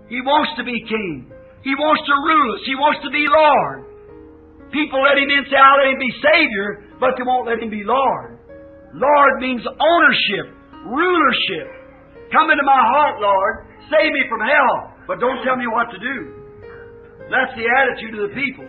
He wants to be king. He wants to rule us. He wants to be Lord. People let him in say, I'll let him be Savior, but they won't let him be Lord. Lord means ownership, rulership. Come into my heart, Lord. Save me from hell, but don't tell me what to do. That's the attitude of the people.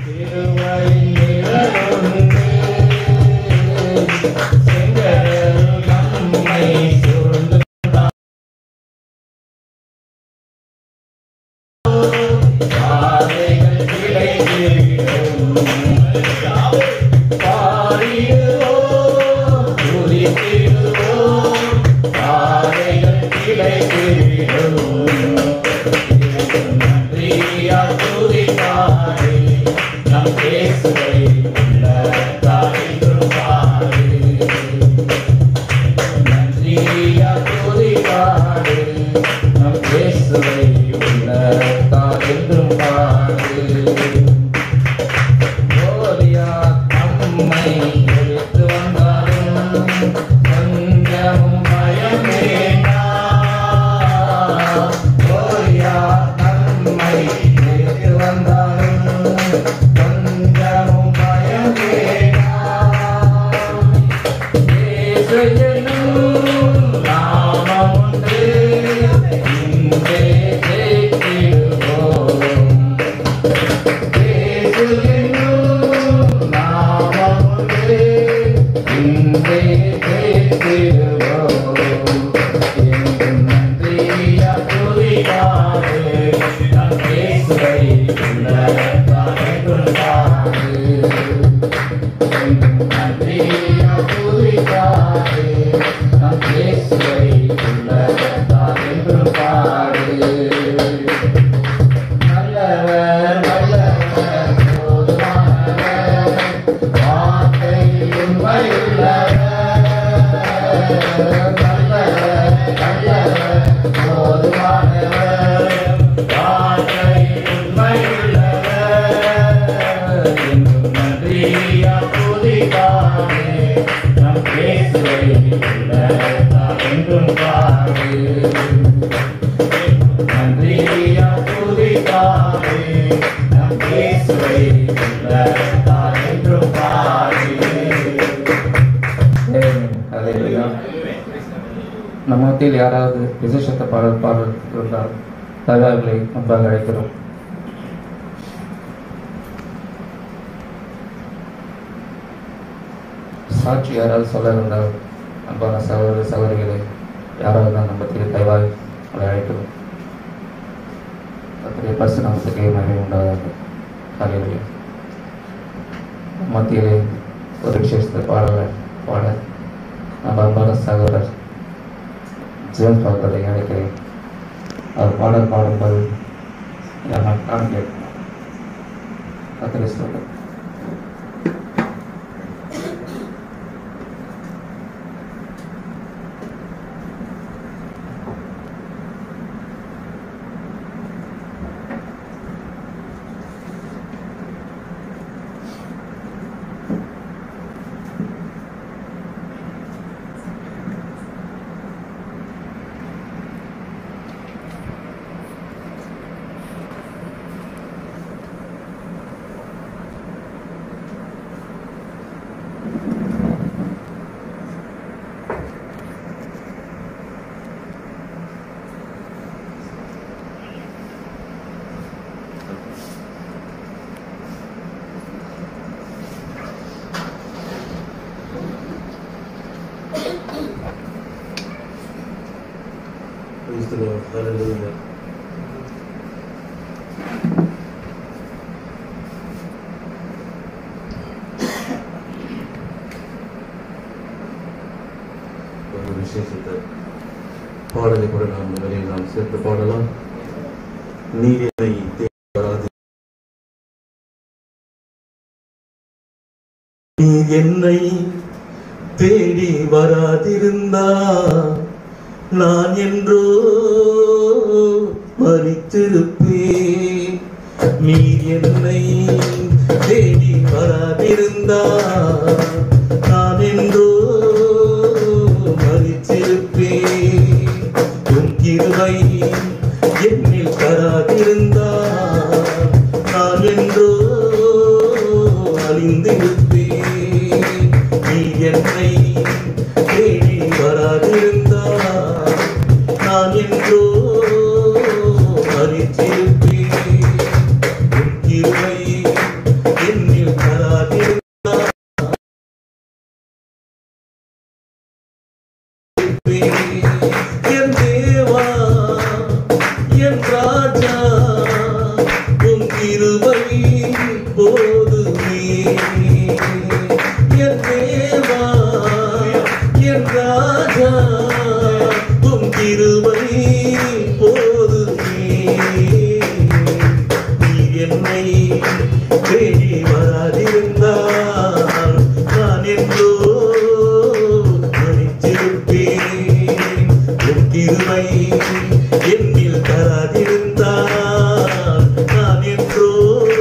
நம்ம மத்தியில் யாராவது விசேஷத்த பாடல் பாடல் இருந்தால் தகவல்களை முன்பாக அழைக்கிறோம் சாட்சி யாராவது சொல்ல இருந்தால் அன்பான சகோதர சகோதரிகளை யாராவது தான் நம்ம மத்தியில் தயவாய் அதை அழைக்கிறோம் அத்தகைய பரிசு நமக்கு மகிமை உண்டாதாக காலையில் மத்தியிலே ஒரு விசேஷத்தை பாடலை பாட நம்ம அன்பான சகோதரர் ஜேம்ஸ் அவர்களை அழைக்கிறேன் அவர் பாடல் பாடும்போது நான் நான் கேட்கணும் அத்தனை சொல்கிறேன் Praise the Lord. Hallelujah. ஒரு விசேஷத்தை பாடலை கூட நாம் முதலில் நாம் சேர்த்து பாடலாம் நீர் என்னை தேடி வராது நீர் என்னை தேடி வராதிருந்தா நான் என்றோ மறித்திருப்பேன் நீர் என்னை தேடி வராதிருந்தா நான் என்றோ மறித்திருப்பேன் உன் கிருபை என்னில் தராதிருந்தார் நான் என்றோ அழிந்திருப்பேன் நீ என்னை தேடி வராதிருந்தார் நான் என்றோ மறித்திருப்பேன் உன் கிருபை என்னில் தராதிருந்தார் என் தேவா என் ராஜா உன் கிருபை போதுமே என் தேவா என் ராஜா உன் கிருபை போதுமே நீ என்னை தேடி வராதிருந்தால் நான் என்றோ மறித்திருப்பேன் உன் கிருபை என்னில் தராதிருந்தால் நான் என்றோ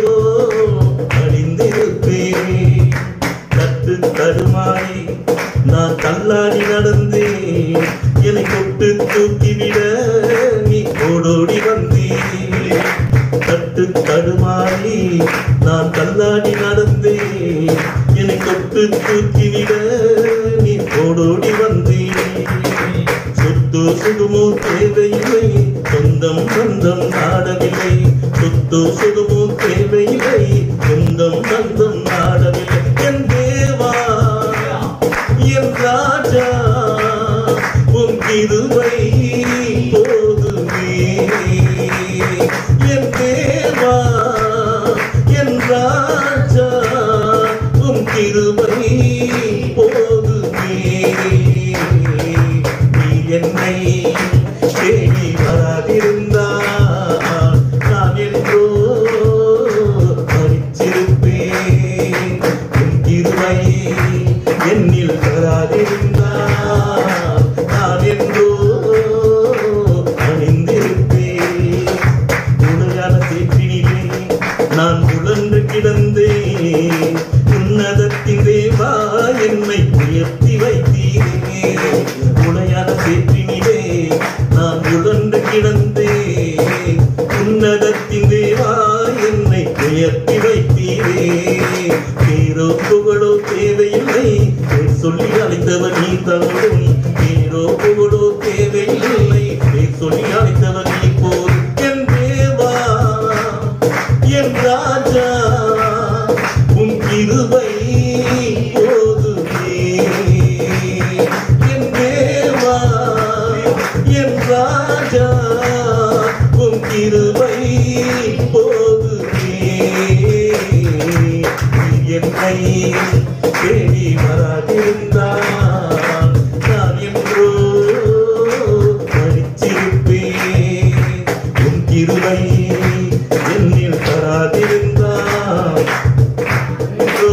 அழிந்திருப்பேன் தட்டு தடுமாறி நான் தள்ளாடி நடந்தேன் என்னை தொட்டு தூக்கிவிட நீ ஓடோடி வந்தேன் தட்டு தடுமாறி நான் தள்ளாடி நடந்தேன் என்னை தொட்டு தூக்கிவிட நீ ஓடோடி வந்தேன் சொத்து சுகமோ தேவையில்லை சொந்தம் சொந்தம் நாடவில்லை சொத்து சுகமோ தேவையில்லை சொந்தம் சொந்தம் நாடவில்லை என் தேவா என் ராஜா உன் கிருபை போதுமே என் தேவா என் ராஜா உன் கிருபை போதுமே நீ என்னை தேடி வராதிருந்தால் நான் என்றோ மறிச்சிருப்பேன் உன் கிருபை என்னில் வராதிருந்தால் நான் என்றோ அணிந்திருப்பேன் உடையான சேற்றினிலே நான் உழன்று கிடந்தேன் உன்னதத்தின் தேவா என்னை உயர்த்தி வைத்தீரே உடையான சேற்றினிலே நான் உழன்று கிடந்தேன் உன்னதத்தின் தேவா என்னை உயர்த்தி வைத்தீரே பேரோ புகழோ தேவையில்லை பேர் சொல்லி அழைத்தவர் நீ தரும் பேரோ புகழோ தேவையில்லை பேர் சொல்லி அழைத்தவர் நீ போர் என் தேவா என் ராஜா உன் கிருபை போதுமே என் தேவா என் ராஜா உன் கிருபை போதுமே நீ என்னை தேடி வராதிருந்தால் நான் என்றோ மறிச்சிருப்பேன் உன் கிருபை என்னில் தராதிருந்தால் என்றோ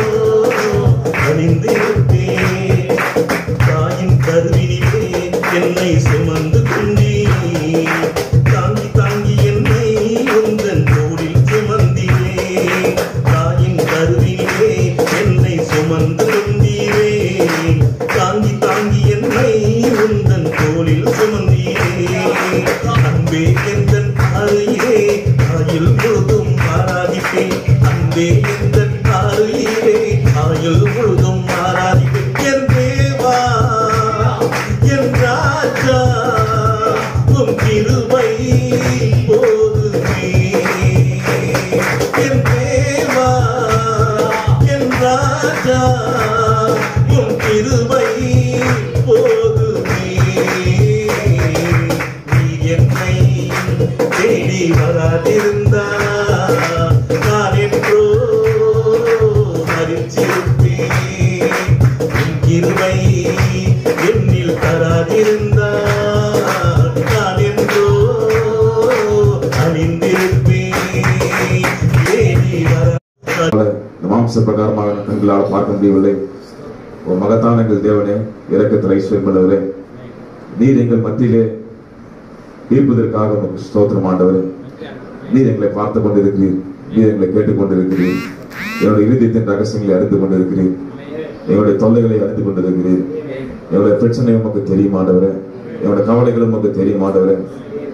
அணிந்திருப்பேன் தாயின் கருவினிலே என்னை சுமந்து கொண்டே தாங்கி தாங்கி என்னை உந்தன் தோளில் சுமந்திரே தாயின் கருவினிலே என்னை சுமந்து கொண்டீரே தாங்கி தாங்கி என்னை உந்தன் தோளில் சுமந்தீரே அன்பே எந்தன் அருகிலே ஆயுள் முழுதும் ஆராதிப்பேன் அன்பே எந்தன் அருகிலே ஆயுள் முழுதும் ஆராதிப்பேன் என் தேவா என் ராஜா உன் கிருபை போதுமே என் தேவா என் ராஜா உன் கிருபை போதுமே நீ என்னை தேடி வராதிருந்தால் நான் என்றோ மறிச்சிருப்பேன் உன் கிருபை என்னில் தராதிருந்தால் நான் என்றோ அணிந்திருப்பேன் தேடி வர இந்த மாம்ச பிரகாரமாக கண்களால் பார்க்க முடியவில்லை ஒரு மகத்தான எங்கள் தேவனே இறக்கத்தில் ஐஸ்வர்யம் உள்ளவரே நீர் எங்கள் மத்தியிலே இருப்பதற்காக உமக்கு ஸ்தோத்திரம் ஆண்டவரே நீர் எங்களை பார்த்து கொண்டிருக்கிறீர் நீர் எங்களை கேட்டுக் கொண்டிருக்கிறீர் என்னுடைய இருதயத்தின் ரகசியங்களை அறிந்து கொண்டிருக்கிறீர் எங்களுடைய தொல்லைகளை அறிந்து கொண்டிருக்கிறீர் என்னுடைய பிரச்சனை உமக்கு தெரியும் ஆண்டவரே என்னுடைய கவலைகளும் உமக்கு தெரியும் ஆண்டவரே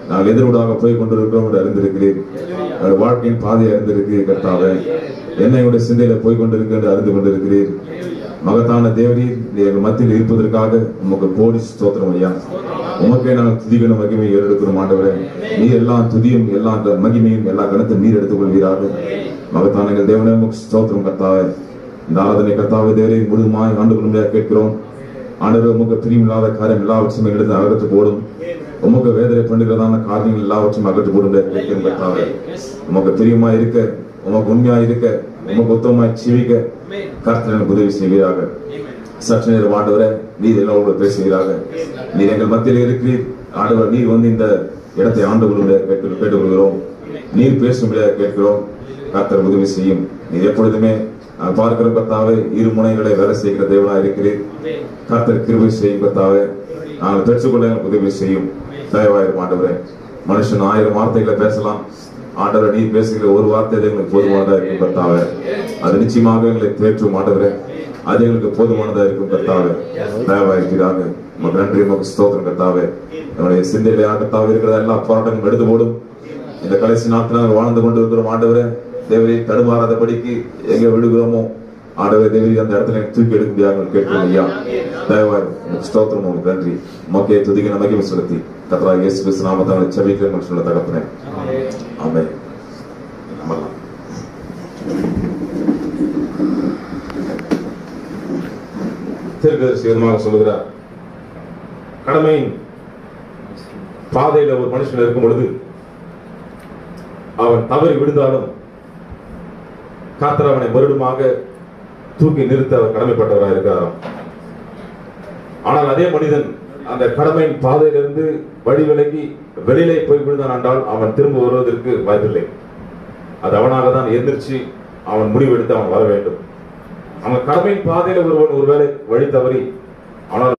நாங்கள் எதிரோடாக போய் கொண்டிருக்கிறோம் என்று அறிந்திருக்கிறீர் எங்கள் வாழ்க்கையின் பாதையை அறிந்திருக்கிறீர் கர்த்தாவே என்னையுடைய சிந்தையில போய் கொண்டிருக்கு என்று அறிந்து கொண்டிருக்கிறீர் மகத்தான தேவரீர் நீ எங்கள் மத்தியில் இருப்பதற்காக உமக்கு கோடி ஸ்தோத்திரம் ஐயா உமக்கே நாங்கள் துதிகளும் மகிமையை ஏறெடுக்கிறோம் ஆண்டவரே நீ எல்லா துதியும் எல்லா மகிமையும் எல்லா கணத்தையும் நீர் எடுத்துக் கொள்வீராக மகத்தான எங்கள் தேவனே உமக்கு ஸ்தோத்திரம் கர்த்தாவே இந்த ஆராதனை கர்த்தாவே தேவரே முழுதுமாய் ஆண்டு கொள்ளும்படியாக கேட்கிறோம் ஆண்டவர் உமக்கு பிரியமில்லாத காரியம் எல்லாவற்றையும் எடுத்து அகற்று போடும் உமக்கு வேதனை பண்ணுகிறதான காரியங்கள் எல்லாவற்றையும் அகற்று போடும் கேட்கிறோம் கர்த்தாவே உமக்கு பிரியமா இருக்க உமக்கு உண்மையா இருக்க உமக்கு உத்தமமாய் ஜீவிக்க கர்த்தர் எனக்கு உதவி செய்வீராக சற்று நேரம் ஆண்டவரே நீர் எல்லாம் பேசுவீராக நீர் எங்கள் மத்தியில் இருக்கிறீர் ஆண்டவர் நீர் வந்து இந்த இடத்தை ஆண்டு கொள்ளும்படியாக கேட்டு கேட்டுக்கொள்கிறோம் நீர் பேசும்படியாக கேட்கிறோம் கர்த்தர் உதவி செய்யும் நீர் எப்பொழுதுமே நான் பார்க்கிற கர்த்தாவே இரு முனைகளை வேலை செய்கிற தேவனா இருக்கிறீர் கர்த்தர் கிருபை செய்யும் கர்த்தாவே நாங்கள் பெற்றுக்கொள்ள எனக்கு உதவி செய்யும் தயவாயிரும் ஆண்டவரே மனுஷன் ஆயிரம் வார்த்தைகளை பேசலாம் ஆண்டவரை நீ பேசுகிற ஒரு வார்த்தை அது எங்களுக்கு போதுமானதா இருக்கும் கர்த்தாவே அது நிச்சயமாக எங்களை தேற்றும் ஆண்டவரே அது எங்களுக்கு போதுமானதா இருக்கும் கர்த்தாவே தயவாயிருக்கிறாங்க உமக்கு நன்றி உமக்கு ஸ்தோத்திரம் கர்த்தாவே என்னுடைய சிந்தையிலே கர்த்தாவே இருக்கிற எல்லா போராட்டங்களும் எடுத்து போடும் இந்த கடைசி நாட்கள் நாங்கள் வாழ்ந்து கொண்டு இருக்கிறோம் ஆண்டவரே தேவரை தடுமாறாதபடிக்கு எங்க விடுகிறோமோ ஆண்டவரே தேவரி அந்த இடத்துல எனக்கு தூக்கி எடுக்க முடியாது கேட்கிறோம் ஐயா தயவாய் உமக்கு ஸ்தோத்திரம் உமக்கு நன்றி உமக்கே துதிக்க நமக்கு செலுத்தி கத்ரா இயேசு கிறிஸ்து நாமத்தால் செபிக்கிறேன் சொல்ல தகப்பனே ஆமென் அமரலாம் தீர்க்கதரிசி விதமாக சொல்லுகிறார் கடமையின் பாதையில ஒரு மனுஷன் இருக்கும் பொழுது அவன் தவறி விழுந்தாலும் காத்தர் அவனை மறுபடியுமாக தூக்கி நிறுத்த அவர் கடமைப்பட்டவராக இருக்கிறாராம் ஆனால் அதே மனிதன் அந்த கடமையின் பாதையிலிருந்து வழி விலகி வெளியிலே போய் விழுந்தான் என்றால் அவன் திரும்ப வருவதற்கு வாய்ப்பில்லை அது அவனாக தான் எந்திரிச்சு அவன் முடிவெடுத்து அவன் வர வேண்டும் அவன் கடமையின் பாதையில ஒருவன் ஒருவேளை வழி தவறி ஆனால்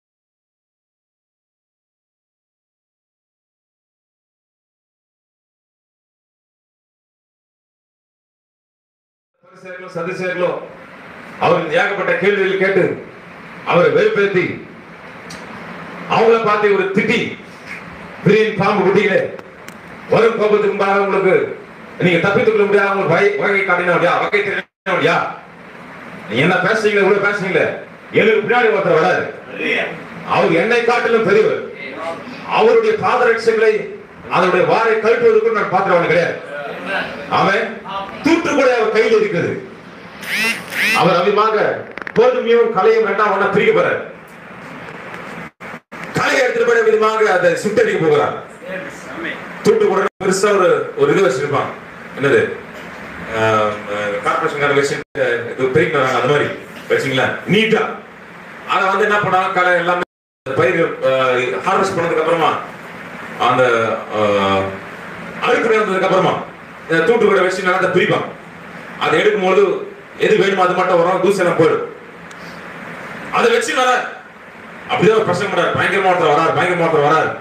பரிசேயர்களோ, சதுசேயர்களோ அவர் ஏகப்பட்ட கேள்விகள் கேட்டு அவரை வெறுப்பேத்தி அவங்கள பார்த்து ஒரு திட்டி பிரியன் பாம்பு குட்டிகளே வரும் கோபத்துக்கு முன்பாக உங்களுக்கு நீங்க தப்பித்துக் கொள்ள முடியாது உங்களுக்கு வகை வகை காட்டினா முடியா வகை தெரியும் முடியா நீங்க என்ன பேசுறீங்களே இவ்வளவு பேசுறீங்களே எனக்கு பின்னாடி ஒருத்தர் வராது அவர் என்னை காட்டிலும் பெரியவர் அவருடைய பாதரட்சங்களை அதனுடைய வாரை கழட்டுவதற்கு நான் பாத்திரவன் கிடையாது அவன் தூட்டு கூட அவர் கையில் இருக்குது அவர் அதிகமாக கோதுமையும் கலையும் ரெண்டாம் ஒண்ணா பிரிக்க போறார் கலையை எடுத்துட்டு போய் விதமாக அதை சுட்டடிக்க போகிறார் தூட்டு கூட பெருசா ஒரு ஒரு இது வச்சிருப்பான் என்னது கார்பரேஷன் வச்சு இது பெருக்கி வராங்க அந்த மாதிரி வச்சுங்களா நீட்டா அதை வந்து என்ன பண்ணாங்க கலை எல்லாமே பயிர் ஹார்வெஸ்ட் பண்ணதுக்கு அப்புறமா அந்த அஹ், அறுக்குறை வந்ததுக்கு அப்புறமா இந்த தூட்டு கூட வச்சு நல்லா அதை பிரிப்பான் அதை எடுக்கும்போது எது வேணுமோ அது மட்டும் வரும் தூசி எல்லாம் போயிடும் அதை வச்சு வர அப்படிதான் ஒரு பிரச்சனை பண்றாரு பயங்கரமா ஒருத்தர் வராரு பயங்கரமா ஒருத்தர் வராரு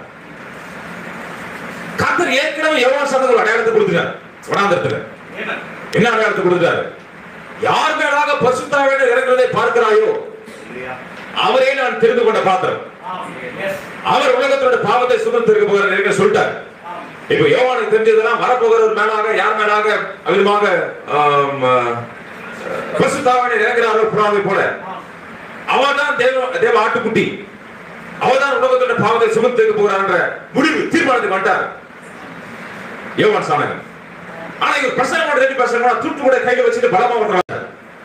கத்தர் ஏற்கனவே எவ்வளவு சதவீதம் ஒரு அடையாளத்தை கொடுத்துட்டார் வனாந்தரத்துல என்ன அடையாளத்தை கொடுத்துட்டாரு யார் மேலாக பசுத்தாவே இறங்குறதை பார்க்கிறாயோ அவரே நான் தெரிந்து கொண்ட பாத்திரம் அவர் உலகத்தோட பாவத்தை சுமந்திருக்க போகிறார் என்று சொல்லிட்டார் இப்ப யோவானுக்கு தெரிஞ்சதெல்லாம் வரப்போகிறவர் மேலாக யார் மேலாக அவிதமாக ஆம், பசுத்தாவனை இறங்குறாரோ புறாவை போல அவதான் தேவ தேவ ஆட்டுக்குட்டி அவதான் உலகத்தோட பாவத்தை சுமந்திருக்க போகிறான்ற முடிவு தீர்மானத்துக்கு வந்துட்டார் யோவான் சாணகன் ஆனா இவர் பிரசங்கம் பண்ண ரெண்டு பிரசங்கம் தூட்டு கூட கையில வச்சுட்டு பலமா வந்துறாரு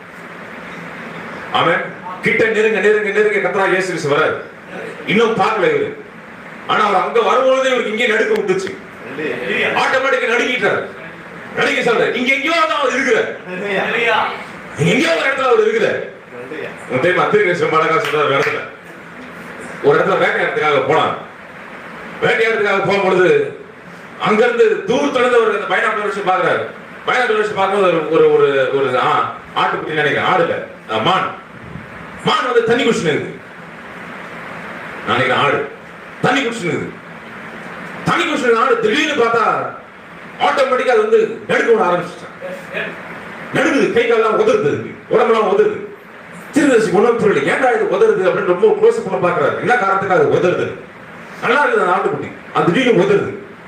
அவன் கிட்ட நெருங்க நெருங்க நெருங்க கத்தரா இயேசு கிறிஸ்து வராரு இன்னும் பார்க்கல இவரு ஆனா அவர் அங்க வரும்பொழுது இவருக்கு இங்கே நடுக்க விட்டுச்சு ஆட்டோமேட்டிக்கா நடுங்கிட்டாரு நடுங்கி சொல்ற இங்க எங்கேயோ தான் அவர் இருக்கிறார் இங்க எங்கேயோ ஒரு இடத்துல அவர் இருக்கிறார் உங்க தெரியுமா திருக்கேஸ்வரம் அழகா சொல்றாரு ஒரு இடத்துல ஒரு இடத்துல வேட்டையாடுறதுக்காக போனார் வேட்டையாடுறதுக்காக போகும்பொழுது அங்க இருந்து தூரத்துல இருந்து ஒரு அந்த பைனாக்குலர் வச்சு பாக்குறாரு பைனாக்குலர் வச்சு பார்க்கும்போது ஒரு ஒரு ஒரு ஒரு ஆ, ஆட்டுக்குட்டி நினைக்கிறேன் ஆடு இல்ல ஆ, மான் மான் வந்து தண்ணி குடிச்சுன்னு இருக்குது நான் நினைக்கிறேன் ஆடு தண்ணி குடிச்சுன்னு இருக்குது தண்ணி குடிச்சுன்னு ஆடு திடீர்னு பார்த்தா ஆட்டோமேட்டிக்கா அது வந்து நடுக்க விட ஆரம்பிச்சிட்டான் நடுங்குது கை காலெல்லாம் உதறுது இருக்கு உடம்பெல்லாம் உதறுது திருதர்சி ஒன்றும் புரியல ஏன்டா இது உதறுது அப்படின்னு ரொம்ப க்ளோஸ் பண்ண பாக்குறாரு என்ன காரணத்துக்கு அது உதறுது நல்லா இருக்குது அந்த ஆட்டுக்குட்டி அது திடீர்னு உதறுது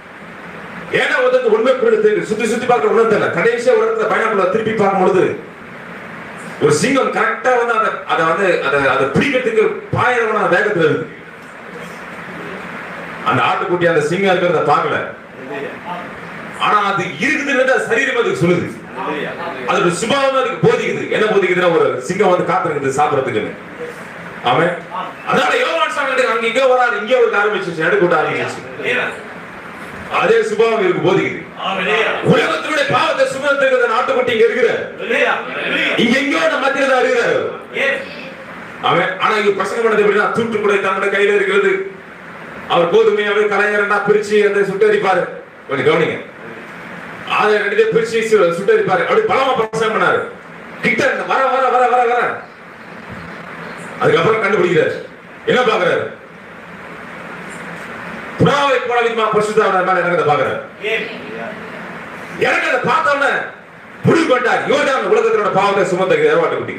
ஏன்னா ஒருத்தருக்கு உண்மை பொருள் தெரியுது சுத்தி சுத்தி பார்க்க ஒண்ணும் தெரியல கடைசியா ஒரு இடத்துல பைனாக்குள்ள திருப்பி பார்க்கும் பொழுது ஒரு சிங்கம் கரெக்டா வந்து அதை அதை வந்து அதை அதை பிடிக்கிறதுக்கு பாயிரமான வேகத்துல இருக்கு அந்த ஆட்டுக்குட்டி அந்த சிங்கம் இருக்கிறத பார்க்கல ஆனா அது இருக்குதுன்னு அது சரீரம் அதுக்கு சொல்லுது அதோட சுபாவம் அதுக்கு போதிக்குது என்ன போதிக்குதுன்னா ஒரு சிங்கம் வந்து காத்திருக்குது சாப்பிடறதுக்குன்னு அவன் அதனால யோவான் சாமி அங்க இங்க வராது இங்க ஒரு ஆரம்பிச்சிச்சு எடுக்க விட ஆரம்பிச்சிச்சு அதே சுபாவம் இருக்கு போதிக்குது உலகத்தினுடைய பாவத்தை சுமத்துக்கு அந்த நாட்டுக்குட்டி இங்க இருக்கிற இங்க எங்கேயோ நம்ம மத்தியில தான் இருக்கிறாரு அவன் ஆனா இங்க பசங்க பண்ணது எப்படின்னா தூட்டு கூட தன்னோட கையில இருக்கிறது அவர் கோதுமையாவே கலைஞரண்டா பிரிச்சு அந்த சுட்டரிப்பாரு கொஞ்சம் கவனிங்க அதை ரெண்டு பேரும் பிரிச்சு சு- சுட்டரிப்பாரு அப்படி பலமா பிரசங்கம் பண்ணாரு கிட்ட இருந்து வர வர வர வர வர அதுக்கப்புறம் கண்டுபிடிக்கிறாரு என்ன பாக்குறாரு புறாவை போல விதமா பரிசுத்தாவோட மேல இறங்கத பாக்குறாரு எனக்கு அதை பார்த்த உடனே முடிவு கொண்டார் யோர்தான் உலகத்தினோட பாவத்தை சுமந்த ஏற்பாட்டு குட்டி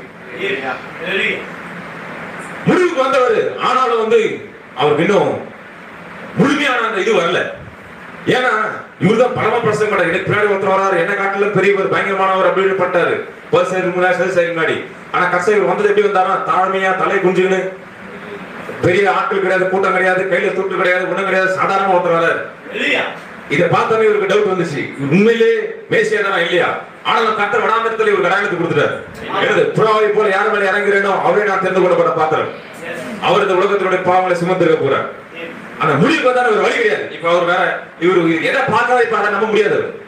முடிவுக்கு வந்தவர் ஆனாலும் வந்து அவருக்கு இன்னும் முழுமையான அந்த இது வரல ஏன்னா இவர்தான் பரம பிரசங்க பண்ணார் எனக்கு பின்னாடி ஒருத்தர் வராரு என்ன காட்டுல பெரியவர் பயங்கரமானவர் அப்படின்னு பட்டாரு பஸ் சைடு முன்னாடி சரி சைடு முன்னாடி ஆனா கடைசி இவர் வந்தது எப்படி வந்தாருன்னா தாழ்மையா தலை குஞ்சுன்னு பெரிய ஆட்கள் கிடையாது கூட்டம் கிடையாது கையில தூட்டு கிடையாது ஒண்ணும் கிடையாது சாதாரண ஒருத்தர் வராரு இதை பார்த்தோன்னே இவருக்கு டவுட் வந்துச்சு இவர் உண்மையிலே மேசியா தானா இல்லையா ஆனாலும் கத்தர் விடாமத்தில் இவர் கடாயத்து கொடுத்துட்டாரு எனது புறாவை போல யார் மேல இறங்குறேனோ அவரே நான் தெரிந்து கொள்ளப்பட பாத்திரம் அவர் இந்த உலகத்தினுடைய பாவங்களை சுமந்திருக்க போறார் அந்த முடிவுக்கு வந்தா ஒரு வழி கிடையாது இப்ப அவர் வேற இவரு எதை பார்க்காத இப்ப அதை நம்ப முடியாது அவரு.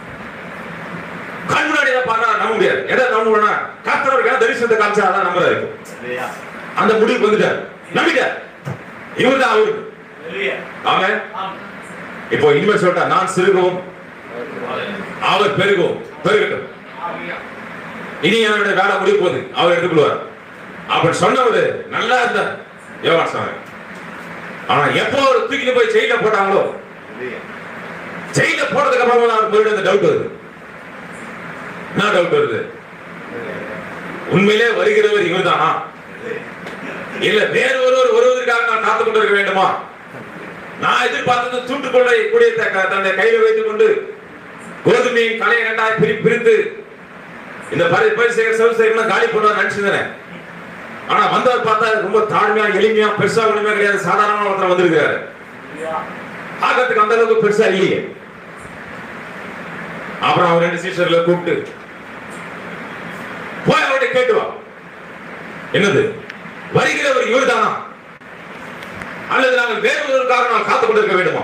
கண் முன்னாடி எதை பார்த்தா நம்ப முடியாது எதை நம்பணும்னா கத்தரவருக்கு என்ன தரிசனத்தை காமிச்சா அதான் நம்புறாரு அந்த முடிவுக்கு வந்துட்டார் நம்பிட்டார் இவர் தான் அவரு ஆமென் இப்போ இனிமேல் சொல்லிட்டா நான் சிறுகவும் அவர் பெருகவும் பெருகட்டும் இனி என்னுடைய வேலை முடிய போகுது அவர் எடுத்துக்கொள்வார் அப்படி சொன்னவர் நல்லா இருந்தார் யோகான் சாமி ஆனா எப்போ அவர் தூக்கிட்டு போய் ஜெயில போட்டாங்களோ ஜெயில போறதுக்கு அப்புறமா தான் அவருக்கு மறுபடியும் அந்த டவுட் வருது என்ன டவுட் வருது உண்மையிலே வருகிறவர் இவர்தானா இல்ல வேறு ஒருவர் வருவதற்காக நான் காத்துக் கொண்டிருக்க வேண்டுமா நான் எதிர்பார்த்தது தூட்டுக்கொள்ளை கூடிய த- தன்னுடைய கையில வைத்துக் கொண்டு கோதுமையை கலையை ரெண்டாய் பிரி பிரித்து இந்த பரி பரிசேகர் சவுசேகர் காலி பண்ணுவார் நினைச்சிருந்தேன் ஆனா வந்தவர் பார்த்தா ரொம்ப தாழ்மையா எளிமையா பெருசா ஒண்ணுமே கிடையாது சாதாரண ஒருத்தர் வந்திருக்காரு பார்க்கறதுக்கு அந்த அளவுக்கு பெருசா இல்லையே அப்புறம் அவர் ரெண்டு சீஷர்ல கூப்பிட்டு போய் அவர்கிட்ட கேட்டு வா என்னது வருகிறவர் இவர்தானா அல்லது நாங்கள் வேறு ஒருவருக்காக நான் காத்துக் கொண்டிருக்க வேண்டுமா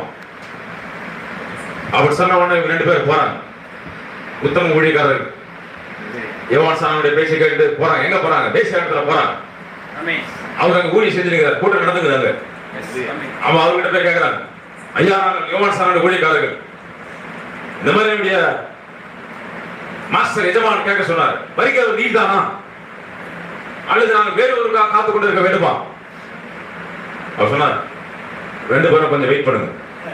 அவர் சொன்ன உடனே இவங்க ரெண்டு பேரும் போறாங்க உத்தம ஊழியக்காரர் யோவான் சாமியுடைய பேச்சை கேட்டு போறாங்க எங்க போறாங்க தேசிய இடத்துல போறாங்க அவர் அங்க ஊழியம் செஞ்சிருக்கிறார் கூட்டம் நடந்துக்கிறாங்க அவன் அவர்கிட்ட போய் கேட்கிறாங்க ஐயா நாங்கள் யோவான் சாமியுடைய ஊழியக்காரர்கள் இந்த மாதிரி என்னுடைய மாஸ்டர் எஜமான் கேட்க சொன்னார் வருகிறவர் நீ தானா அல்லது நாங்கள் வேறு ஒருவருக்காக காத்துக் கொண்டிருக்க வேண்டுமா அவர் சொன்னார் ரெண்டு பேரும் கொஞ்சம் வெயிட் பண்ணுங்க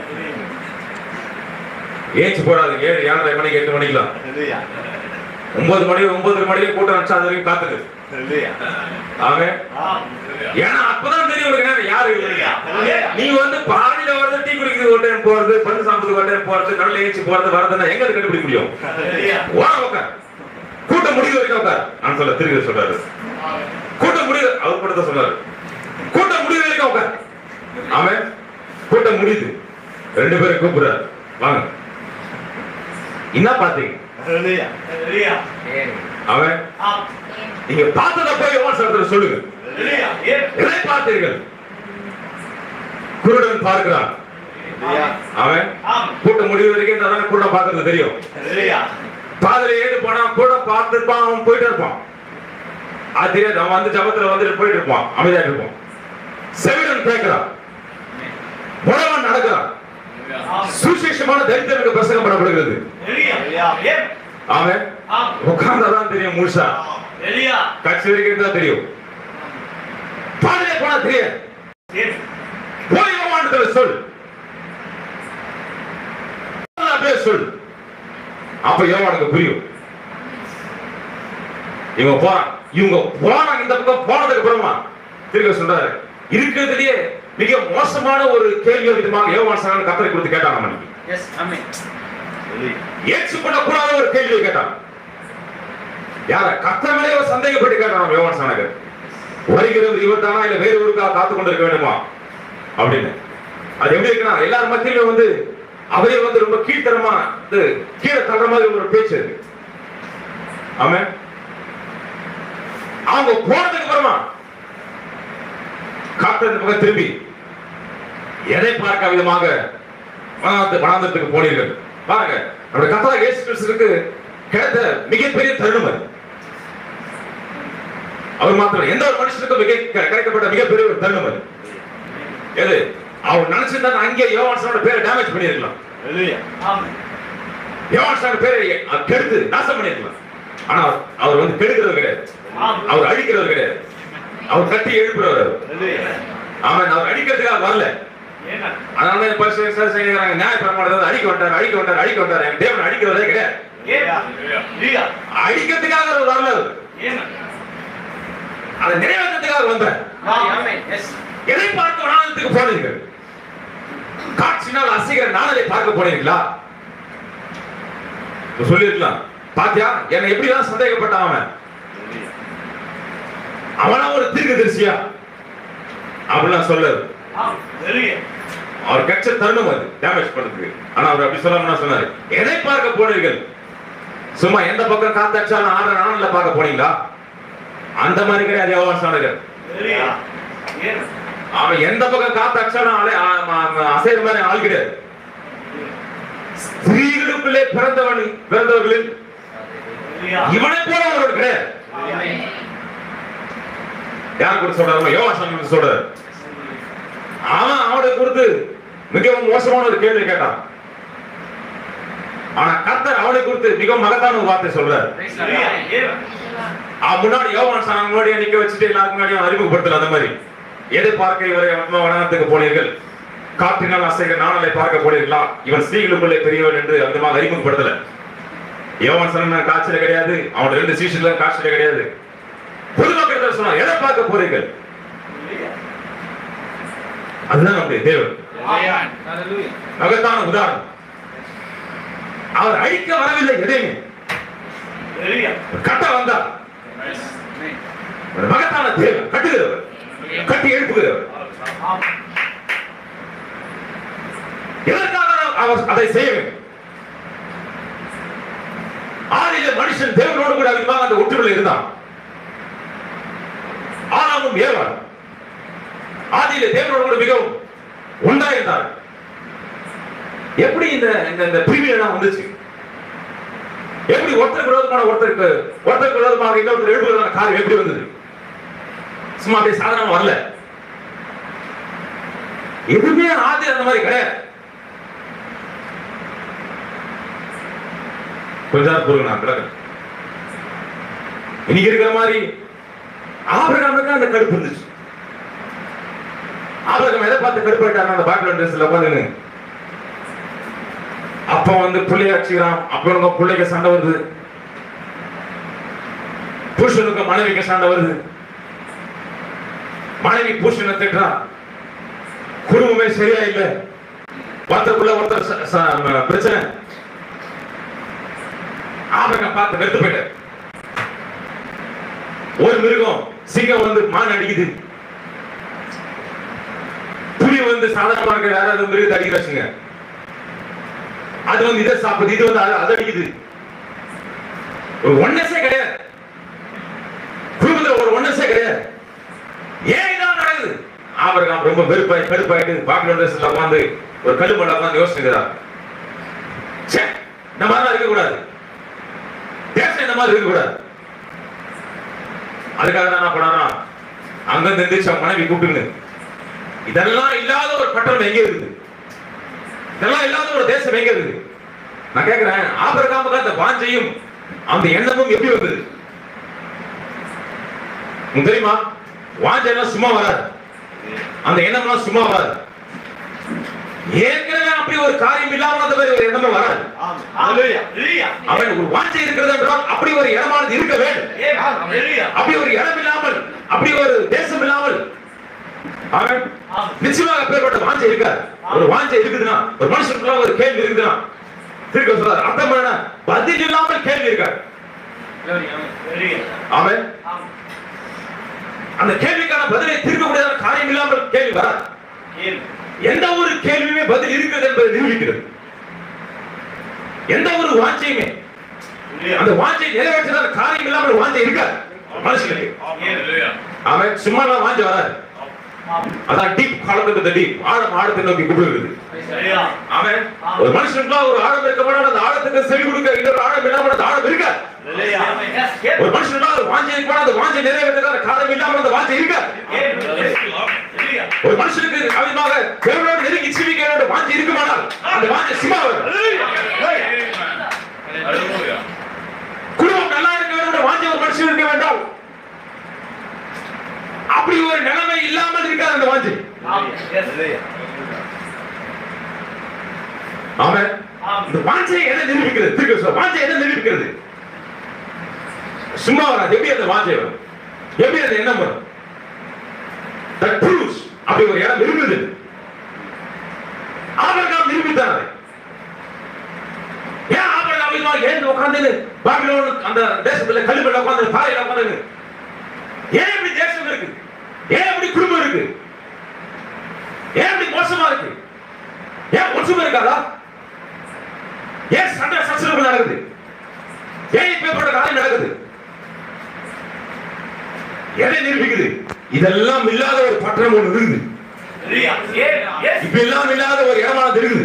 ஏச்சு போடாது ஏழு ஏழரை மணிக்கு எட்டு மணிக்கெல்லாம் ஒன்பது மணி ஒன்பது மணிக்கு கூட்டம் வச்சா அது வரைக்கும் காத்துக்கு ஆமென் ஏன்னா அப்பதான் தெரியும் உனக்கு நேரம் யாரு இல்லையா நீ வந்து பாதியில வரது டீ குடிக்கிறது ஒரு டைம் போறது பந்து சாப்பிடுறது ஒரு டைம் போறது கடல ஏச்சு போறது வரதுன்னா எங்க இருந்து கண்டுபிடிக்க முடியும் ஓட உட்கார் கூட்டம் முடிவு வரைக்கும் உட்கார் நான் சொல்ல திருப்பி சொல்றாரு கூட்டம் முடிவு அவர் கூட தான் சொன்னாரு கூட்டம் முடிவு வரைக்கும் உட்கார் ஆமென் கூட்டம் முடியுது ரெண்டு பேரும் கூப்பிடுறாரு வாங்க என்ன பாத்தீங்க அவன் நீங்க பார்த்தத போய் யோவான் சொல்லுங்க எதை பார்த்தீர்கள் குருடன் பார்க்கிறான் அவன் கூட்டம் முடிவு வரைக்கும் இருந்தா கூட்டம் பார்க்கறது தெரியும் பாதில ஏடு போனா கூட பார்த்துருப்பான் அவன் போயிட்டு இருப்பான் அது தெரியாது அவன் வந்து ஜபத்துல வந்துட்டு போயிட்டு இருப்பான் அமைதியா இருப்பான் செவிடன் கேட்கிறான் முழவன் நடக்கிறான் சுசேஷமான தரித்திரனுக்கு பிரசங்கம் பண்ணப்படுகிறது அவன் உட்கார்ந்தாதான் தெரியும் முழுசா கட்சி வரைக்கும் தான் தெரியும் பாதிலே போனா தெரியும் போய் யோவான்கிட்ட சொல் அப்படியே சொல் அப்ப யோவானுக்கு புரியும் இவங்க போறான் இவங்க போனாங்க இந்த பக்கம் போனதுக்கு அப்புறமா திருக்க சொல்றாரு இருக்கிறதுலயே மிக மோசமான ஒரு கேள்வி விதமாக யோவான் சாணன் கத்தரை கொடுத்து கேட்டான் அவன் Yes, Amen. ஏற்றுக்கொள்ளக்கூடாத ஒரு கேள்வியை கேட்டான் யார கத்தர் மேலே ஒரு சந்தேகப்பட்டு கேட்டான் யோவான் சாணகர் வருகிறது இவர் தானா இல்ல வேறு ஒருக்காக காத்து கொண்டிருக்க வேண்டுமா அப்படின்னு அது எப்படி இருக்குன்னா எல்லாரும் மத்தியிலும் வந்து அவரே வந்து ரொம்ப கீழ்த்தரமா இது கீழே தள்ளுற மாதிரி ஒரு பேச்சு இருக்கு ஆமென் அவங்க போனதுக்கு அப்புறமா காத்திருந்த பக்கம் திரும்பி எதை பார்க்க விதமாக வனாந்த- வனாந்தரத்துக்கு போனீர்கள் பாருங்க நம்முடைய கத்தா இயேசு கிறிஸ்துவுக்கு கிடைத்த மிகப்பெரிய தருணம் அது அவர் மாத்திரம் எந்த ஒரு மனுஷனுக்கும் மிக க- கிடைக்கப்பட்ட மிகப்பெரிய ஒரு தருணம் அது எது அவர் நினைச்சிருந்தா அங்கே யோவான்சனோட பேரை டேமேஜ் பண்ணிருக்கலாம் Amen. யோவான்சனோட பேரை அஹ், கெடுத்து நாசம் பண்ணிருக்கலாம் ஆனா அவர்- அவர் வந்து கெடுக்கிறது கிடையாது Amen. அவர் அழிக்கிறது கிடையாது அவர் கட்டி எழுப்புறவர் அவர். அவன் அவர் அடிக்கிறதுக்காக வரல Amen. அதனால தான் பரிசு சார் செய்யறாங்க நியாய பிரமாணத்தை அடிக்க வந்தார் அடிக்க வந்தார் அடிக்க வந்தார் என் தேவன் அடிக்கிறதே கிடையாது Hallelujah. அடிக்கிறதுக்காக அவர் வரல அவர். Amen. அதை நிறைவேற்றத்துக்காக வந்தார் Amen. Yes. எதை பார்க்க வனாந்தரத்துக்கு போனீர்கள் காட்சினால் அசைகிற நாளை பார்க்க போனீங்களா இப்ப சொல்லிருக்கலாம் பாத்தியா என்னை எப்படிதான் சந்தேகப்பட்டான் அவன் அவனா ஒரு தீர்க்க தரிசியா அப்படிலாம் சொல்லு Hallelujah. அவர் கட்ச தருணம் அது டேமேஜ் பண்றதுக்கு ஆனா அவர் அப்படி சொல்லாம சொன்னாரு எதை பார்க்க போனீர்கள் சும்மா எந்த பக்கம் காத்தாச்சாலும் ஆறு நாள்ல பார்க்க போனீங்களா அந்த மாதிரி கிடையாது யோவான் சாணகர் Hallelujah. Amen. அவன் எந்த பக்கம் காத்தாச்சாலும் ஆளே ஆ- ஆ- அசைற மாதிரி ஆள் கிடையாது ஸ்திரீகளுக்குள்ளே பிறந்தவன் பிறந்தவர்களில் Hallelujah. இவனை போல ஒருவர் கிடையாது Amen. யார் கூட சொல்றாரு யோகா சாமி சொல்றாரு அவன் அவனை குறித்து மிகவும் மோசமான ஒரு கேள்வி கேட்டான் ஆனா கர்த்தர் அவனை குறித்து மிகவும் மகத்தான ஒரு வார்த்தை சொல்றாரு Hallelujah. Amen. அவன் முன்னாடி யோவான் சாமி முன்னாடி நிக்க வச்சுட்டு எல்லாருக்கும் முன்னாடியும் அறிமுகப்படுத்தல அந்த மாதிரி எதை பார்க்க இவரை வனத்துக்கு போனீர்கள் காற்றினால் அசைக நாணலை பார்க்க போனீர்களா இவன் ஸ்ரீகளுக்குள்ளே பெரியவன் என்று அந்த மாதிரி அறிமுகப்படுத்தல யோவான் சாமி காய்ச்சல கிடையாது அவனோட ரெண்டு சீசன்ல காய்ச்சல கிடையாது பொதுமக்கள் சொன்னா எதை பார்க்க போறீர்கள் அதுதான் நம்முடைய தேவன் Hallelujah. மகத்தான உதாரணம் அவர் அழிக்க வரவில்லை எதையுமே Hallelujah. கட்ட வந்தார் Amen. ஒரு மகத்தான தேவன் கட்டுகிறவர் கட்டி எழுப்புகிறவர் Amen. எதற்காக அவர் அதை செய்ய வேண்டும் ஆதியில மனுஷன் தேவனோடு கூட அதிகமாக அந்த ஒற்றுமையில் இருந்தான் ஆனாலும் ஏவாள் ஆதியில தேவனோடு கூட மிகவும் ஒன்றா இருந்தார் எப்படி இந்த இந்த இந்த பிரிவினை எல்லாம் வந்துச்சு எப்படி ஒருத்தருக்கு விரோதமான ஒருத்தருக்கு ஒருத்தருக்கு விரோதமாக இன்னொருத்தர் எழுப்புவதான காரியம் எப்படி வந்தது சும்மா அப்படியே சாதாரணமா வரல எதுவுமே ஆதி அந்த மாதிரி கிடையாது கொஞ்ச நேரம் பொறுங்க நான் கிடக்கு இன்னைக்கு இருக்கிற மாதிரி ஆபிரகாமுக்கு அந்த கடுப்பு இருந்துச்சு ஆபிரகாம் எதை பார்த்து கடுப்பாயிட்டாங்க அந்த பாட்டில் ட்ரெஸ்ல உட்காந்துன்னு அப்ப வந்து பிள்ளைய வச்சுக்கிறான் அப்ப பிள்ளைக்கு சண்டை வருது புருஷனுக்கு மனைவிக்கு சண்டை வருது மனைவி புருஷனை திட்டுறான் குடும்பமே சரியா இல்ல ஒருத்தருக்குள்ள ஒருத்தர் ச- ச- பிரச்சனை ஆபரகம் பார்த்து வெறுத்து போயிட்டார் ஒரு மிருகம் சிங்கம் வந்து மான் அடிக்குது புலி வந்து சாதாரணமா இருக்க யாராவது மிருகத்தை அடிக்க வச்சுங்க அது வந்து இதை சாப்பிடுது இது வந்து அது- அது அடிக்குது ஒரு ஒன்னஸே கிடையாது குடும்பத்துல ஒரு ஒன்னஸே கிடையாது ஏன் இதான் நடக்குது ஆபரகம் ரொம்ப வெறுப்பாய் கடுப்பாயிட்டு பாக்கில உட்காந்து ஒரு கல்லுமல்ல உட்காந்து யோசிச்சுக்கிறார் ச்சே இந்த மாதிரிலாம் இருக்கக்கூடாது தேசம் இந்த மாதிரி இருக்கக்கூடாது அதுக்காக தான் என்ன பண்ணாரா அங்கிருந்து எந்திரிச்சு அவன் மனைவி கூப்பிட்டுங்க இதெல்லாம் இல்லாத ஒரு பட்டணம் எங்க இருக்குது இதெல்லாம் இல்லாத ஒரு தேசம் எங்க இருக்குது நான் கேட்கிறேன் ஆபரகாமுக்கு அந்த வாஞ்சையும் அந்த எண்ணமும் எப்படி வந்தது உங்களுக்கு தெரியுமா வாஞ்சைலாம் சும்மா வராது அந்த எண்ணம்லாம் சும்மா வராது ஏற்கனவே அப்படி ஒரு காரியம் இல்லாம அந்த மாதிரி ஒரு எண்ணமே வராது Amen. Hallelujah. Hallelujah. அவன் ஒரு வாஞ்சை இருக்கிறது என்றால் அப்படி ஒரு இடமானது இருக்க வேண்டும் Amen. Hallelujah. அப்படி ஒரு இடம் இல்லாமல் அப்படி ஒரு தேசம் இல்லாமல் அவன் நிச்சயமாக அப்பேற்பட்ட வாஞ்சை இருக்காது ஒரு வாஞ்சை இருக்குதுன்னா ஒரு மனுஷனுக்குள்ள ஒரு கேள்வி இருக்குதுன்னா திருக்க சொல்றாரு அர்த்தம் என்ன பதில் இல்லாமல் கேள்வி இருக்காது அவன் அந்த கேள்விக்கான பதிலை தீர்க்க முடியாத காரியம் இல்லாமல் கேள்வி வராது எந்த ஒரு கேள்வியுமே பதில் இருக்கிறது என்பதை நிரூபிக்கிறது எந்த ஒரு வாஞ்சையுமே அந்த வாஞ்சை நிறைவேற்றதான காரியம் இல்லாமல் வாஞ்சை இருக்காது மனுஷனுக்கு அவன் சும்மா வாஞ்சை வராது அதான் டீப் கலந்துட்டு டீப் ஆழம் ஆழத்தை நோக்கி கூப்பிடுகிறது அவன் ஒரு மனுஷனுக்குள்ள ஒரு ஆழம் இருக்க மாட்டான் அந்த ஆழத்துக்கு செவி கொடுக்க இன்னொரு ஆழம் இல்லாமல் அந்த ஆழம் இருக்காது ஒரு மனுஷனுக்குள்ள ஒரு வாஞ்சை இருக்க அந்த வாஞ்சை நிறைவேற்றதான காரியம் இல்லாமல் அந்த வாஞ்சை இருக்காது ஒரு மனுஷனுக்கு அதிகமாக தேவனோடு நெருங்கி ஜீவிக்க வேண்டும் வாஞ்சி இருக்குமானால் அந்த வாஞ்சி சிமா வரும் குடும்பம் நல்லா இருக்க வேண்டும் வாஞ்சி ஒரு மனுஷன் இருக்க வேண்டாம் அப்படி ஒரு நிலைமை இல்லாமல் இருக்காது அந்த வாஞ்சி ஆமென் இந்த வாஞ்சை எதை நிரூபிக்கிறது திருக்க சொல்ல வாஞ்சை எதை நிரூபிக்கிறது சும்மா வராது எப்படி அந்த வாஞ்சை வரும் எப்படி அந்த எண்ணம் வரும் that proves அப்படி ஒரு இடம் இருந்தது ஆபிரகாம் நிரூபித்தார் அதை. ஏன் ஆபிரகாம் அதிகமா ஏன் உட்கார்ந்து பாபிலோன் அந்த தேசத்துல கல்லுமல்ல உட்கார்ந்து பாறையில உட்கார்ந்து ஏன் இப்படி தேசம் இருக்கு ஏன் இப்படி குடும்பம் இருக்கு ஏன் இப்படி மோசமா இருக்கு ஏன் ஒற்றுமை இருக்காதா ஏன் சண்டை சச்சரவு நடக்குது ஏன் இப்பேற்பட்ட காரியம் நடக்குது எதை நிரூபிக்குது இதெல்லாம் இல்லாத ஒரு பட்டணம் ஒன்று இருக்குது இப்ப எல்லாம் இல்லாத ஒரு இடமானது இருக்குது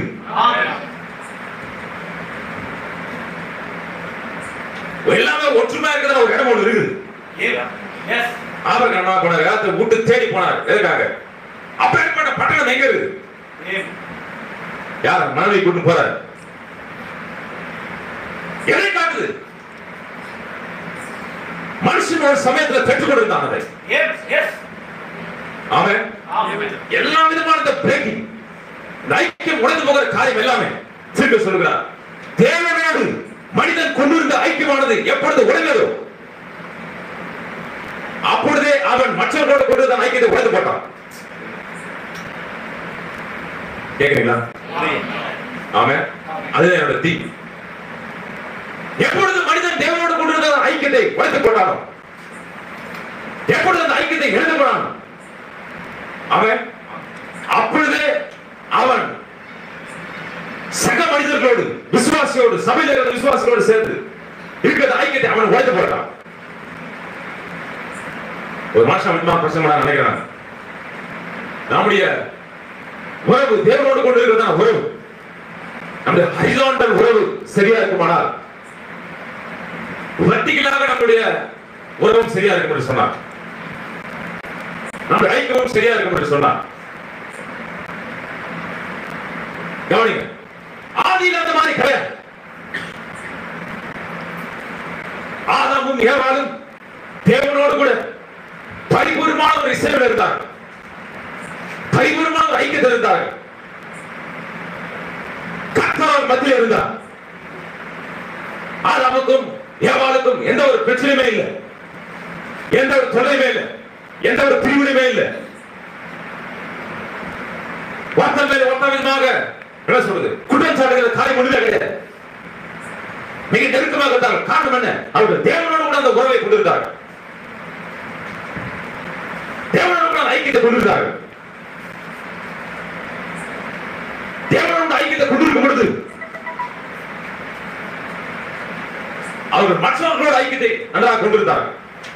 எல்லாமே ஒற்றுமையா இருக்கிற ஒரு இடம் ஒன்று இருக்குது ஆபரகம் என்ன பண்ணாரு அதை விட்டு தேடி போனார் எதுக்காக அப்பேற்பட்ட பட்டணம் எங்க இருக்குது யார் மனைவி கூட்டு போறாரு எதை காட்டுது மனுஷன் ஒரு சமயத்துல பெற்றுக் கொண்டிருந்தான் அதை அவன் எல்லா விதமான இந்த பிரேக்கிங் இந்த ஐக்கியம் உடைந்து போகிற காரியம் எல்லாமே திரும்ப சொல்கிறார் தேவனோடு மனிதன் கொண்டிருந்த ஐக்கியமானது எப்பொழுது உடைந்ததோ அப்பொழுதே அவன் மற்றவர்களோடு கொண்டிருந்த ஐக்கியத்தை உடைந்து போட்டான் கேக்குறீங்களா ஆமென் அதுதான் என்னோட தீ எப்பொழுது மனிதன் தேவனோடு கொண்டிருந்த ஐக்கியத்தை உடைத்து போட்டானோ எப்பொழுது அந்த ஐக்கியத்தை எழுத போனானோ அவன் அப்பொழுதே அவன் சக மனிதர்களோடு விசுவாசியோடு சபையில் இருக்கிற விசுவாசிகளோடு சேர்ந்து இருக்கிற ஐக்கியத்தை அவன் உடைத்து போட்டான் ஒரு மாசம் விதமா பிரச்சனை நான் நினைக்கிறேன் நம்முடைய உறவு தேவனோடு கொண்டு இருக்கிறதான உறவு நம்முடைய ஹரிசாண்டல் உறவு சரியா இருக்குமானால் வெர்டிகலாக நம்முடைய உறவும் சரியா இருக்கும் என்று சொன்னார் நம்முடைய ஐக்கியமும் சரியா இருக்கும் என்று சொன்னார் கவனிங்க ஆதியில் அந்த மாதிரி கிடையாது ஆதாமும் ஏவாளும் தேவனோடு கூட பரிபூர்ணமான ஒரு இசைவில் இருந்தார் பரிபூர்ணமான ஒரு ஐக்கியத்தில் இருந்தார் கர்த்தர் மத்தியில் இருந்தார் ஆதாமுக்கும் ஏவாளுக்கும் எந்த ஒரு பிரச்சனையுமே இல்லை எந்த ஒரு தொலைவே இல்லை எந்த ஒரு பிரிவினையுமே இல்லை ஒருத்தன் மேல ஒருத்தன் விதமாக என்ன சொல்றது குற்றம் சாட்டுகிற காரியம் ஒன்றுமே கிடையாது மிக நெருக்கமாக இருந்தார்கள் காரணம் என்ன அவர்கள் தேவனோடு கூட அந்த உறவை கொண்டிருந்தார்கள் தேவனோடு கூட அந்த ஐக்கியத்தை கொண்டிருந்தார்கள் தேவனோடு ஐக்கியத்தை கொண்டிருக்கும் பொழுது அவர்கள் மற்றவர்களோட ஐக்கியத்தை நன்றாக கொண்டிருந்தார்கள்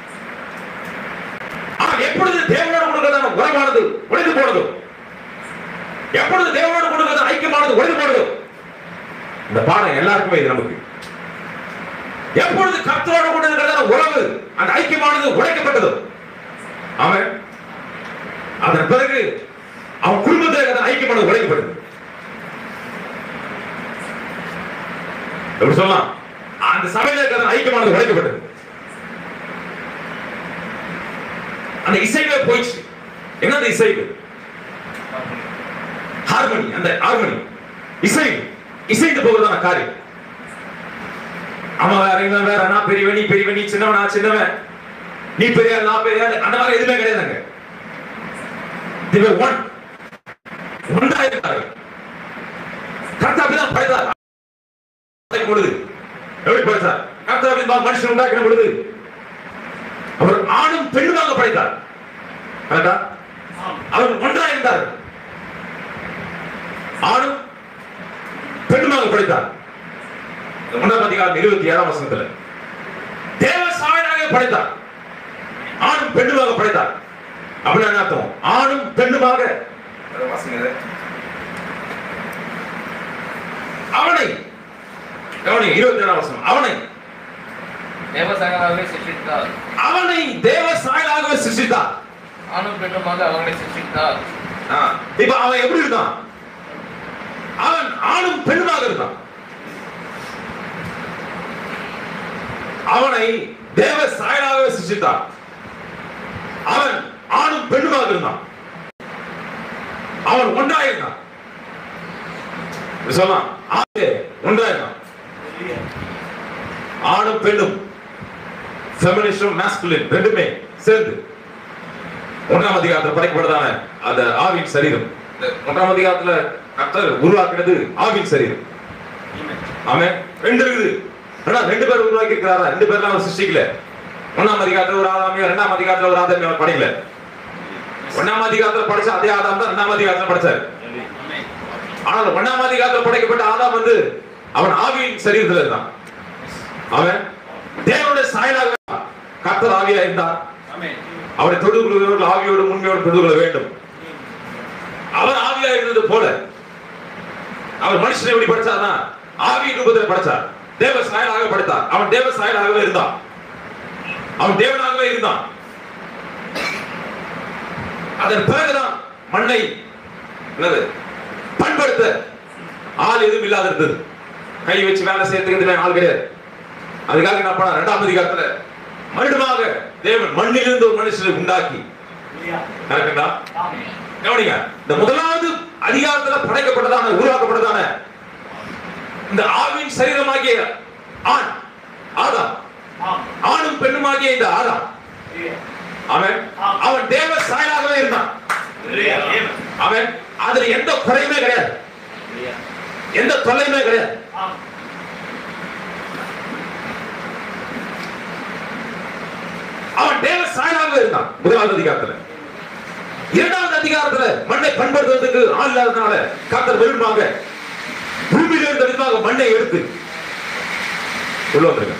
ஆனால் எப்பொழுது தேவனோடு கொடுக்கிறதான உறவானது உடைந்து போனதோ எப்பொழுது தேவனோடு கொடுக்கிறதான ஐக்கியமானது உடைந்து போனதோ இந்த பாடம் எல்லாருக்குமே இது நமக்கு எப்பொழுது கர்த்தரோடு கொண்டிருக்கிறதான உறவு அந்த ஐக்கியமானது உடைக்கப்பட்டதோ அவன் அதன் பிறகு அவன் குடும்பத்தில் இருக்கிற ஐக்கியமானது உடைக்கப்பட்டது எப்படி சொல்லலாம் அந்த சபையில இருக்கிற ஐக்கியமானது உடைக்கப்பட்டது அந்த இசைவே போயிடுச்சு என்ன அந்த இசைவு ஹார்மனி அந்த ஹார்மனி இசை இசைந்து போகிறதான காரியம் அவன் வேற இவன் வேற நான் பெரியவன் நீ பெரியவன் நீ சின்னவன் நான் சின்னவன் நீ பெரியார் நான் பெரியார் அந்த மாதிரி எதுவுமே கிடையாதுங்க They were one. ஒன்றா இருந்தார்கள் கர்த்தர் அப்படிதான் படைத்தார் படைக்கும் பொழுது எப்படி படைத்தார் கர்த்தர் அப்படி மனுஷன் உண்டாக்கின பொழுது அவர் ஆணும் பெண்ணுமாக படைத்தார் கரெக்டா அவர் ஒன்றா இருந்தார் ஆணும் பெண்ணுமாக படைத்தார் இந்த ஒன்றாம் அதிகாரம் இருபத்தி ஏழாம் வசனத்துல தேவ சாயலாக படைத்தார் ஆணும் பெண்ணுமாக படைத்தார் அப்படின்னு என்ன அர்த்தம் ஆணும் பெண்ணுமாக அதை வாசிங்க. அவனை கவனிங்க இருபத்தி ஏழாம் வசனம் அவனை தேவசகராகவே சிருஷ்டித்தார் அவனை தேவ சாயலாகவே சிருஷ்டித்தார் ஆணும் பெண்ணுமாக அவங்களை சிருஷ்டித்தார் ஆ, இப்ப அவன் எப்படி இருந்தான் அவன் ஆணும் பெண்ணுமாக இருந்தான் அவனை தேவ சாயலாகவே சிருஷ்டித்தான் அவன் ஆணும் பெண்ணுமாக இருந்தான் அவன் ஒன்றாயிருந்தான் சொல்லலாம் ஆவே ஒன்றாயிருந்தான் ஆணும் பெண்ணும் ஃபெமினிஸ்டும் மாஸ்குலின் ரெண்டுமே சேர்ந்து ஒன்றாம் அதிகாரத்துல படைக்கப்படுதான அந்த ஆவின் சரீரம் இந்த ஒன்றாம் அதிகாரத்துல கர்த்தர் உருவாக்குனது ஆவின் சரீரம் ஆமென் ரெண்டு இருக்குது ஆனா ரெண்டு பேர் உருவாக்கி இருக்கிறாரா ரெண்டு பேர்லாம் அவர் சிருஷ்டிக்கல ஒண்ணாம் அதிகாரத்துல ஒரு ஆதாமியோ ரெண்டாம் அதிகாரத்துல ஒரு ஆதாமியோ அவர் படைக்கல ஒண்ணாம் அதிகாரத்துல படைச்ச அதே ஆதாம் தான் ரெண்டாம் அதிகாரத்துல படைச்சார் ஆனால் ஒண்ணாம் அதிகாரத்துல படைக்கப்பட்ட ஆதாம் வந்து அவன் ஆவியின் சரீரத்துல இருந்தான் அவன் தேவனுடைய சாயலாக கர்த்தர் ஆவியா இருந்தார் அவரை தொழுது கொள்கிறவர்கள் ஆவியோடு உண்மையோடு தொழுது கொள்ள வேண்டும் அவர் ஆவியா இருந்தது போல அவர் மனுஷனை எப்படி படைச்சார்னா ஆவியின் ரூபத்தில் படைச்சார் தேவ சாயலாக படைத்தார் அவன் தேவ சாயலாகவே இருந்தான் அவன் தேவனாகவே இருந்தான் அதன் பிறகுதான் மண்ணை என்னது பண்படுத்த ஆள் எதுவும் இல்லாத இருந்தது கை வச்சு வேலை செய்யறதுக்கு ஆள் கிடையாது அதுக்காக என்ன பண்ண ரெண்டாம் அதிகாரத்துல மறுபடியுமாக தேவன் மண்ணிலிருந்து ஒரு மனுஷனை உண்டாக்கி கரெக்டா கவனிங்க இந்த முதலாவது அதிகாரத்துல படைக்கப்பட்டதான உருவாக்கப்பட்டதான இந்த ஆவின் சரீரமாகிய ஆண் ஆதாம் ஆணும் பெண்ணுமாகிய இந்த ஆதாம் அவன் அவன் தேவ சாயலாகவே இருந்தான் அவன் அதுல எந்த குறையுமே கிடையாது எந்த தொல்லையுமே கிடையாது அவன் தேவ சாயலாகவே இருந்தான் முதலாவது அதிகாரத்துல இரண்டாவது அதிகாரத்துல மண்ணை பண்படுத்துவதற்கு ஆள் இல்லாதனால கர்த்தர் விரும்பாங்க பூமியில இருந்த விதமாக மண்ணை எடுத்து உள்ள வந்துருங்க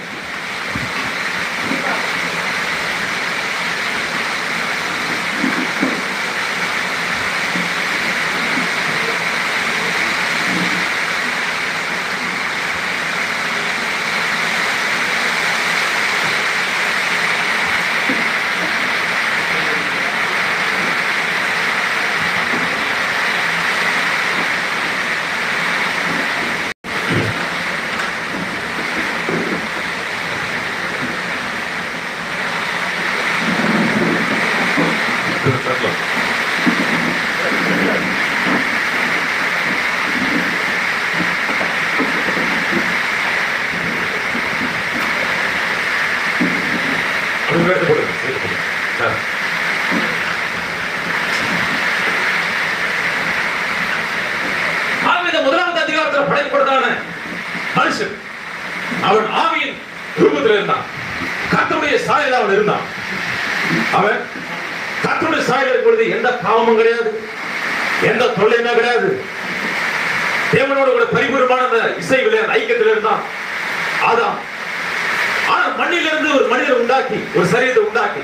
அப்படி எடுத்து போடுங்க எடுத்து போடுங்க. சார். ஆகவே இந்த முதலாவது அதிகாரத்தில் படைக்கப்பட்டதான மனுஷன் அவன் ஆவியின் ரூபத்தில் இருந்தான் கர்த்தருடைய சாயல் அவன் இருந்தான் அவன் கர்த்தருடைய சாயல் இருக்கும் பொழுது எந்த பாவமும் கிடையாது எந்த தொல்லையுமே கிடையாது தேவனோட கூட பரிபூர்ணமான அந்த இசை விளையாட ஐக்கியத்தில் இருந்தான் ஆதாம் ஆனா மண்ணிலிருந்து ஒரு மனிதர் உண்டாக்கி ஒரு சரீரத்தை உண்டாக்கி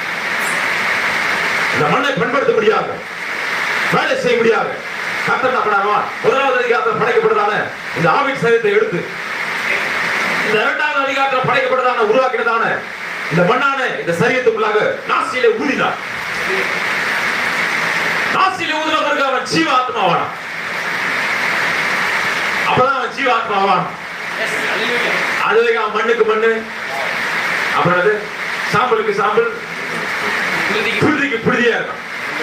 இந்த மண்ணை பண்படுத்த முடியாது வேலை செய்ய முடியாது கர்த்தர் என்ன பண்ணாரா முதலாவது அதிகாரத்தில் படைக்கப்பட்டதான இந்த ஆவின் சரீரத்தை எடுத்து இந்த இரண்டாவது அதிகாரத்தில் படைக்கப்பட்டதான உருவாக்கினதான இந்த மண்ணான இந்த சரீரத்துக்குள்ளாக நாசியில ஊதினார் நாசியில ஊதின பிறகு அவன் ஜீவாத்மாவானான் அப்பதான் அவன் ஜீவாத்மாவான் அது வரைக்கும் அவன் மண்ணுக்கு மண்ணு அப்புறம் அது சாம்பலுக்கு சாம்பல் புழுதிக்கு புழுதியா இருக்கும்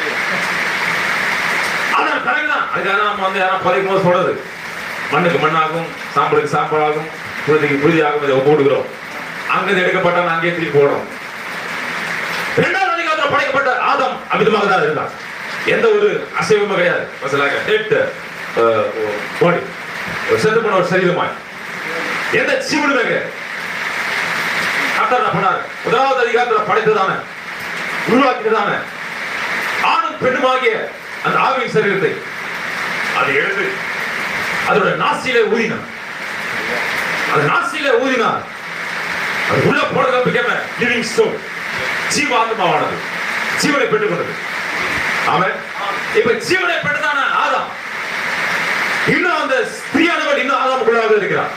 அதன் பிறகுதான் அதுக்காக நம்ம வந்து யாரும் புதைக்கும் போது சொல்றது மண்ணுக்கு மண்ணாகும் சாம்பலுக்கு சாம்பலாகும் புழுதிக்கு புழுதியாகும் இதை போடுகிறோம் அங்கிருந்து எடுக்கப்பட்ட அங்கேயே திருப்பி போடுறோம் இரண்டாவது அதிகாரத்தில் படைக்கப்பட்ட ஆதம் அமிதமாக தான் இருந்தான் எந்த ஒரு அசைவமும் கிடையாது மசலாக டெட் பாடி ஒரு செத்து போன ஒரு சரீரமாய் எந்த ஜீவனுமே கிடையாது கர்த்தர் என்ன பண்ணார் முதலாவது அதிகாரத்துல படைத்ததான உருவாக்கியதான ஆணும் பெண்ணுமாகிய அந்த ஆவியின் சரீரத்தை அதை எடுத்து அதோட நாசியில ஊதினார் அது நாசியில ஊதினார் அது உள்ள போனது பிகம லிவிங் ஸ்டோன் ஜீவாத்மாவானது ஜீவனை பெற்றுக் கொண்டது அவன் இப்ப ஜீவனை பெற்றதான ஆதாம் இன்னும் அந்த ஸ்திரியானவள் இன்னும் ஆதாமுக்குள்ளாக இருக்கிறார்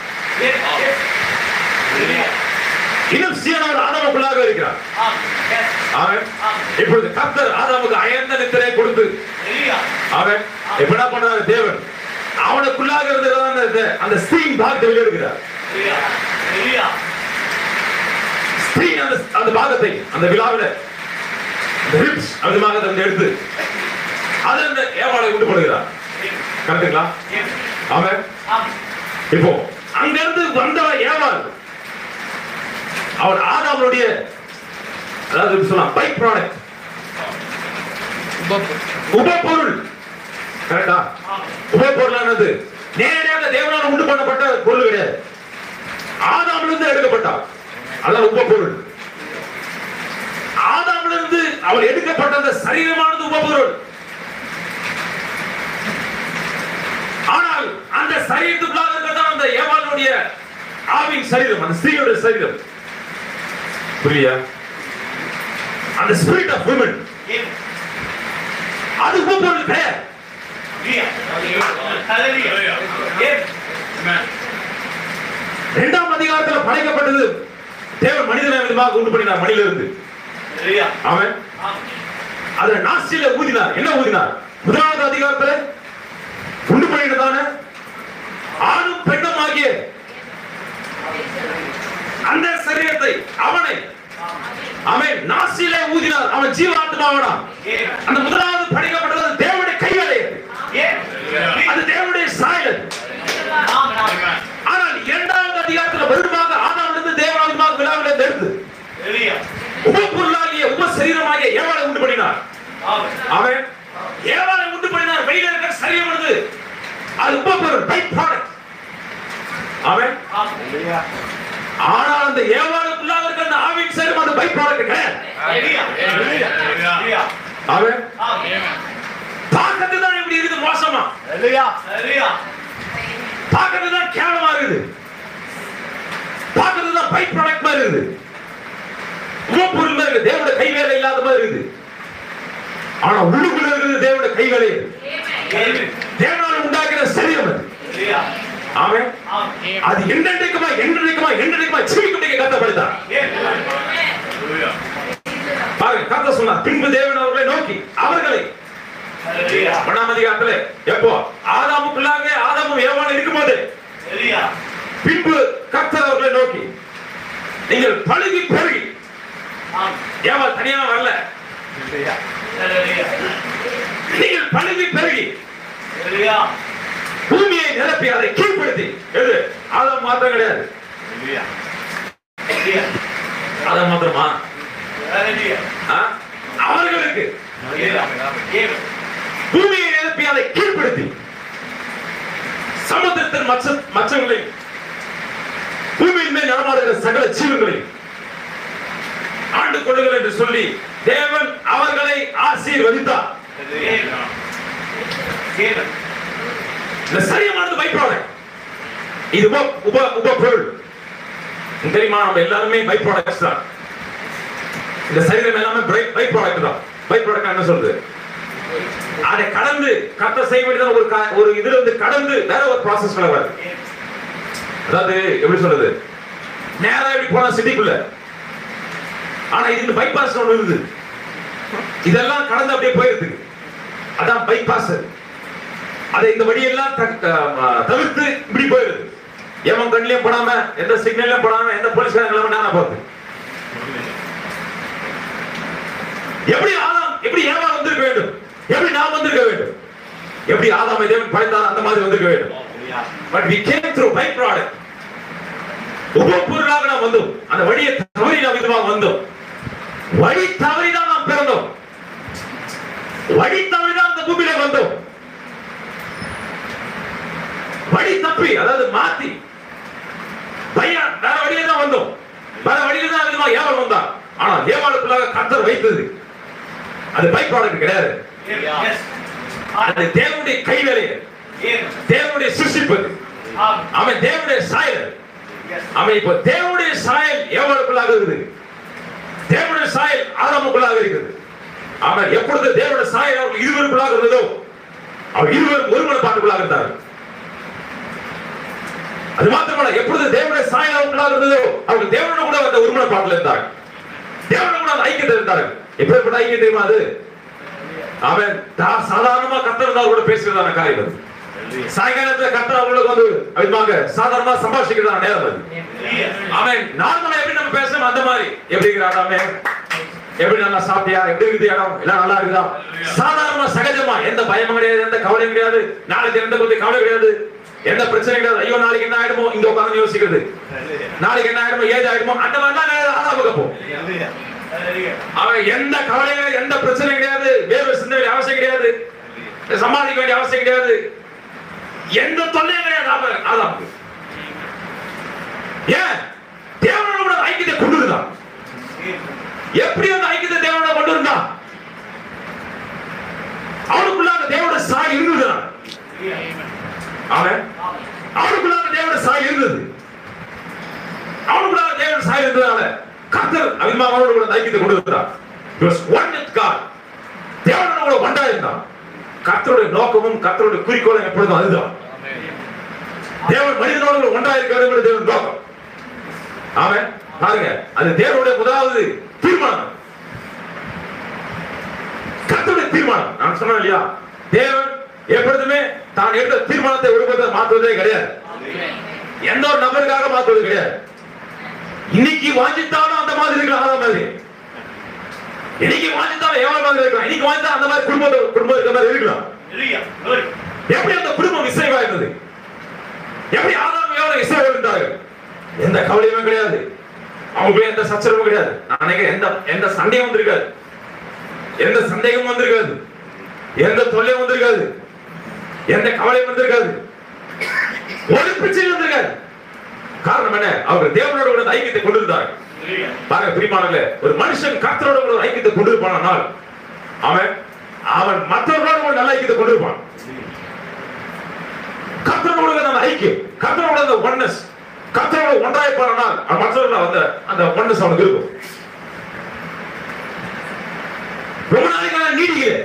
இன்னும் ஸ்திரியானவள் ஆதாமுக்குள்ளாக இருக்கிறார் அவன் இப்பொழுது கர்த்தர் ஆதாமுக்கு அயர்ந்த நித்திரை கொடுத்து அவன் இப்ப என்ன பண்றாரு தேவன் அவனுக்குள்ளாக இருந்ததான அந்த- அந்த ஸ்திரீயின் பாகத்தை வெளியெடுக்கிறார் ஸ்திரீ அந்த அந்த பாகத்தை அந்த விழாவில அந்த ribs, அந்த பாகத்தை வந்து எடுத்து அது அந்த ஏவாளை உண்டு பண்ணுகிறார் கரெக்டுங்களா அவன் இப்போ அங்கிருந்து வந்தவன் ஏவாள் அவன் ஆதாமனுடைய அதாவது எப்படி சொல்லலாம் பை ப்ராடக்ட் உபப்பொருள் கரெக்டா உபப்பொருளானது நேரடியாக தேவனால் உண்டு பண்ணப்பட்ட பொருள் கிடையாது ஆதாமிலிருந்து எடுக்கப்பட்டார் அதான் உபப்பொருள் ஆதாமிலிருந்து அவர் எடுக்கப்பட்ட அந்த சரீரமானது உபப்பொருள் ஆனால் அந்த சரீரத்துக்குள்ளாக இருக்கிறதான் அந்த ஏவாளுடைய ஆவின் சரீரம் அந்த ஸ்திரீயோட சரீரம் புரியா அந்த ஸ்பிரிட் ஆஃப் விமன் அது உபப்பொருள் கிடையாது இரண்டாம் அதிகாரத்துல படைக்கப்பட்டது தேவன் மனிதனை விதமாக உண்டு பண்ணினார் மணிலிருந்து அவன் அதுல நாசியில ஊதினார் என்ன ஊதினார் முதலாவது அதிகாரத்துல உண்டு பண்ணிட்டதான ஆணும் பெண்ணும் ஆகிய அந்த சரீரத்தை அவனை அவன் நாசியிலே ஊதினார் அவன் ஜீவாத்மாவனான் அந்த முதலாவது படைக்கப்பட்டது அது தேவனுடைய கைவேலை அது தேவனுடைய சாயல் ஆனால் இரண்டாவது அதிகாரத்துல வருமாக ஆதாமிலிருந்து தேவனாவிதமாக விழாவிலிருந்து எடுத்து உபப்பொருளாகிய உப சரீரமாகிய ஏவாளை உண்டு பண்ணினார் அவன் ஏவாளை உண்டு பண்ணினார் வெளியில இருக்கிற சரீரமானது அது உபப்பொருள் பை ப்ராடக்ட் அவன் ஆனால் அந்த ஏவாளுக்குள்ளாக இருக்கிற அந்த ஆவின் சரீரம் அது பை ப்ராடக்ட் கிடையாது அவன் பார்க்கறது தான் இப்படி இருக்குது மோசமா பார்க்கறது தான் கேவலமா இருக்குது பார்க்கறது தான் பை ப்ராடக்ட் மாதிரி இருக்குது உபப்பொருள் மாதிரி இருக்குது தேவனுடைய கை வேலை இல்லாத மாதிரி இருக்குது ஆனா உள்ளுக்குள்ள இருக்குது தேவனுடைய கை வேலை தேவனால் உண்டாக்குற சரீரம் அது ஆமென் அது என்றென்றைக்குமா என்றென்றைக்குமா என்றென்றைக்குமா ஜீவிக்கும்படிக்கு கத்தப்படுத்தார் பாருங்க கத்த சொன்னார் பின்பு தேவன் அவர்களை நோக்கி அவர்களை ஒண்ணாம் அதிகாரத்துல எப்போ ஆதாமுக்குள்ளாக ஆதாமும் ஏவாளும் இருக்கும்போது பின்பு கர்த்தர் அவர்களை நோக்கி நீங்கள் பழுகி பெருகி ஏவாள் தனியா வரல நீங்கள் பழுகி பெருகி பூமியை நிரப்பி அதை கீழ்ப்படுத்தி எது ஆதாம் மாத்திரம் கிடையாது ஆதாம் மாத்திரமா ஆ? அவர்களுக்கு பூமியை நிரப்பி அதை கீழ்ப்படுத்தி சமுத்திரத்தின் மச்ச மச்சங்களையும் பூமியின் மேல் நடமாடுகிற சகல ஜீவங்களையும் ஆண்டு கொள்ளுங்கள் என்று சொல்லி தேவன் அவர்களை ஆசீர்வதித்தார் இந்த சரியமானது பை ப்ராடக்ட் இது உப உப உப பொருள் உங்களுக்கு தெரியுமா நம்ம எல்லாருமே பை ப்ராடக்ட்ஸ் தான் இந்த சரீரம் எல்லாமே பை ப்ராடக்ட் தான் பை ப்ராடக்ட் என்ன சொல்றது அதை கடந்து கத்த செய்ய வேண்டியது ஒரு கா- ஒரு இதுல வந்து கடந்து வேற ஒரு ப்ராசஸ் வருது அதாவது எப்படி சொல்றது நேரா இப்படி போனா சிட்டிக்குள்ள ஆனா இது பைபாஸ் ஒன்று இருக்குது இதெல்லாம் கடந்து அப்படியே போயிருது அதான் பைபாஸ் அதை இந்த வழியெல்லாம் த- அஹ் தவிர்த்து இப்படி போயிருது எவன் கண்ணிலையும் போடாம எந்த சிக்னல்லையும் போடாம எந்த போலீஸ்காரங்களும் நானா பார்த்து எப்படி ஆதாம் எப்படி ஏவா வந்திருக்க வேண்டும் எப்படி நாம் வந்திருக்க வேண்டும் எப்படி ஆதாமை தேவன் படைத்தார் அந்த மாதிரி வந்திருக்க வேண்டும் but we came through by product உபப்பொருளாக நாம் வந்தோம் அந்த வழியை தவறி நாம் விதமாக வந்தோம் வழி தவறி தான் நாம் பிறந்தோம் வழி தவறிதான் அந்த பூமியில வந்தோம் வழி தப்பி அதாவது மாத்தி பையன் வேற வழியில தான் வந்தோம் வேற வழியில தான் விதமா ஏவல் வந்தான் ஆனா ஏவாளுக்குள்ளாக கத்தர் வைத்தது அது பைப்பாளருக்கு கிடையாது அது தேவனுடைய கைவேலையை தேவனுடைய சிருஷ்டிப்பு அவன் தேவனுடைய சாயல் அவன் இப்ப தேவனுடைய சாயல் ஏவாளுக்குள்ளாக இருக்குது தேவனுடைய சாயல் ஆதாமுக்குள்ளாக இருக்குது அவன் எப்பொழுது தேவனுடைய சாயல் அவர்கள் இருவருக்குள்ளாக இருந்ததோ அவர் இருவரும் ஒருமனப்பாட்டுக்குள்ளாக இருந்தார்கள் அது மாத்திரமல்ல எப்பொழுது தேவனுடைய சாயல் அவர்களுக்குள்ளாக இருந்ததோ அவர்கள் தேவனோட கூட அந்த ஒருமனப்பாட்டில் இருந்தார்கள் தேவனோட கூட அந்த ஐக்கியத்தில் இருந்தார்கள் எப்பேற்பட்ட ஐக்கியம் தெரியுமா அது அவன் தா- சாதாரணமா கத்தர் கூட பேசுகிறதான காரியம் அது சாயங்காலத்துல கத்தர் அவங்களுக்கு வந்து அப்படிமாங்க சாதாரணமா சம்பாஷிக்கிறதான நேரம் அது அவன் நார்மலா எப்படி நம்ம பேசணும் அந்த மாதிரி எப்படி இருக்கிறான் அவன் எப்படி நல்லா சாப்பிட்டியா எப்படி இருக்குது இடம் எல்லாம் நல்லா இருக்குதா சாதாரணமா சகஜமா எந்த பயமும் கிடையாது எந்த கவலையும் கிடையாது நாளைக்கு எந்த கொஞ்சம் கவலை கிடையாது எந்த பிரச்சனை கிடையாது ஐயோ நாளைக்கு என்ன ஆயிடுமோ இங்க உட்கார்ந்து யோசிக்கிறது நாளைக்கு என்ன ஆயிடுமோ ஏஜ் ஆயிடுமோ அந்த மாதிரி தான் ஆதாபக்கப்போ அவன் எந்த கவலையும் கிடையாது, எந்த பிரச்சனையும் கிடையாது வேறு சிந்த வேண்டிய அவசியம் கிடையாது சமாளிக்க வேண்டிய அவசியம் கிடையாது எந்த தொல்லையும் கிடையாது அவன் ஆதாமுக்கு ஏன் தேவனோட கூட ஐக்கியத்தை கொண்டு இருந்தான் எப்படி அந்த ஐக்கியத்தை தேவனோட கொண்டு இருந்தான் அவனுக்குள்ள அந்த தேவனோட சாய் இருந்தது அவன் அவனுக்குள்ள அந்த தேவனோட சாய் இருந்தது அவனுக்குள்ள அந்த தேவனோட சாய் இருந்ததால கர்த்தர் அபிமா அவனோட கூட அந்த ஐக்கியத்தை கொண்டு வந்தார் He was one with God. தேவனோட கூட ஒன்றா இருந்தான் கர்த்தருடைய நோக்கமும் கர்த்தருடைய குறிக்கோளும் எப்பொழுதும் அதுதான் தேவன் மனிதனோடு கூட ஒன்றா இருக்க வேண்டும் என்று தேவன் நோக்கம் ஆமென் பாருங்க அது தேவனுடைய முதலாவது தீர்மானம் கர்த்தருடைய தீர்மானம் நான் சொன்னேன் இல்லையா தேவன் எப்பொழுதுமே தான் எடுத்த தீர்மானத்தை ஒருபோது மாற்றுவதே கிடையாது எந்த ஒரு நபருக்காக மாற்றுவது கிடையாது இன்னைக்கு வாஞ்சித்தாலும் அந்த மாதிரி இருக்கலாம் அந்த மாதிரி இன்னைக்கு வாஞ்சித்தாலும் எவ்வளவு மாதிரி இருக்கலாம் இன்னைக்கு வாஞ்சித்தா அந்த மாதிரி குடும்பம் குடும்பம் இருக்கிற மாதிரி இருக்கலாம் எப்படி அந்த குடும்பம் இசைவா இருந்தது எப்படி ஆதாம் எவ்வளவு இசைவா இருந்தார்கள் எந்த கவலையுமே கிடையாது அவங்களுக்குள்ள எந்த சச்சரவும் கிடையாது நான் நினைக்கிறேன் எந்த எந்த சண்டையும் வந்திருக்காது எந்த சந்தேகமும் வந்திருக்காது எந்த தொல்லையும் வந்திருக்காது எந்த கவலையும் வந்திருக்காது ஒரு பிரச்சனையும் வந்திருக்காது காரணம் என்ன அவர் தேவனோட கூட அந்த ஐக்கியத்தை கொண்டிருந்தார்கள் பாருங்க பிரிமானங்களே ஒரு மனுஷன் கர்த்தரோட கூட ஒரு ஐக்கியத்தை கொண்டிருப்பானால் அவன் அவன் மற்றவர்களோட கூட நல்ல ஐக்கியத்தை கொண்டிருப்பான் கர்த்தரோட கூட அந்த ஐக்கியம் கர்த்தரோட அந்த ஒன்னஸ் கர்த்தரோட ஒன்றாய்ப்பானால் அவன் மற்றவர்கள் அந்த அந்த ஒன்னஸ் அவனுக்கு இருக்கும் ரொம்ப நாளைக்கு நான் நீடிக்கல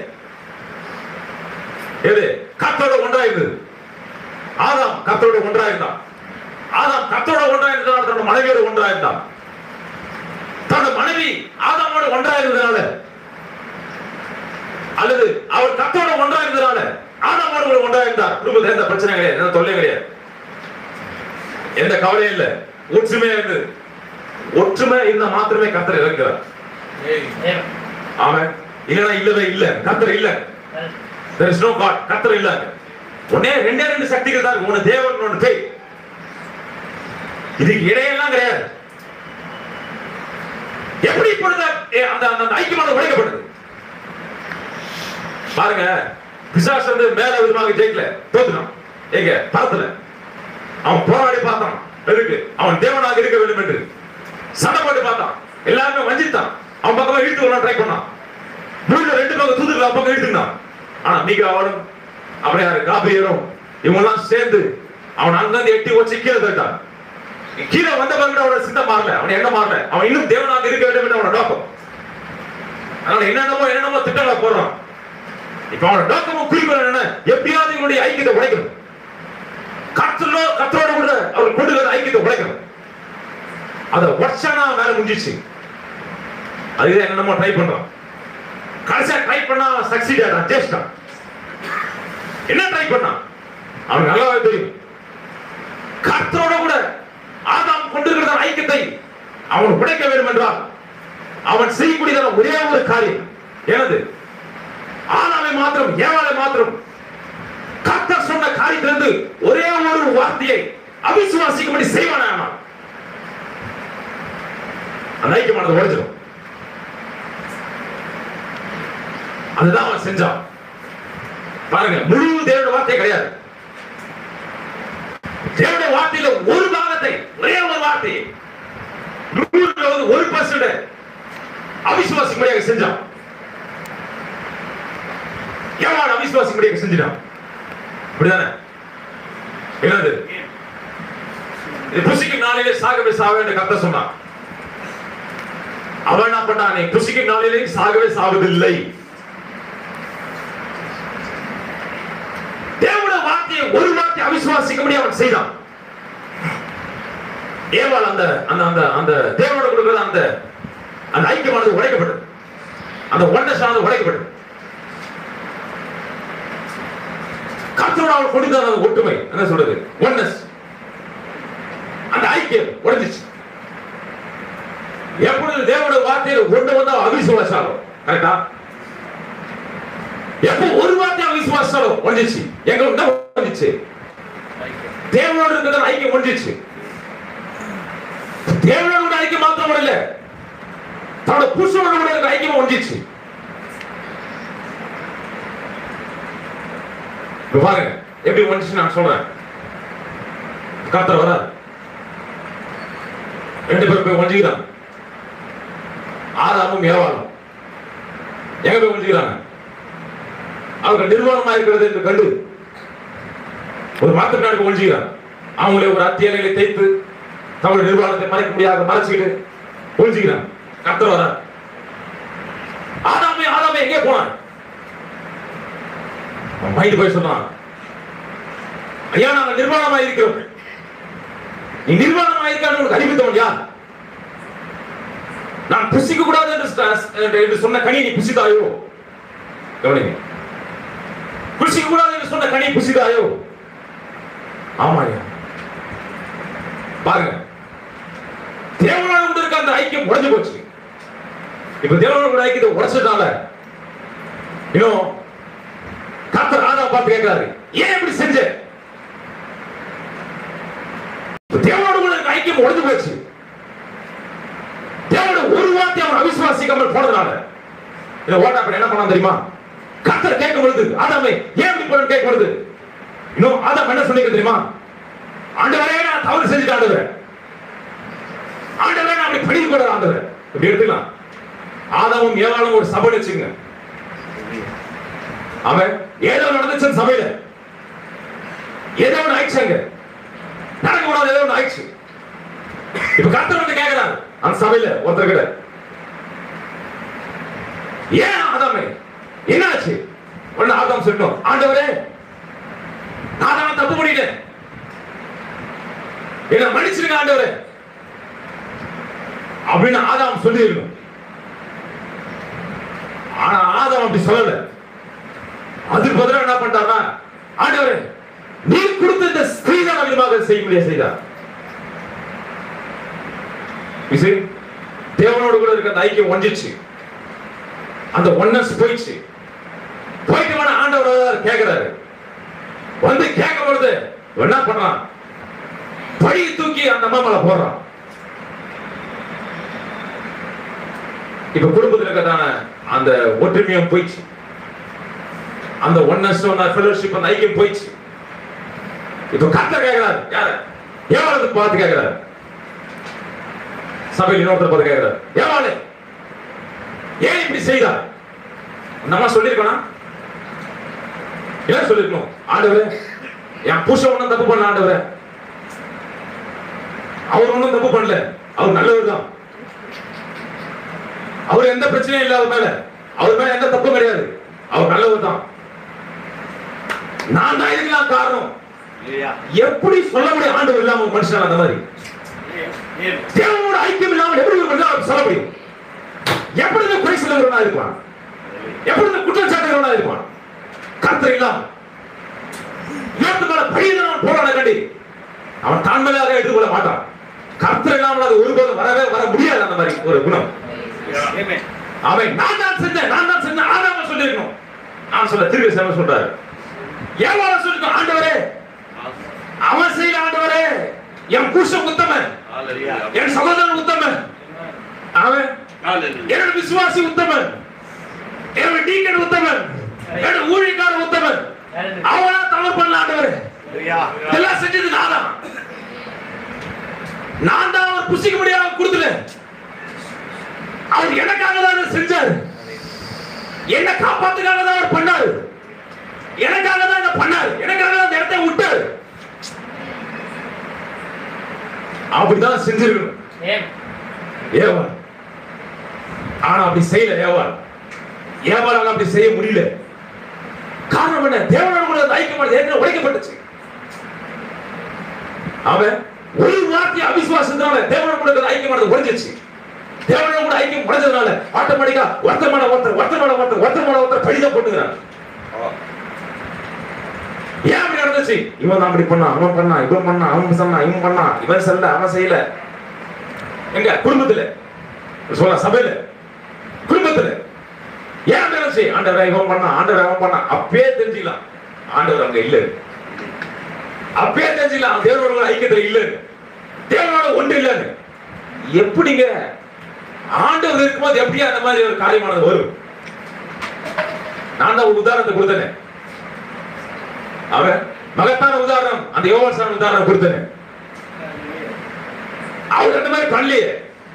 எது கர்த்தரோட ஒன்றா இருந்தது ஆதாம் கர்த்தரோட ஒன்றா இருந்தான் ஆதாம் கர்த்தரோட ஒன்றா இருந்ததால் தன்னோட மனைவியோட ஒன்றா இருந்தான் தன்னோட மனைவி ஆதாமோட ஒன்றா இருந்ததுனால அல்லது அவர் கர்த்தரோட ஒன்றா இருந்ததுனால ஆதாமோட கூட ஒன்றா இருந்தார் குடும்பத்தில் எந்த பிரச்சனை கிடையாது எந்த தொல்லை கிடையாது எந்த கவலையும் இல்லை ஒற்றுமையா இருந்தது ஒற்றுமை இந்த மாத்திரமே கர்த்தர் இறக்கிறார் ஆமென் இல்லனா இல்லவே இல்ல கர்த்தர் இல்ல there is no god கர்த்தர் இல்ல ஒண்ணே ரெண்டே ரெண்டு சக்திகள் தான் இருக்கு ஒண்ணு தேவன் ஒண்ணு பேய் இதுக்கு இடையெல்லாம் கிடையாது எப்படி இப்பொழுது ஏ, அந்த அந்த அந்த ஐக்கியமான உடைக்கப்பட்டது பாருங்க பிசாசு வந்து மேல விதமாக ஜெயிக்கல தோத்துனான் எங்க பரத்துல அவன் போராடி பார்த்தான் எதுக்கு அவன் தேவனாக இருக்க வேண்டும் என்று சண்டை போட்டு பார்த்தான் எல்லாருமே வஞ்சித்தான் அவன் பக்கமா இழுத்து வரலாம் ட்ரை பண்ணான் மூணு ரெண்டு பக்கம் தூத்துக்கு அவன் பக்கம் இழுத்துனான் ஆனா மீக அவனும் அப்புறம் யாரு காபியரும் இவங்க எல்லாம் சேர்ந்து அவன் அங்கிருந்து எட்டி வச்சு கீழே தட்டான் கீழே வந்த பிறகு அவனோட சித்தம் மாறல அவன் என்ன மாறல அவன் இன்னும் தேவனாக இருக்க வேண்டும் என்று அவனோட நோக்கம் அதனால என்னென்னமோ என்னென்னமோ திட்டங்களை போடுறான் இப்ப அவனோட நோக்கமும் குறிக்கோள் என்ன எப்படியாவது இவனுடைய ஐக்கியத்தை உடைக்கணும் கத்தலோ கத்தரோட கூட அவர் கொண்டு வர ஐக்கியத்தை உடைக்கணும் அத உடச்சானா வேலை முடிஞ்சிச்சு அதுதான் என்னென்னமோ ட்ரை பண்றான் கடைசியா ட்ரை பண்ணா சக்சீட் ஆயிட்டான் ஜெயிச்சிட்டான் என்ன ட்ரை பண்ணான் அவனுக்கு நல்லாவே தெரியும் கர்த்தரோட கூட ஆதாம் கொண்டிருக்கிற ஐக்கியத்தை அவன் உடைக்க வேண்டும் என்றால் அவன் செய்யக்கூடியதான ஒரே ஒரு காரியம் எனது ஆதாமை மாத்திரம் ஏவாளை மாத்திரம் கர்த்தர் சொன்ன காரியத்திலிருந்து ஒரே ஒரு வார்த்தையை அவிசுவாசிக்கும்படி செய்வானா அந்த ஐக்கியமானது உடைச்சிடும் அதுதான் அவன் செஞ்சான் பாருங்க முழு தேவனுடைய வார்த்தை கிடையாது தேவனுடைய வார்த்தையில ஒரு பாகத்தை ஒரே ஒரு வார்த்தை நூறுல வந்து ஒரு பர்சன்ட் அவிசுவாசிக்கும்படியாக செஞ்சான் எவன் அவிசுவாசிக்கும்படியாக செஞ்சிட்டான் அப்படிதானே என்னது இது புசிக்கும் நாளிலே சாகவே சாவே என்று கத்த சொன்னான் அவன் என்ன பண்ணான் நீ புசிக்கும் நாளிலே சாகவே சாவதில்லை தேவனுடைய வார்த்தையை ஒரு வார்த்தை அவிசுவாசிக்கும்படி அவன் செய்தான் ஏவாள் அந்த அந்த அந்த அந்த தேவனோட கொடுக்கிற அந்த அந்த ஐக்கியமானது உடைக்கப்பட்டது அந்த ஒன்னஸ் ஆனது உடைக்கப்பட்டது கர்த்தரோட அவள் கொடுத்த அந்த ஒற்றுமை என்ன சொல்றது ஒன்னஸ் அந்த ஐக்கியம் உடைஞ்சிச்சு எப்பொழுது தேவனுடைய வார்த்தையில் ஒன்று வந்தா அவிசுவாசாலும் கரெக்டா எப்போ ஒரு வார்த்தை அவிசுவாசாலும் ஒழிஞ்சிச்சு எங்க என்ன ஒழிஞ்சிச்சு தேவனோடு இருக்கிற ஐக்கியம் ஒழிஞ்சிச்சு தேவனோடு கூட ஐக்கியம் மாத்திரம் இல்ல தன்னோட புருஷனோட கூட இருக்கிற ஐக்கியம் ஒழிஞ்சிச்சு இப்ப பாருங்க எப்படி ஒழிஞ்சிச்சு நான் சொல்றேன் கர்த்தர் வராது ரெண்டு பேரும் போய் ஒழிஞ்சுக்கிறாங்க ஆதாமும் ஏவாளும் எங்க போய் ஒழிஞ்சுக்கிறாங்க அவங்க நிர்வாணமா இருக்கிறது என்று கண்டு ஒரு மரத்து நாடுக்கு ஒழிஞ்சுக்கிறாங்க அவங்களே ஒரு அத்தியலைகளை தேய்த்து தங்களுடைய நிர்வாணத்தை மறைக்க முடியாத மறைச்சுக்கிட்டு ஒழிஞ்சுக்கிறாங்க கர்த்தர் வரார் ஆதாமே ஆதாமே எங்கே போனான் அவன் மைண்டு போய் சொன்னான் ஐயா நாங்கள் நிர்வாணமா இருக்கிறோம் நீ நிர்வாணமா இருக்கான்னு உனக்கு அறிவித்தவன் யார் நான் புசிக்க கூடாது என்று ஸ்ட- என்று சொன்ன கனி நீ புசித்தாயோ கவனிங்க புசிக்க கூடாது என்று சொன்ன கனி புசித்தாயோ ஆமாயா பாருங்க தேவனோட கூட இருக்க அந்த ஐக்கியம் உடைஞ்சு போச்சு இப்ப தேவனோட கூட ஐக்கியத்தை உடைச்சதுனால இன்னும் கர்த்தர் ஆதா பார்த்து கேட்கிறாரு ஏன் இப்படி செஞ்ச இப்ப தேவனோட கூட இருக்க ஐக்கியம் உடைஞ்சு போச்சு தேவனோட ஒரு வார்த்தை அவன் அவிசுவாசிக்காமல் போனதுனால இதை ஓட்டா அப்படி என்ன பண்ணான் தெரியுமா கர்த்தர் கேட்கும் பொழுது ஆதாமே ஏன் இப்படி போன கேட்கும் பொழுது இன்னும் ஆதாம் என்ன சொன்னீங்க தெரியுமா ஆண்டவரே நான் தவறு செஞ்சுட்டு ஆண்டவரே ஆண்டவரே நான் அப்படி பண்ணிக்க கூடாது ஆண்டவரே இப்படி எடுத்துக்கலாம் ஆதாமும் ஏவாளும் ஒரு சபை வச்சுங்க அவன் ஏதோ நடந்துச்சு சபையில ஏதோ ஒன்று ஆயிடுச்சாங்க நடக்க கூடாது ஏதோ ஒன்று ஆயிடுச்சு இப்ப கர்த்தர் வந்து கேக்குறாரு அந்த சபையில ஒருத்தர் கிட்ட ஏன் ஆதாமே என்னாச்சு ஒண்ணு ஆதாம் சொல்லணும் ஆண்டவரே நான் தான் தப்பு பண்ணிட்டேன் என்ன மன்னிச்சிருங்க ஆண்டவரே அப்படின்னு ஆதாம் சொல்லியிருக்கணும் ஆனா ஆதாம் அப்படி சொல்லல அதுக்கு பதிலா என்ன பண்ணிட்டாருன்னா ஆண்டவரே நீர் கொடுத்த இந்த ஸ்திரீதான் அதிகமாக செய்ய முடிய செய்தார் You see? தேவனோடு கூட இருக்க அந்த ஐக்கியம் ஒன்றிச்சு அந்த ஒன்னஸ் போயிடுச்சு போயிட்டு வேணா ஆண்டவர் வராரு, கேக்குறாரு வந்து கேட்கும் பொழுது இவன் என்ன பண்றான் பழி தூக்கி அந்த அம்மா மேல போடுறான் இப்ப குடும்பத்துல இருக்கதான அந்த ஒற்றுமையும் போயிடுச்சு அந்த ஒன்னஸ் ஃபெலோஷிப் அந்த ஐக்கியம் போயிடுச்சு இப்ப கத்த கேக்குறாரு யாரு எவ்வளவு பார்த்து கேக்குறாரு சபையில் இன்னொருத்தர் பார்த்து கேக்குறாரு எவ்வளவு ஏன் இப்படி செய்தார் நம்ம சொல்லிருக்கணும் ஏன் சொல்லிருக்கணும் ஆண்டவரே என் புருஷன் ஒண்ணும் தப்பு பண்ணல ஆண்டவரே அவர் ஒண்ணும் தப்பு பண்ணல அவர் நல்லவர் தான் அவர் எந்த பிரச்சனையும் இல்ல அவர் மேல அவர் மேல எந்த தப்பும் கிடையாது அவர் நல்லவர் தான் நான் தான் இதுக்கெல்லாம் காரணம் எப்படி சொல்ல முடியும் ஆண்டவர் இல்லாம ஒரு மனுஷன் அந்த மாதிரி தேவனோட ஐக்கியம் இல்லாமல் எப்படி ஒரு மனிதன் சொல்ல முடியும் எப்படி இந்த குறை சொல்லுகிறவனா இருப்பான் எப்படி இந்த குற்றம் சாட்டுகிறவனா இருப்பான் கர்த்தர் இல்லாம இன்னொருத்த மேல பழியதான் போராட கண்டி அவன் தான் மேலாக எடுத்துக்கொள்ள மாட்டான் கர்த்தர் இல்லாமல் அது ஒருபோதும் வரவே வர முடியாது அந்த மாதிரி ஒரு குணம் அவன் நான் தான் செஞ்சேன் நான் தான் செஞ்சேன் ஆதாம சொல்லிருக்கணும் நான் சொல்ல திருப்பி சேவை சொல்றாரு ஏவாள சொல்லிருக்கோம் ஆண்டவரே அவன் செய்ய ஆண்டவரே என் புருஷன் உத்தமன் என் சகோதரன் உத்தமன் அவன் என்னோட விசுவாசி உத்தமன் என்னுடைய டீக்கன் உத்தமன் என்னுடைய ஊழியக்காரன் உத்தமன் அவனா தவறு பண்ணல ஆண்டவரே எல்லாம் செஞ்சது நான் தான் நான் தான் அவர் புசிக்க முடியாம கொடுத்துல அவர் எனக்காக தான் அதை செஞ்சாரு என்ன காப்பாத்துக்காக தான் அவர் பண்ணாரு எனக்காக தான் இதை பண்ணாரு எனக்காக தான் அந்த இடத்தை விட்டாரு அப்படிதான் செஞ்சிருக்கணும் ஏவாள் ஆனா அப்படி செய்யல ஏவாள் ஏவாளால அப்படி செய்ய முடியல காரணம் என்ன தேவனோட கூட அந்த ஐக்கியமானது ஏற்கனவே உடைக்கப்பட்டுச்சு அவன் ஒரு வார்த்தை அவிசுவாசத்தினால தேவனோட கூட அந்த ஐக்கியமானது உடைஞ்சிச்சு தேவனோட கூட ஐக்கியம் உடைஞ்சதுனால ஆட்டோமேட்டிக்கா வர்த்தமான ஒருத்தர் வர்த்தமான ஒருத்தர் வர்த்தமான ஒருத்தர் கடிதம் போட்டுக்கிறான் ஏன் அப்படி நடந்துச்சு இவன் தான் அப்படி பண்ணான் அவன் பண்ணான் இவன் பண்ணான் அவன் சொன்னான் இவன் பண்ணான் இவன் செய்யல அவன் செய்யல எங்க குடும்பத்துல சொல்ல சபையில குடும்பத்துல ஏன் அப்படி நடந்துச்சு ஆண்டவர் இவன் பண்ணான் ஆண்டவர் அவன் பண்ணான் அப்பயே தெரிஞ்சுக்கலாம் ஆண்டவர் அங்க இல்ல அப்பயே தெரிஞ்சுக்கலாம் தேவனோட கூட ஐக்கியத்துல இல்ல தேவனோட ஒன்று இல்லைன்னு எப்படிங்க ஆண்டவர் இருக்கும்போது எப்படி அந்த மாதிரி ஒரு காரியமானது வரும் நான் தான் ஒரு உதாரணத்தை கொடுத்தேன் அவன் மகத்தான உதாரணம் அந்த யோகாசான உதாரணம் கொடுத்தேன் அவர் அந்த மாதிரி பண்ணலையே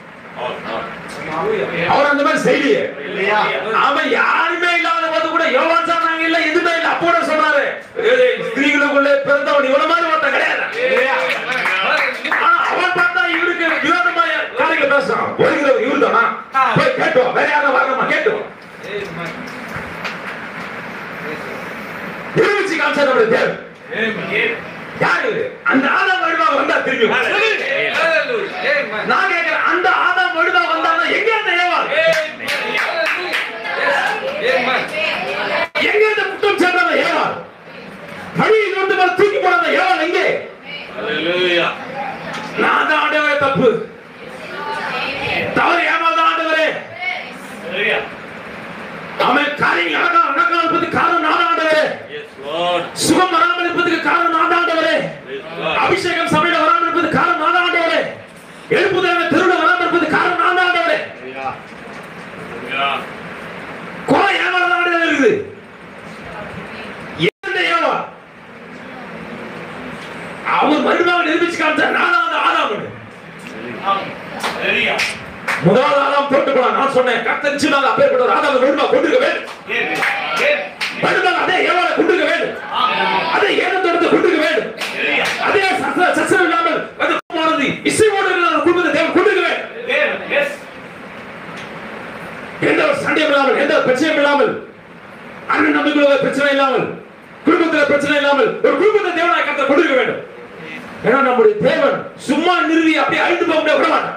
அவர் அந்த மாதிரி செய்யலையே அவன் யாருமே இல்லாத போது கூட யோவான் சொன்னாங்க இல்ல எதுவுமே இல்ல அப்போ கூட சொன்னாரு ஏய், ஸ்திரீகளுக்குள்ளே பிறந்தவன் இவன மாதிரி ஒருத்தன் கிடையாது ஆனா அவன் பார்த்தா இவருக்கு விரோதமா காரியங்கள் பேசுறான் வருகிறவர் இவரு தானா போய் கேட்டோம் வேற யாரும் வரணுமா கேட்டோம் நிரூபிச்சு காமிச்சா நம்முடைய தேவன் யாரு இவரு? அந்த ஆதாம் வடிவாக வந்தா திரும்பி நான் கேட்கிறேன் அந்த ஆதாம் வடிவாக வந்தானா எங்க அந்த ஏவாள் எங்க இந்த குற்றம் சேர்ந்தவன் ஏவாள் வழியில் வந்து மேல தூக்கி போனத ஏவாள் எங்கே நான் தான் ஆண்டவரே தப்பு தவறு ஏமாத ஆண்டவரே அவன் காரியங்கள் நடக்காம நடக்காம இருப்பதுக்கு காரணம் நான் ஆண்டவரே சுகம் வராமல் இருப்பதுக்கு காரணம் நான் ஆண்டவரே அபிஷேகம் சபையில வராமல் இருப்பது காரணம் நான் ஆண்டவரே எழுப்புதல் தெருவில் வராமல் இருப்பது காரணம் நான் ஆண்டவரே கொலை ஏமாறதான் ஆண்டவரே இருக்குது எந்த ஏவா அவர் மறுபடியும் நிரூபிச்சு காமிச்சார் நான் தான் அந்த ஆதாம் முதலாவது ஆதாம் போட்டு போலாம் நான் சொன்னேன் கத்தரிச்சு நான் அப்பேற்பட்ட ஒரு ஆதாம் மறுபடியும் கொண்டிருக்க வேண்டும் மறுபடியும் அதே ஏவாளை கொண்டிருக்க வேண்டும் அதே ஏனத்தோடு கொண்டிருக்க வேண்டும் அதே சச- சசனம் இல்லாமல் அது போனது இசையோடு இருக்கிற ஒரு குடும்பத்தை தேவன் கொண்டிருக்க வேண்டும் எந்த ஒரு சண்டையும் இல்லாமல் எந்த ஒரு பிரச்சனையும் இல்லாமல் அண்ணன் நம்பிக்கையுள்ள பிரச்சனை இல்லாமல் குடும்பத்துல பிரச்சனை இல்லாமல் ஒரு குடும்பத்தை தேவனாய் கத்த கொண்டிருக்க வேண்டும் ஏன்னா நம்முடைய தேவன் சும்மா நிறுவி அப்படியே அழிந்து போக முடியாது விட மாட்டான்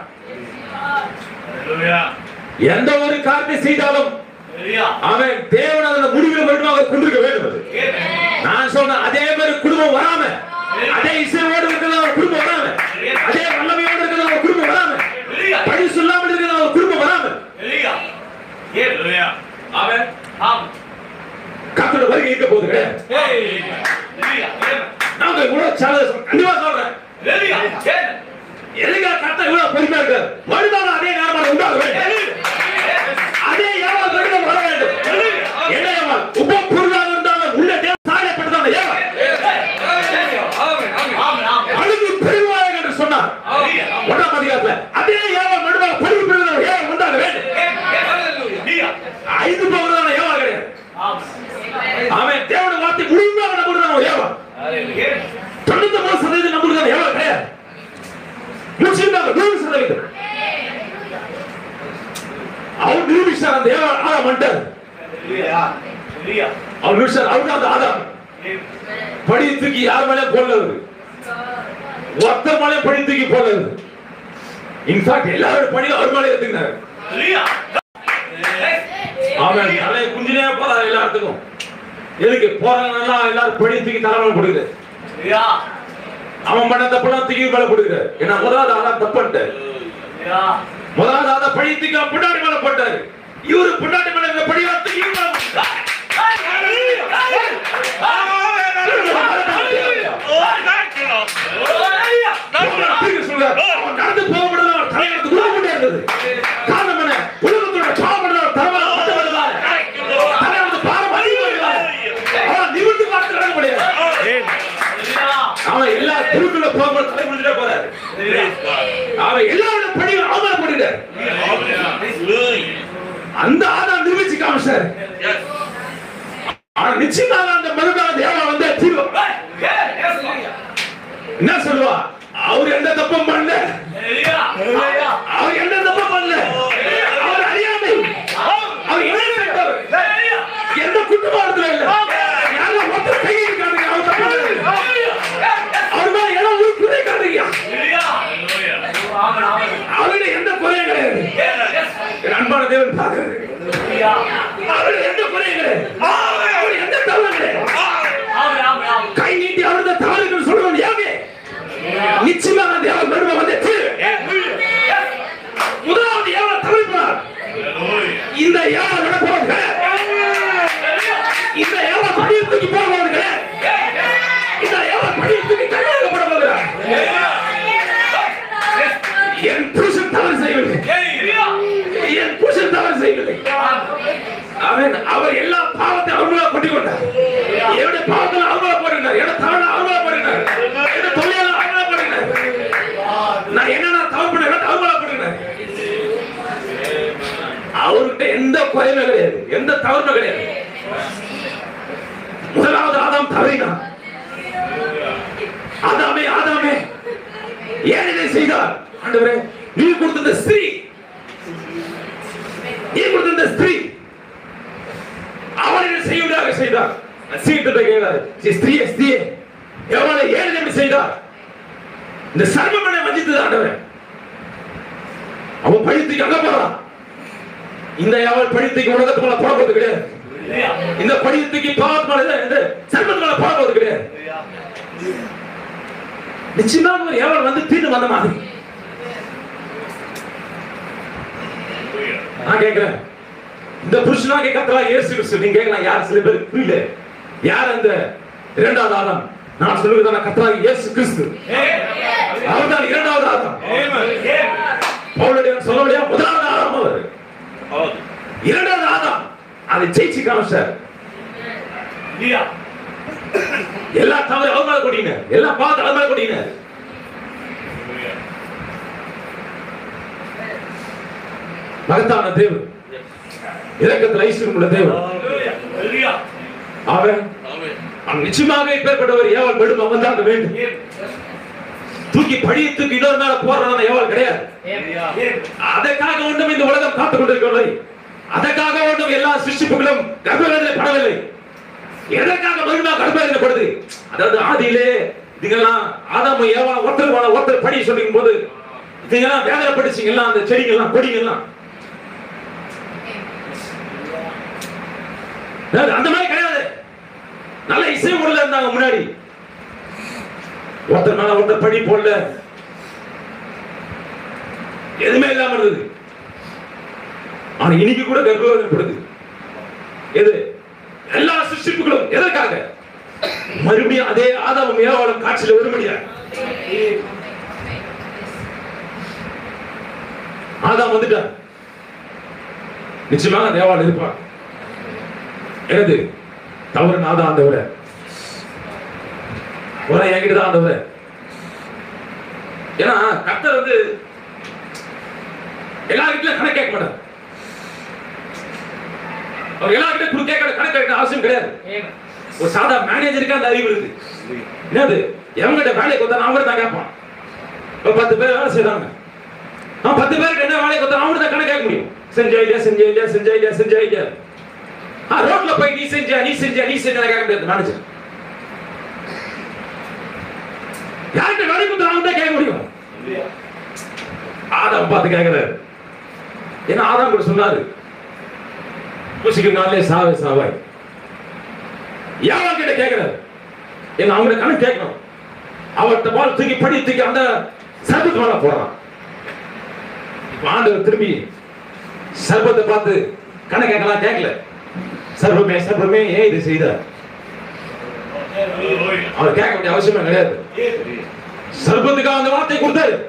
எந்த ஒரு காரியத்தை செய்தாலும் அவன் தேவன் அதன் முடிவில் மட்டுமாக கொண்டிருக்க வேண்டும் அது. நான் சொன்ன அதே மாதிரி குடும்பம் வராம அதே இசையோடு இருக்கிறது அவர் குடும்பம் வராம அதே வல்லமையோடு இருக்கிறது அவர் குடும்பம் வராம பழி சொல்லாமல் இருக்கிறது அவர் குடும்பம் வராம அவன் கத்தோட வருகை இருக்க போகுது கிடையாது. நாங்க இவ்வளவு சேலஞ்ச் கண்டிப்பா சொல்றேன் எதுக்கா கத்த இவ்வளவு பொறுமையா இருக்காரு மறுநாள் அதே நேரமான உண்டாக வேண்டும் அதே ஏவாள் வருடம் வர வேண்டும் என்ன ஏவாள் உப பொருளாக இருந்தாலும் உள்ள தேவன் சாயப்பட்டதான ஏவாள் அழுது பெருவாயாக என்று சொன்னார் ஒன்றாம் அதிகாரத்துல அதே ஏவாள் மறுநாள் பரிவு பெறுகிற ஏவாள் உண்டாக வேண்டும் ஐந்து போகிறதான ஏவாள் கிடையாது அவன் தேவன வார்த்தை முழுமையாக நம்புறதான ஏவாள் தொண்ணூத்தி மூணு சதவீதம் நம்புறதான ஏவாள் கிடையாது முற்றிலுமாக நூறு சதவீதம் அவர் நிரூபிச்சார் அந்த ஏவாள் ஆதாம் வந்துட்டார் அவர் நிரூபிச்சார் அவர் தான் அந்த ஆதாம் படி தூக்கி யார் மேலே போடலது ஒத்த மேலே படி தூக்கி போடலது இன்ஃபேக்ட் எல்லாரும் படி அவர் மேலே எடுத்துக்கினார் அவன் தலை குஞ்சினே போறாரு எல்லாத்துக்கும் எதுக்கு போறாங்க எல்லாரும் படி தூக்கி தலைமையில போடுது அவன் பண்ண தப்பெல்லாம் தூக்கி மேல போடுது ஏன்னா முதலாவது ஆதான் தப்புன்ட்டார் முதலாவது ஆதான் பழி தூக்கி அவன் பின்னாடி மேல போட்டாரு இவரு பின்னாடி மேல இந்த படி வந்து இவரு மேல போட்டாரு. தூக்கி சொல்றாரு. அவன் நடந்து போக முடியல அவன் தலையெடுத்து கொடுக்க முடியாது காரணம் என்ன உலகத்தோட பாவம் தலைமையில பட்டு வருவாரு அவர் எல்லாரோட பணியும் அவமானப்படுகிறார் அந்த ஆதாம் நிரூபிச்சு காமிச்சார் ஆனா நிச்சயமாக அந்த மனுதான தேவா வந்து தீர்வு என்ன சொல்லுவா அவர் எந்த தப்பும் பண்ணல அவர் எந்த தப்பும் பண்ணல அவர் அறியாமை அவர் இணையவர் எந்த குற்றவாளத்துல இல்ல யாரோ ஒருத்தர் கையை காட்டுங்க அவர் தப்பு பண்ணல. அவர் மேல ஏதோ ஒரு குறை காட்டுங்க அவருடைய எந்த குறையும் கிடையாது என் அன்பான தேவன் பார்க்கிறது அவருடைய எந்த குறையும் கிடையாது அவர் எந்த தவறும் கிடையாது கை நீட்டி அவருடைய தவறுகள் சொல்றவன் யாவே நிச்சயமாக அந்த யாவை மரும வந்து முதலாவது யாவை தவிர்ப்பார் இந்த யாவை நடப்பவர்கள் இந்த யாவை படியை தூக்கி போடுபவர்கள் இந்த யாவை படியை தூக்கி கையாளப்படுபவர்கள் என் புருஷன் தவறு செய்யவில்லை என் புருஷன் தவறு செய்யவில்லை அவன் அவர் எல்லா பாவத்தை அவர்களா கொட்டி கொண்டார் என்னுடைய பாவத்தில் அவங்களா போடுகிறார் என்னோட தவறு அவங்களா போடுகிறார் என்னோட தொழிலாளர் அவங்களா போடுகிறார் நான் என்னென்ன தவறு பண்ண அவங்களா போடுகிறார் அவர்கிட்ட எந்த குறையுமே கிடையாது எந்த தவறுமே கிடையாது முதலாவது ஆதாம் தவறினான் ஆதாமே ஆதாமே ஏன் இதை செய்தார் ஆண்டவரே நீ கொடுத்த ஸ்திரீ நீ கொடுத்த ஸ்திரீ அவனை செய்வதாக செய்தார் சீட்டத்தை கேட்டார் ஸ்திரீயே ஸ்திரீயே எவனை ஏன் இப்படி செய்தார் இந்த சர்மமனை வஞ்சித்தது ஆண்டவரே அவன் பழித்துக்கு அங்க போறான் இந்த அவள் பழித்துக்கு உலகத்து மேல போடுறது கிடையாது இந்த பழித்துக்கு பாவத்து மேல இந்த சர்மத்து மேல போடுறது கிடையாது நிச்சயமாக ஒரு எவள் வந்து தீர்ந்து வந்த மாதிரி நான் கேட்கிறேன் இந்த புருஷனாக கத்தரா இயேசு கிறிஸ்து நீங்க கேட்கலாம் யார் சில பேர் புரியல யார் அந்த இரண்டாவது ஆதாம் நான் சொல்லுவதான கத்தரா இயேசு கிறிஸ்து அவர்தான் இரண்டாவது ஆதாம் பவுலுடைய சொல்ல முடியாது முதலாவது ஆதாம் அவர் இரண்டாவது ஆதாம் அதை ஜெயிச்சு காமிச்சார் எல்லா தவறு அவர் மேல கொடிங்க எல்லா பாவத்தை அவர் மேல கொடிங்க மகத்தான தேவன் இரக்கத்தில் ஐஸ்வர்யம் உள்ள தேவன் அவன் அவன் நிச்சயமாக இப்பேற்பட்டவர் ஏவல் படும் அவன் தான் வேண்டும் தூக்கி படியை தூக்கி இன்னொரு மேல போடுறதான ஏவல் கிடையாது அதற்காக ஒன்றும் இந்த உலகம் காத்துக் கொண்டிருக்கவில்லை அதற்காக ஒன்றும் எல்லா சிருஷ்டிப்புகளும் கர்ப்பவேதனை படவில்லை எதற்காக மகிமா கர்ப்பவேதனைப்படுது அதாவது ஆதியிலே இதுங்கெல்லாம் ஆதாம ஏவா ஒருத்தர் போன ஒருத்தர் படி சொல்லிக்கும் போது இதுங்கெல்லாம் வேதனை படிச்சீங்கல்லாம் அந்த செடிங்கெல்லாம் கொடிங்கெல்லாம் அதாவது அந்த மாதிரி கிடையாது நல்ல இசை உள்ள இருந்தாங்க முன்னாடி ஒருத்தர் மேல ஒருத்தர் படி போடல எதுவுமே இல்லாம இருந்தது ஆனா இன்னைக்கு கூட கர்ப்பவேதனைப்படுது எது எல்லா சிருஷ்டிப்புகளும் எதற்காக மறுபடியும் அதே ஆதாமும் ஏவாளும் காட்சியில வர முடியாது ஆதாம் வந்துட்டார் நிச்சயமாக தேவாள் இருப்பார் எனது தவறு நான் தான் ஆண்டவர உரை என்கிட்ட தான் ஆண்டவர ஏன்னா கர்த்தர் வந்து எல்லாருக்கிட்ட கணக்கு கேட்க மாட்டார் அவர் எல்லாருக்கிட்ட குடு கேட்க கணக்கு கேட்க அவசியம் கிடையாது ஒரு சாதா மேனேஜருக்கு அந்த அறிவு இருக்கு என்னது எவங்கிட்ட வேலைக்கு வந்தா அவங்க தான் கேட்பான் இப்ப பத்து பேர் வேலை செய்றாங்க அவன் பத்து பேருக்கு என்ன வேலைக்கு வந்தா அவங்க தான் கணக்கு கேட்க முடியும் செஞ்சா இல்லையா செஞ்சா இல்லையா செஞ்சா இல்லையா செஞ்சா இல்லையா ஆ ரோட்ல போய் நீ செஞ்சா நீ செஞ்சா நீ செஞ்சா கேட்க முடியாது மேனேஜர் யார்கிட்ட வேலை கொடுத்தா அவங்க தான் கேட்க முடியும் ஆதாம் பார்த்து கேட்கிறாரு ஏன்னா ஆதாம் கூட சொன்னாரு புசிக்கும் நாளே சாவே சாவாய் யாரும் கிட்ட கேட்கிறாரு ஏன்னா அவங்க கணக்கு கேட்கணும் அவர்கிட்ட பால் தூக்கி படி தூக்கி அந்த சர்பத்து மேல போடுறான் இப்ப ஆண்டவர் திரும்பி சர்பத்தை பார்த்து கணக்கு கேட்கலாம் கேட்கல சர்வமே சர்வமே ஏன் இது செய்த அவர் கேட்க வேண்டிய அவசியமே கிடையாது சர்பத்துக்கு அந்த வார்த்தை கொடுத்தாரு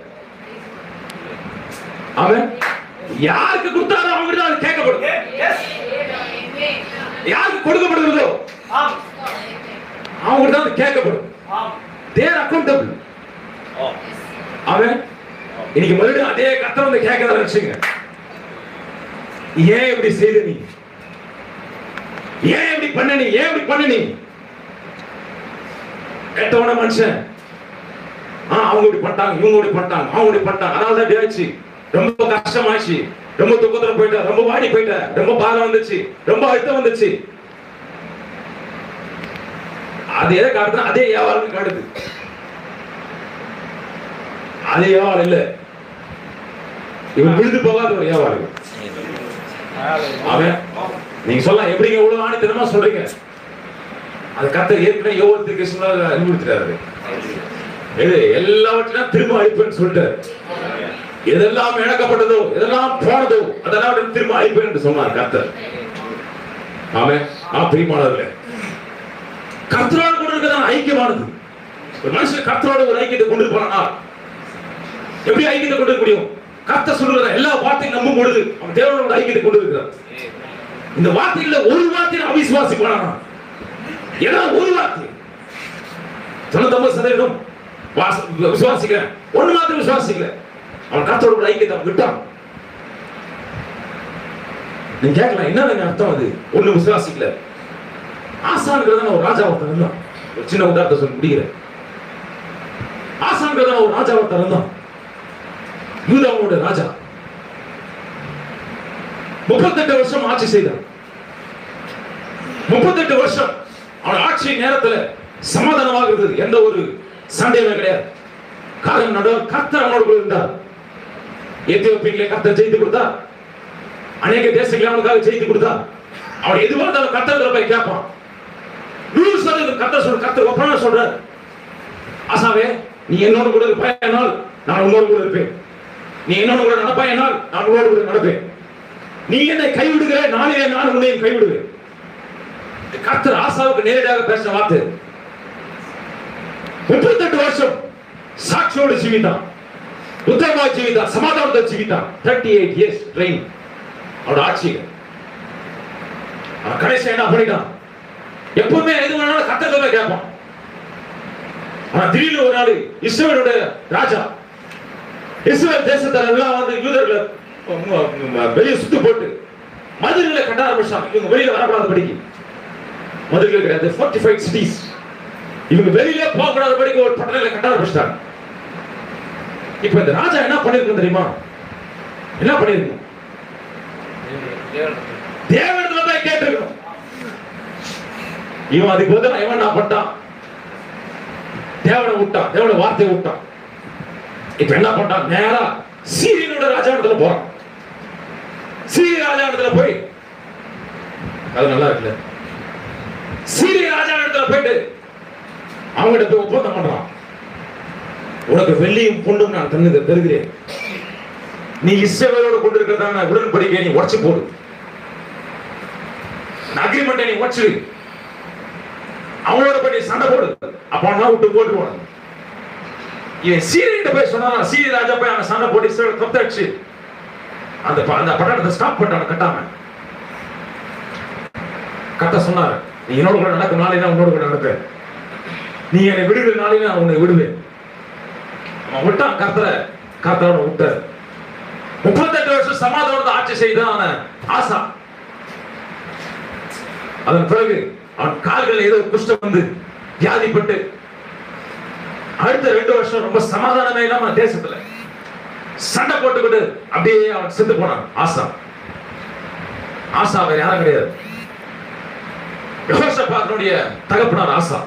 அவன் யாருக்கு கொடுத்தாரோ அவங்களுக்கு தான் அது கேட்கப்படும் யாருக்கு கொடுக்கப்படுகிறதோ அவங்களுக்கு தான் அது கேட்கப்படும் தேர் அக்கௌண்டபிள் அவன் இன்னைக்கு மறுபடியும் அதே கத்த வந்து கேட்கறத வச்சுங்க ஏன் இப்படி செய்த நீ ஏன் இப்படி பண்ண நீ ஏன் இப்படி பண்ண நீ கெட்டவன மனுஷன் ஆ, அவங்க இப்படி பண்ணிட்டாங்க இவங்க இப்படி பண்ணிட்டாங்க அவங்க இப்படி பண்ணிட்டாங்க அதனால தான் இப்படி ஆச்சு ரொம்ப கஷ்டமாச்சு ரொம்ப துக்கத்துல போயிட்ட ரொம்ப வாடி போயிட்ட ரொம்ப பாரம் வந்துச்சு ரொம்ப அழுத்தம் வந்துச்சு அது எதை காட்டுதுன்னா அதே வியாபாரம் காட்டுது அது வியாபாரம் இல்ல இவன் விழுந்து போகாத ஒரு வியாபாரம் அவன் நீங்க சொல்லலாம் எப்படிங்க இவ்வளவு ஆணித்தனமா சொல்றீங்க அது கத்த ஏற்கனவே யோகத்துக்கு கிருஷ்ணா அறிவுறுத்துறாரு இது எல்லாவற்றையும் திரும்ப அழிப்பேன்னு சொல்லிட்டாரு எதெல்லாம் இழக்கப்பட்டதோ எதெல்லாம் போனதோ அதெல்லாம் அவன் திரும்ப அழிப்பேன் என்று சொன்னார் கர்த்தர் ஆமே ஆ பிரியமானவர்களே கர்த்தரோடு கூட இருக்கிறது ஐக்கியமானது ஒரு மனுஷன் கர்த்தரோட ஒரு ஐக்கியத்தை கொண்டு இருப்பானா எப்படி ஐக்கியத்தை கொண்டு இருக்க முடியும் கர்த்தர் சொல்லுகிற எல்லா வார்த்தையும் நம்பும் பொழுது அவன் தேவனோட ஒரு ஐக்கியத்தை கொண்டு இருக்கிறான் இந்த வார்த்தையில ஒரு வார்த்தையை அவிசுவாசிப்பானா ஏன்னா ஒரு வார்த்தை தொண்ணூத்தொன்பது சதவீதம் வாச- விசுவாசிக்கிறேன் ஒண்ணு மாத்திரம் விசுவாசிக்கல அவன் கர்த்தரோட ஒரு ஐக்கியத்தை அவன் விட்டான் நீங்க கேட்கலாம் என்ன அர்த்தம் அது ஒண்ணு விசுவாசிக்கல ஆசான்கிறதான ஒரு ராஜா ஒருத்தன் இருந்தான் ஒரு சின்ன உதாரணத்தை சொல்லி முடிக்கிறேன் ஆசான்கிறதான ஒரு ராஜா ஒருத்தன் இருந்தான் யூதாவோட ராஜா முப்பத்தெட்டு வருஷம் ஆட்சி செய்தான் முப்பத்தெட்டு வருஷம் அவன் ஆட்சி நேரத்துல சமாதானமாக இருந்தது எந்த ஒரு சண்டையுமே கிடையாது காரணம் நடுவர் கர்த்தர் அவனோடு கூட இருந்தார் எத்தியோப்பியிலே கர்த்தர் ஜெயித்து கொடுத்தார் அநேக தேசங்களை அவனுக்காக ஜெயித்து கொடுத்தார் அவன் எதுவாக இருந்தாலும் கர்த்தர் போய் கேட்பான் நூறு சதவீதம் கர்த்தர் சொல்ற கர்த்தர் ஒப்பனா சொல்ற ஆசாவே நீ என்னோட கூட இருப்பாயானால் நான் உன்னோடு கூட இருப்பேன் நீ என்னோட கூட நடப்பாயானால் நான் உன்னோடு கூட நடப்பேன் நீ என்னை கைவிடுகிற நானே நான் உன்னையும் கைவிடுவேன் கர்த்தர் ஆசாவுக்கு நேரடியாக பேசின வார்த்தை முப்பத்தெட்டு வருஷம் சாட்சியோடு ஜீவித்தான் உத்தரமா ஜீவித்தான் சமாதானத்தை ஜீவித்தான் தேர்ட்டி எயிட் இயர்ஸ் ட்ரெயின் அவனோட ஆட்சியில அவன் கடைசி என்ன பண்ணிட்டான் எப்பவுமே எது வேணாலும் கத்தத்தை கேட்பான் ஆனா திடீர்னு ஒரு நாள் இஸ்ரவேலோட ராஜா இஸ்ரவேல் தேசத்துல எல்லாம் வந்து யூதர்களை வெளியே சுத்து போட்டு மதுரையில கட்ட ஆரம்பிச்சாங்க இவங்க வெளியில வரக்கூடாத படிக்கு மதுரையில் கிடையாது ஃபோர்ட்டி ஃபைவ் சிட்டிஸ் இவங்க வெளியில போக கூடாத படிக்க ஒரு பட்டணங்களை கட்ட ஆரம்பிச்சிட்டாங்க இப்ப இந்த ராஜா என்ன பண்ணிருக்கணும் தெரியுமா என்ன பண்ணிருக்கணும் தேவனிடத்துல போய் கேட்டிருக்கணும் இவன் அதுக்கு பதிலா இவன் என்ன பண்ணிட்டான் தேவனை விட்டான் தேவனை வார்த்தையை விட்டான் இப்ப என்ன பண்ணிட்டான் நேரா சீரியனோட ராஜா இடத்துல போறான் சீரிய ராஜா இடத்துல போய் அது நல்லா இருக்குல்ல சீரிய ராஜா இடத்துல போயிட்டு அவங்ககிட்ட போய் ஒப்பந்தம் பண்றான் உனக்கு வெள்ளியும் பொண்ணும் நான் தந்து தருகிறேன் நீ இஸ்ரவேலோட கொண்டு இருக்கிறதான உடன்படிக்கை நீ உடைச்சு போடு அக்ரிமெண்ட்டை நீ உடைச்சிடு அவனோட போய் நீ சண்டை போடு அப்ப அவனா விட்டு போட்டுருவான் இவன் சீரியன்ட்ட போய் சொன்னா சீரிய ராஜா போய் அவன் சண்டை போட்டு இஸ்ரவேல் தொத்தடிச்சு அந்த ப- அந்த பட்டணத்தை ஸ்டாப் பண்ணிட்டான் கட்டாம கட்ட சொன்னார் நீ என்னோட கூட நடக்கும் நாளே நான் உன்னோட கூட நடப்பேன் நீ என்னை விடுகிற நாளே நான் உன்னை விடுவேன் அவன் விட்டான் கர்த்தரை கர்த்தரோட விட்டார் முப்பத்தெட்டு வருஷம் சமாதானத்தை ஆட்சி செய்தான் அவன் ஆசா அதன் பிறகு அவன் கால்கள் ஏதோ குஷ்டம் வந்து வியாதிப்பட்டு அடுத்த ரெண்டு வருஷம் ரொம்ப சமாதானமே இல்லாம தேசத்துல சண்டை போட்டுக்கிட்டு அப்படியே அவன் செத்து போனான் ஆசா ஆசா வேற யாரும் கிடையாது யெகோஷாபாத்தினுடைய தகப்பனார் ஆசா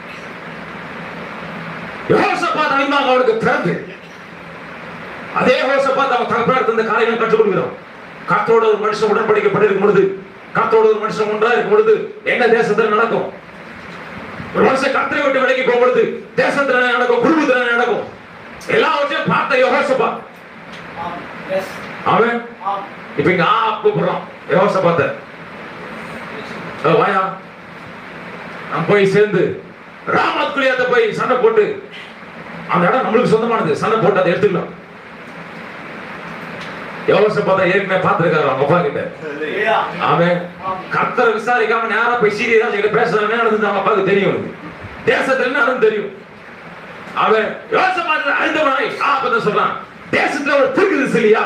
யெகோஷாபாத் அனிமாக அவனுக்கு பிறந்து அதே யெகோஷாபாத் அவன் தகப்பனார் தந்த காரியங்களை கற்றுக் கொடுக்கிறோம் கர்த்தரோட ஒரு மனுஷன் உடன்படிக்கப்பட்டிருக்கும் பொழுது கர்த்தரோட ஒரு மனுஷன் ஒன்றா இருக்கும் பொழுது என்ன தேசத்துல நடக்கும் ஒரு மனுஷன் கர்த்தரை விட்டு விலகி போகும் பொழுது தேசத்துல என்ன நடக்கும் குடும்பத்துல என்ன நடக்கும் எல்லாவற்றையும் பார்த்த யெகோஷாபாத் அவன் இப்ப இங்க ஆ கூப்பிடுறான் யெகோஷாபாத்தை "ஏ, வாயா நான் போய் சேர்ந்து ராமத் குலியாத்த போய் சண்டை போட்டு அந்த இடம் நம்மளுக்கு சொந்தமானது சண்டை போட்டு அதை எடுத்துக்கலாம் யோகச பார்த்தா ஏற்கனவே பார்த்திருக்காரு அவங்க அப்பா கிட்ட அவன் கர்த்தரை விசாரிக்காம நேரா போய் சீரியஸா கிட்ட பேசுறானே நடந்தது அவங்க அப்பாவுக்கு தெரியும் அவனுக்கு. தேசத்துல என்ன நடந்து தெரியும் அவன் யோசபாத் அறிந்தவனாய் ஆபத்தை சொல்றான் தேசத்துல ஒரு திருக்குது இல்லையா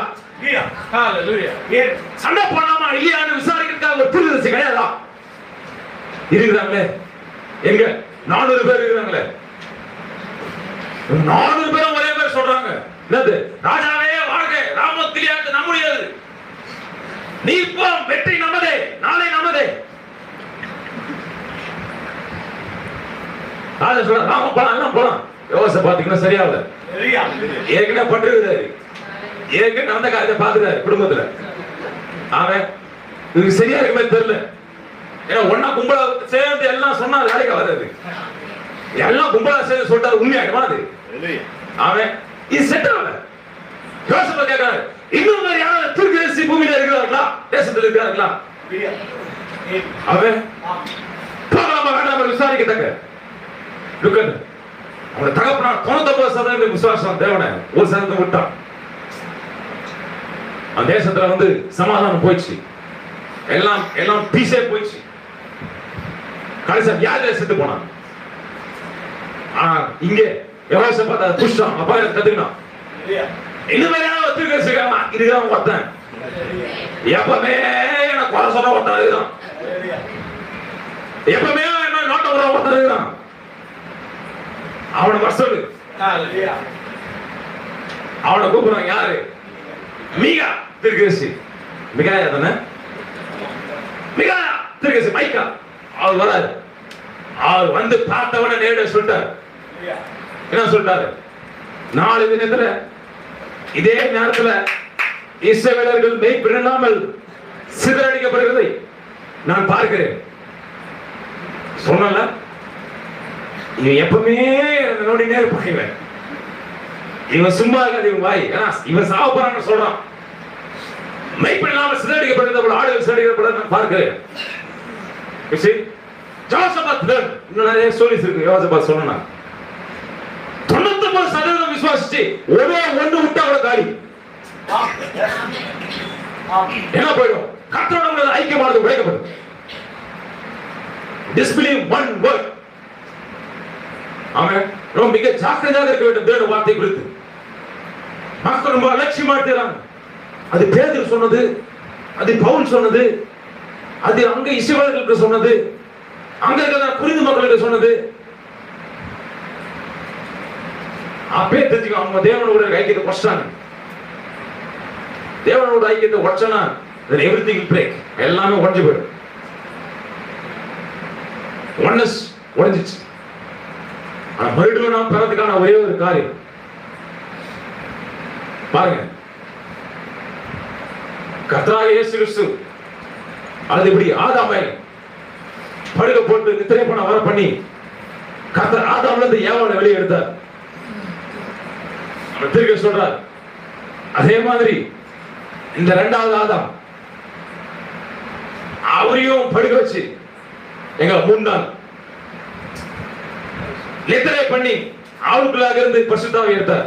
சண்டை போடாம இல்லையான்னு விசாரிக்கிறதுக்காக ஒரு திருக்குது கிடையாதா இருக்கிறாங்களே எங்க நானூறு பேர் இருக்கிறாங்களே நானூறு பேரும் ஒரே பேர் சொல்றாங்க என்னது ராஜாவே வாழ்க ராமத்திலியாட்டு நம்முடையது நீ இப்போ வெற்றி நமதே நாளை நமதே ராஜா சொல்ற ராம போலாம் எல்லாம் போலாம் யோசனை பாத்தீங்கன்னா சரியாகல ஏற்கனவே பட்டிருக்கிறாரு ஏற்கனவே நடந்த காரியத்தை பாத்துறாரு குடும்பத்துல அவன் இதுக்கு சரியா இருக்குமே தெரியல ஏன்னா ஒன்னா கும்பலா சேர்ந்து எல்லாம் சொன்னா அது வேலைக்கு வராது எல்லாம் கும்பலா சேர்ந்து சொல்லிட்டா உண்மையாயிடுமா அது அவன் இது செட் ஆகல யோசனை கேட்கிறாரு இன்னும் வேற யாராவது திருக்கேசி பூமியில இருக்கிறார்களா தேசத்துல இருக்கிறார்களா அவன் போகலாமா வேண்டாமா விசாரிக்கத்தக்க லுக்கன் அவனை தகப்பனா தொண்ணூத்தொன்பது சதவீதம் விசுவாசம் தேவனை ஒரு சதவீதம் விட்டான் அந்த தேசத்துல வந்து சமாதானம் போயிடுச்சு எல்லாம் எல்லாம் பீஸே போயிடுச்சு கடைசியா வியாதியில செத்து போனான் ஆனா இங்க விவசாயம் பார்த்தா புஷ்டம் அப்பா எனக்கு கத்துக்கணும் இன்னும் வேற யாராவது திருக்கேசி இருக்காமா இதுதான் ஒருத்தன் எப்பவுமே எனக்கு குறை சொல்ல ஒருத்தன் இதுதான் எப்பவுமே என்ன நோட்ட வர ஒருத்தன் இதுதான் அவனை வர சொல்லு அவனை கூப்பிடுறாங்க யாரு மீகா திருக்கேசி மிகாயா தானே மிகாயா திருக்கேசி மைக்கா அவர் வராரு அவர் வந்து பார்த்தவன நேரடியா சொல்லிட்டார் என்ன சொல்லிட்டாரு நாலு தினத்துல இதே நேரத்துல இஸ்ரவேலர்கள் மெய்ப்பிடாமல் சிதறடிக்கப்படுகிறதை நான் பார்க்கிறேன் சொன்னல இவன் எப்பவுமே நோடினே இருப்பான் இவன் இவன் சும்மா இருக்காது இவன் வாய் ஏன்னா இவன் சாவ போறான்னு சொல்றான் மெய்ப்பிடாமல் சிதறடிக்கப்படுகிறத போல ஆடுகள் சிதறடிக்கப்படுறத நான் பார்க்கிறேன் You see? ஜோசபாத் then, இன்னும் நிறைய ஸ்டோரிஸ் இருக்கு யோசபாத் சொன்னா தொண்ணூத்தொன்பது சதவீதம் விசுவாசிச்சு ஒரே ஒண்ணு விட்டா கூட காலி என்ன போயிடும் கர்த்தரோட உள்ள ஐக்கியமானது உடைக்கப்படும் டிஸ்பிலீவ் ஒன் வேர்ட் அவன் ரொம்ப மிக ஜாக்கிரதையாக இருக்க வேண்டும் தேவனுடைய வார்த்தை குறித்து மக்கள் ரொம்ப அலட்சியமா இருக்கிறாங்க அது பேதர் சொன்னது அது பவுல் சொன்னது அது அங்க இசைவாளர்களுக்கு சொன்னது அங்க இருக்கிற புரிந்து மக்களுக்கு சொன்னது அப்பே தெரிஞ்சுக்கோ அவங்க தேவனோட ஐக்கியத்தை உடச்சாங்க தேவனோட ஐக்கியத்தை உடச்சனா எவ்ரி திங் பிரேக் எல்லாமே உடஞ்சு போயிடும் ஒன்னஸ் உடஞ்சிச்சு ஆனா மறுபடியும் நாம் பெறதுக்கான ஒரே ஒரு காரியம் பாருங்க கர்த்தராக இயேசு கிறிஸ்து அது இப்படி ஆதாமை படுக போட்டு நித்திரை பண்ண வர பண்ணி கர்த்தர் ஆதாம்ல இருந்து ஏவாளை வெளியே எடுத்தார் அவர் திருக்க சொல்றார் அதே மாதிரி இந்த இரண்டாவது ஆதாம் அவரையும் படுக்க வச்சு எங்க மூணு நாள் நித்திரை பண்ணி அவளுக்குள்ளாக இருந்து பரிசுத்தாவை எடுத்தார்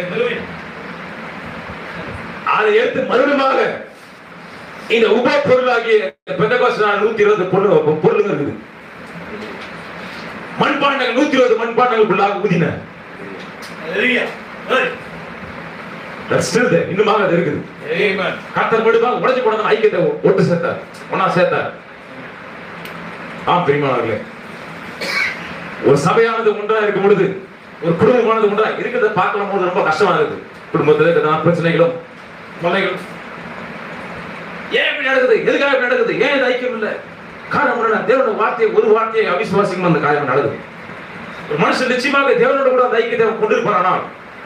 அதை எடுத்து மறுபடியுமாக இந்த உப பொருளாகிய பெந்தகோஸ்து நாள் நூத்தி இருபது பொருள் பொருளுங்க இருக்குது மண்பாண்டங்கள் நூத்தி இருபது மண்பாண்டங்களுக்குள்ளாக ஊதின That's still there. இன்னுமாக அது இருக்குது கர்த்தர் மறுபடியும் உடைஞ்சு போனது ஐக்கியத்தை ஒட்டு சேர்த்தார் ஒன்னா சேர்த்தார் ஆம் பிரிமானவர்களே ஒரு சபையானது ஒன்றா இருக்கும் பொழுது ஒரு குடும்பமானது ஒன்றா இருக்கிறத பார்க்கலாம் போது ரொம்ப கஷ்டமா இருக்குது குடும்பத்தில் இருக்கிற பிரச்சனைகளும் தொல்லைகளும் ஏன் இப்படி நடக்குது எதுக்காக இப்படி நடக்குது ஏன் இது ஐக்கியம் இல்லை காரணம் என்ன தேவனோட வார்த்தையை ஒரு வார்த்தையை அவிசுவாசிக்கும் அந்த காரியம் நடக்குது ஒரு மனுஷன் நிச்சயமாக தேவனோட கூட அந்த ஐக்கியத்தை அவன் கொண்டிருப்பானால்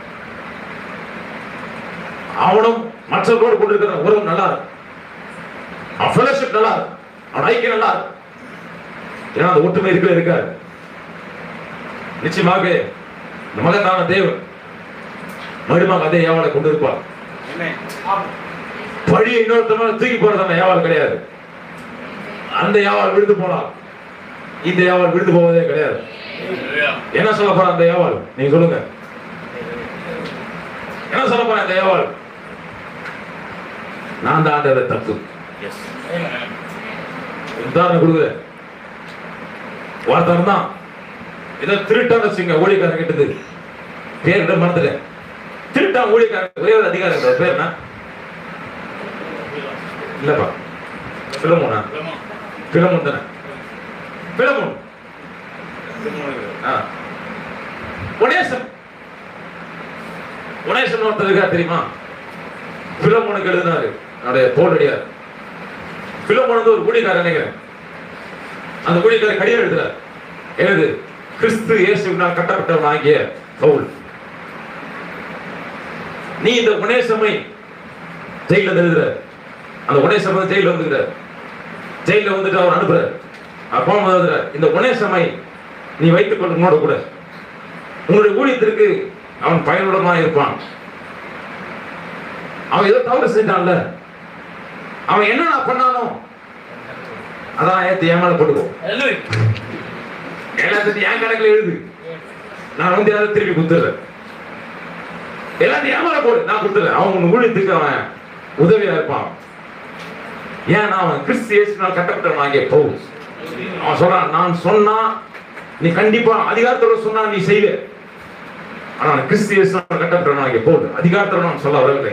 அவனும் மற்றவர்களோடு கொண்டிருக்கிற உறவு நல்லா இருக்கும் அவன் ஃபெலோஷிப் நல்லா இருக்கும் அவன் ஐக்கியம் நல்லா இருக்கும் ஏன்னா அந்த ஒற்றுமை இருக்கவே இருக்காது நிச்சயமாக இந்த மகத்தான தேவன் மறுபடியும் அதே ஏவாளை கொண்டு இருப்பார் பழியை இன்னொருத்தவங்க தூக்கி போறதான ஏவாள் கிடையாது அந்த ஏவாள் விழுந்து போலாம் இந்த ஏவாள் விழுந்து போவதே கிடையாது என்ன சொல்ல போற அந்த ஏவாள் நீங்க சொல்லுங்க என்ன சொல்ல போற அந்த ஏவாள் நான் தான் ஆண்டவரை தப்பு உதாரணம் கொடுக்குறேன் ஒருத்தர் தான் ஏதோ திருட்டான வச்சுங்க ஊழியக்காரன் கிட்டது பேர் கூட மறந்துட்டேன் திருட்டா ஊழியக்காரன் ஒரே ஒரு அதிகாரம் இருந்தார். பேர் என்ன இல்லப்பா பிலமோனா பிலமோன் தானே பிலமோன் ஆ. ஒனேசன் ஒனேசன் ஒருத்தர் இருக்கா தெரியுமா பிலமோனுக்கு எழுதினாரு என்னுடைய போலடியார் பிலமோன் வந்து ஒரு ஊழியக்காரன் நினைக்கிறேன் அந்த ஊழியக்காரர் கடிதம் எழுதுறார் எழுது கிறிஸ்து இயேசுவினால் கட்டப்பட்டவன் ஆகிய பவுல் நீ இந்த உனேசமை ஜெயில எழுதுற அந்த உனேசமை ஜெயில வந்துக்கிறார் ஜெயில வந்துட்டு அவர் அனுப்புறார் அப்பா எழுதுறார் இந்த உனேசமை நீ வைத்துக் கொண்டு உன்னோட கூட உன்னுடைய ஊழியத்திற்கு அவன் பயனுள்ளமா இருப்பான் அவன் ஏதோ தவறு செஞ்சான்ல அவன் என்ன பண்ணாலும் அதான் ஏத்து என் மேல போட்டுக்கோ எல்லாத்தையும் என் கணக்குல எழுது நான் வந்து யாரும் திருப்பி குத்துறேன் எல்லாத்தையும் என் மேல போடு நான் குத்துறேன் அவன் உன் ஊழியத்துக்கு அவன் உதவியா இருப்பான் ஏன் அவன் கிறிஸ்து இயேசுனால் கட்டப்பட்டவன் ஆகிய பவுல் அவன் சொல்றான் நான் சொன்னா நீ கண்டிப்பா அதிகாரத்தோட சொன்னா நீ செய்வ ஆனா நான் கிறிஸ்து இயேசுனால் கட்டப்பட்டவன் ஆகிய பவுல் அதிகாரத்தோட நான் சொல்ல வரவில்லை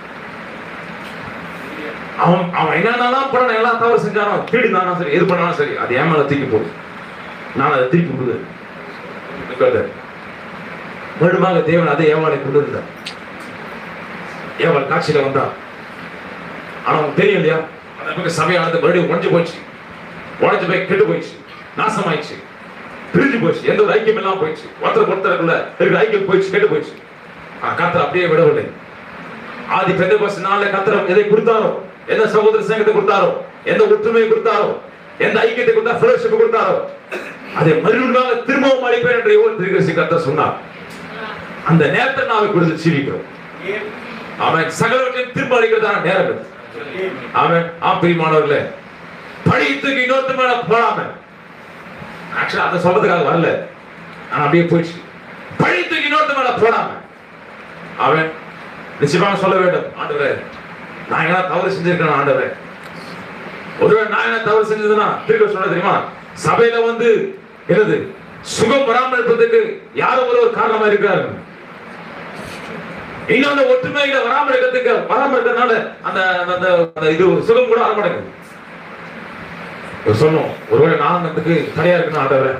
அவன் அவன் என்னென்னலாம் பண்ண எல்லா தவறு செஞ்சாலும் திருடினாலும் சரி எது பண்ணாலும் சரி அது என் மேல தூக்கி போடு நான் அதை திருப்பி விடுவேன் மறுபடியும் தேவன் அதை ஏவாளை கொண்டு இருந்தார் ஏவாள் காட்சியில வந்தா ஆனா அவனுக்கு தெரியும் இல்லையா அந்த பக்கம் சபையானது மறுபடியும் உடஞ்சு போச்சு உடஞ்சு போய் கெட்டு போயிடுச்சு நாசமாயிடுச்சு பிரிஞ்சு போயிடுச்சு எந்த ஒரு ஐக்கியம் எல்லாம் போயிடுச்சு ஒருத்தர் ஒருத்தருக்குள்ள இருக்கிற ஐக்கியம் போயிடுச்சு கெட்டு போயிடுச்சு ஆனா கத்தர் அப்படியே விடவில்லை ஆதி பெந்த கோஷ நாள்ல கத்தர் எதை கொடுத்தாரோ எந்த சகோதர சங்கத்தை கொடுத்தாரோ எந்த ஒற்றுமையை கொடுத்தாரோ எந்த ஐக்கியத்தை கொடுத்தா ஃபெலோஷிப் கொடுத்தாரோ அதை மறுபடியும் திரும்பவும் அளிப்பேன் என்று யோகன் திருக்கசி கத்தர் சொன்னார் அந்த நேரத்தை நாம கொடுத்து ஜீவிக்கிறோம் அவன் சகலவற்றையும் திரும்ப அளிக்கிறதான நேரம் இது அவன் ஆம் பிரியமானவர்களே படித்துக்கு இன்னொருத்த மேல போடாம ஆக்சுவலா அதை சொல்றதுக்காக வரல ஆனா அப்படியே போயிடுச்சு படித்துக்கு இன்னொருத்த மேல போடாம அவன் நிச்சயமாக சொல்ல வேண்டும் ஆண்டவரே நான் என்ன தவறு செஞ்சிருக்கேன் ஆண்டவரே ஒருவேளை நான் என்ன தவறு செஞ்சதுன்னா திருக்க சொல்ல தெரியுமா சபையில வந்து என்னது சுகம் வராமல் இருப்பதற்கு யாரோ ஒரு ஒரு காரணமா இருக்கிறாரு இன்னொன்னு ஒற்றுமையில வராமல் இருக்கிறதுக்கு வராமல் இருக்கிறதுனால அந்த அந்த அந்த இது சுகம் கூட வர மாட்டேங்குது இப்ப சொன்னோம் ஒருவேளை நான் அதுக்கு தடையா இருக்குன்னு ஆண்டவரே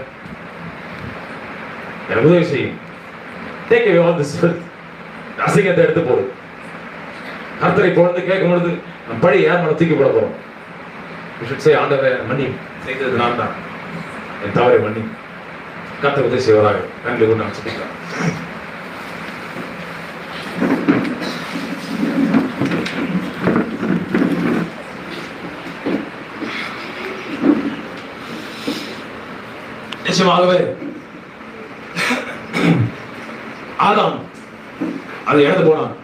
எனக்கு உதவி செய்யும் டேக் அவே ஆல் திஸ் அசிங்கத்தை எடுத்து போடு கர்த்தரை குழந்தை கேட்கும் பொழுது நம்ம பழி யார் மேல தூக்கி போட போறோம் You should say, ஆண்டவரே என்னை மன்னி செய்தது நான் தான் என் தவறை மன்னி கர்த்தர் உதவி செய்வதாக நன்றி கொண்டு நான் சொல்லிக்கிறேன் நிச்சயமாகவே ஆதாம் அதை இழந்து போனான்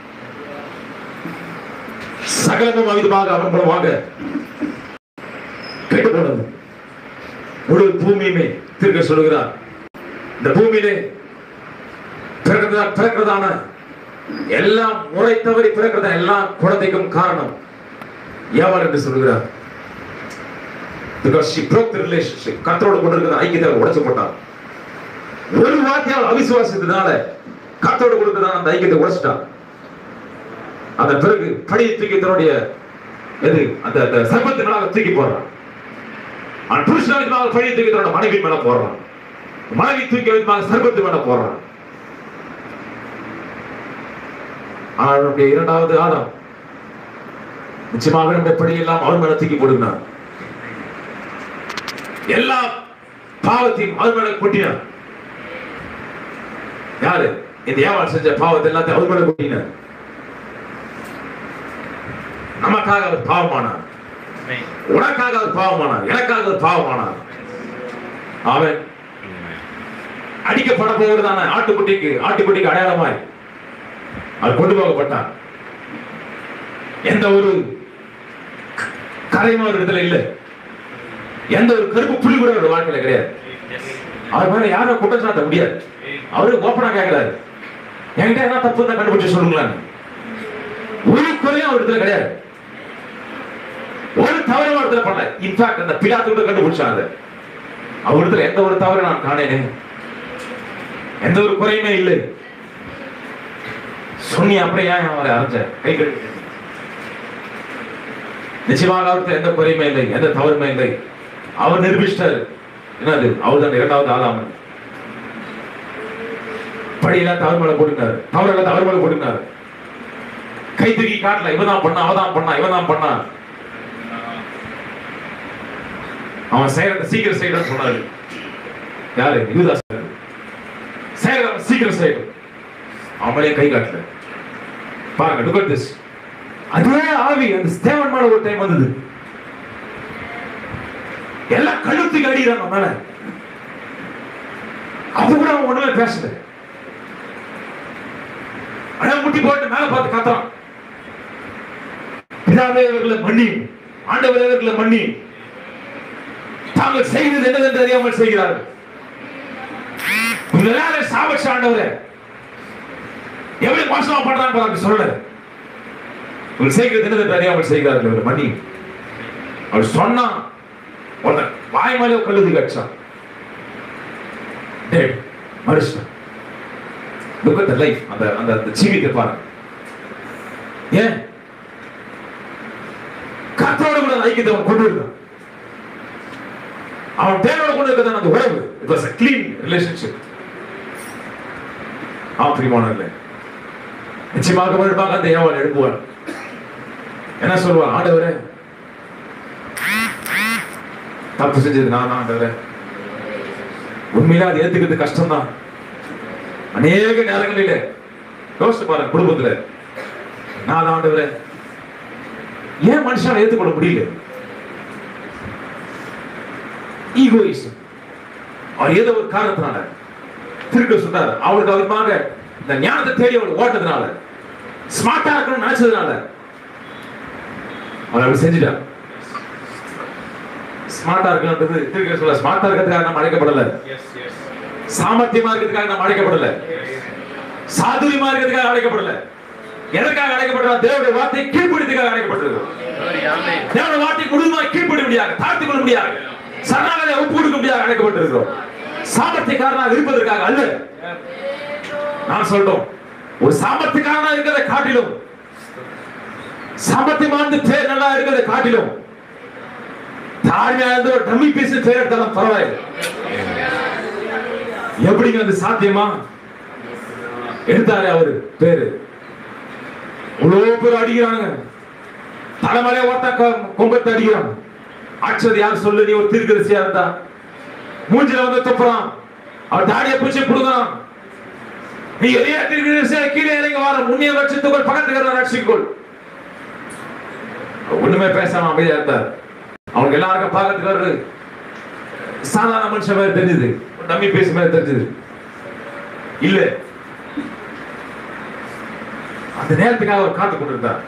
சகலமும் அவிதமாக அவன் மூலமாக கெட்டு போனது முழு பூமியுமே திருக்க சொல்லுகிறார் இந்த பூமியிலே பிறக்கிறதா பிறக்கிறதான எல்லாம் முறை தவறி பிறக்கிறதா எல்லா குழந்தைக்கும் காரணம் ஏவாள் என்று சொல்லுகிறார் because she broke the relationship கர்த்தரோடு கொண்டிருக்கிற ஐக்கியத்தை அவள் உடைச்சு போட்டான் ஒரு வார்த்தையால் அவிசுவாசத்தினால கர்த்தரோடு கொடுக்கிறதான அந்த ஐக்கியத்தை உடைச்சிட்டான் அதன் பிறகு படியை தூக்கி தன்னுடைய எது அந்த அந்த சர்பத்தின் மேல அவன் தூக்கி போடுறான் அவன் புருஷன் விதமாக படியை தூக்கி தன்னோட மனைவி மேல போடுறான் மனைவி தூக்கி விதமாக சர்பத்து மேல போடுறான் அவனுடைய இரண்டாவது ஆதாம் நிச்சயமாக நம்முடைய படியெல்லாம் அவன் மேல தூக்கி போடுகிறான் எல்லா பாவத்தையும் அவர் மேல கொட்டினார் யாரு இந்த ஏவாள் செஞ்ச பாவத்தை எல்லாத்தையும் அவர் மேல கொட்டினார் நமக்காக அவர் பாவமானார் உனக்காக அவர் பாவமானார் எனக்காக அவர் பாவமானார் அவன் அடிக்கப்பட போவதுதான ஆட்டுக்குட்டிக்கு ஆட்டுக்குட்டிக்கு அடையாளமாய் அவர் கொண்டு போகப்பட்டார் எந்த ஒரு கரையும் அவர் இடத்துல இல்லை எந்த ஒரு கருப்பு புள்ளி கூட அவருடைய வாழ்க்கையில கிடையாது அவர் மேல யாரும் குற்றம் சாட்ட முடியாது அவரு ஓப்பனா கேட்கிறாரு என்கிட்ட என்ன தப்பு தான் கண்டுபிடிச்சு சொல்லுங்களேன் ஒரு குறையும் அவர் இடத்துல கிடையாது ஒரு தவறும் அவர் இடத்துல பண்ணல இன்ஃபேக்ட் அந்த பிலாத்து கூட கண்டுபிடிச்சான் அதை அவர் இடத்துல எந்த ஒரு தவறு நான் காணேனே எந்த ஒரு குறையுமே இல்லை சொன்னி அப்படியே ஏன் அவரை அரைஞ்ச கை கழுவி நிச்சயமாக அவருக்கு எந்த குறையுமே இல்லை எந்த தவறுமே இல்லை அவர் நிரூபிச்சிட்டாரு என்னது அவர் தான் இரண்டாவது ஆளாமல் படியெல்லாம் தவறு மேல போட்டுனாரு தவறெல்லாம் தவறு மேல போட்டுனாரு கை தூக்கி காட்டல இவன் தான் பண்ணா அவன் தான் பண்ணா இவன் தான் பண்ணா அவன் செய்யறத சீக்கிரம் செய்யறன்னு சொன்னாரு யாரு யூதாஸ் செய்யறத சீக்கிரம் செய்யணும் அவங்களே கை காட்டல பாருங்க லுக் அட் திஸ் அதே ஆவி அந்த ஸ்தேவன் மேல ஒரு டைம் வந்தது எல்லாம் கழுத்துக்கு அடிக்கிறாங்க மேல அது கூட அவன் ஒண்ணுமே பேசல அட முட்டி போட்டு மேல பார்த்து கத்துறான் பிதாவே இவர்களை மன்னி ஆண்டவரே இவர்களை மன்னி தாங்கள் செய்தது என்னதென்று அறியாமல் செய்கிறார்கள் உங்க எல்லாரும் சாபட்ச ஆண்டவரே எவ்வளவு மோசமா பண்றான்னு பாருங்க சொல்லல இவர் செய்கிறது என்னதென்று அறியாமல் செய்கிறார்கள் இவர் மன்னி அவர் சொன்னா ஒருத்தன் வாய் மேலே கழுது கட்சான் டேட் மனுஷன் லுக் அட் த லைஃப் அந்த அந்த அந்த ஜீவித்தை பாருங்க ஏன் கத்தோட கூட அந்த ஐக்கியத்தை அவன் கொண்டு இருந்தான் அவன் தேவனோட கொண்டு இருக்கிறது அந்த உறவு it was a clean relationship அவன் பிரியமானவர்களே நிச்சயமாக வருவாங்க அந்த ஏவாள் எழுப்புவான் என்ன சொல்லுவான் ஆண்டவரே தப்பு செஞ்சது நான் தான் ஆண்டவரே உண்மையில அது ஏத்துக்கிறது கஷ்டம்தான் அநேக நேரங்களிலே யோசிச்சு பாருங்க குடும்பத்துல நான் தான் ஆண்டவரே ஏன் மனுஷால ஏத்துக்கொள்ள முடியல ஈகோயிசம் அவர் ஏதோ ஒரு காரணத்தினால திருக்க சொன்னார் அவருக்கு அவருமாக இந்த ஞானத்தை தேடி அவர் ஓட்டதுனால ஸ்மார்ட்டா இருக்கணும்னு நினைச்சதுனால அவர் அப்படி செஞ்சுட்டார் ஸ்மார்ட்டா இருக்கணும்ன்றது திருக்க சொல்ல ஸ்மார்ட்டா இருக்கிறதுக்காக நம்ம அழைக்கப்படல சாமர்த்தியமா இருக்கிறதுக்காக நம்ம அழைக்கப்படல சாதுரியமா இருக்கிறதுக்காக அழைக்கப்படல எதற்காக அழைக்கப்பட்டோம் தேவனுடைய வார்த்தையை கீழ்ப்படுத்துக்காக அழைக்கப்பட்டிருக்கிறோம் தேவனுடைய வார்த்தை முழுமையாக கீழ்ப்பட முடியாது தாழ்த்தி கொள்ள முடியாது சரணாகதை ஒப்பு கொடுக்க முடியாது அழைக்கப்பட்டிருக்கிறோம் சாமர்த்தியக்காரனாக இருப்பதற்காக அல்ல நான் சொல்றோம் ஒரு சாமர்த்தியக்காரனா இருக்கிறதை காட்டிலும் சாமர்த்தியமான பேர் நல்லா இருக்கிறதை காட்டிலும் தாழ்மையா இருந்து ஒரு டம்மி பீஸ் பேர் எடுத்தாலும் பரவாயில்லை எப்படிங்க அது சாத்தியமா எடுத்தாரு அவரு பேரு இவ்வளவு பேர் அடிக்கிறாங்க தலைமலைய ஒருத்த கொம்பத்தை அடிக்கிறான் ஆட்சது யார் சொல்லு நீ ஒரு தீர்க்கதரிசியா இருந்தா மூஞ்சில வந்து துப்புறான் அவர் தாடியை பிடிச்சி புடுங்கிறான் நீ எதையா தீர்க்கதரிசியா கீழே இறங்கி வர முன்னிய லட்சத்துக்குள் பக்கத்துக்கு ரட்சிக்கொள் ஒண்ணுமே பேசாம அமைதியா இருந்தார் அவனுக்கு எல்லாருக்கும் பார்க்கறதுக்கு ஒரு சாதாரண மனுஷன் மாதிரி தெரிஞ்சது டம்மி பேச மாதிரி தெரிஞ்சது இல்ல அந்த நேரத்துக்காக அவர் காத்துக் கொண்டிருந்தார்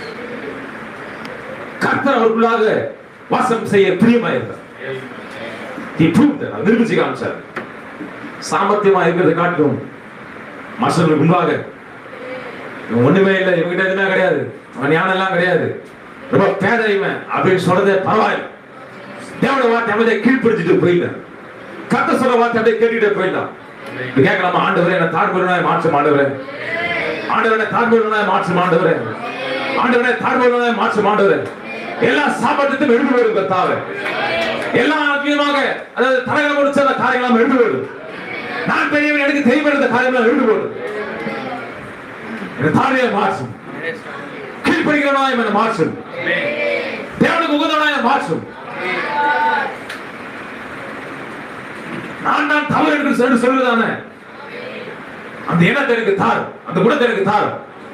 கர்த்தர் அவருக்குள்ளாக வாசம் செய்ய பிரியமாயிருந்தார் He proved that. அவர் நிரூபிச்சு காமிச்சார் சாமர்த்தியமா இருக்கிறது காட்டிலும் மனுஷர்களுக்கு முன்பாக இவன் ஒண்ணுமே இல்லை இவங்கிட்ட எதுவுமே கிடையாது அவன் ஞானம் எல்லாம் கிடையாது ரொம்ப பேதை இவன் அப்படின்னு சொல்றதே பரவாயில்ல தேவன வார்த்தை அமைதியை கீழ்ப்பிடிச்சிட்டு போயிடலாம் கத்த சொல்ற வார்த்தை அப்படியே கேட்டுக்கிட்டே போயிடலாம் இது கேட்கலாமா ஆண்டவரே என்ன தாழ்வுறனாய் மாற்றம் ஆண்டவரே ஆண்டவரே தாழ்வுறனாய் மாற்றம் ஆண்டவரே ஆண்டவரே தாழ்வுறனாய் மாற்றம் ஆண்டவரே எல்லா சாமர்த்தியத்தையும் எழுந்து வரும் கத்தாவே எல்லா ஆத்மீயமாக அதாவது தரகம் முடிச்ச அந்த காரியங்களும் எழுந்து வரும் நான் பெரியவன் எனக்கு தெரியும் இருந்த காரியங்களும் எழுந்து வரும் என் தாழ்மையை மாற்றும் கீழ்ப்படுகிறவனாய் என்னை மாற்றும் தேவனுக்கு உகந்தவனாய் மாற்றும் நான் தான் தவறு என்று சொல்லி சொல்லுதானே அந்த எண்ணத்தை எனக்கு தார் அந்த குணத்தை எனக்கு தார்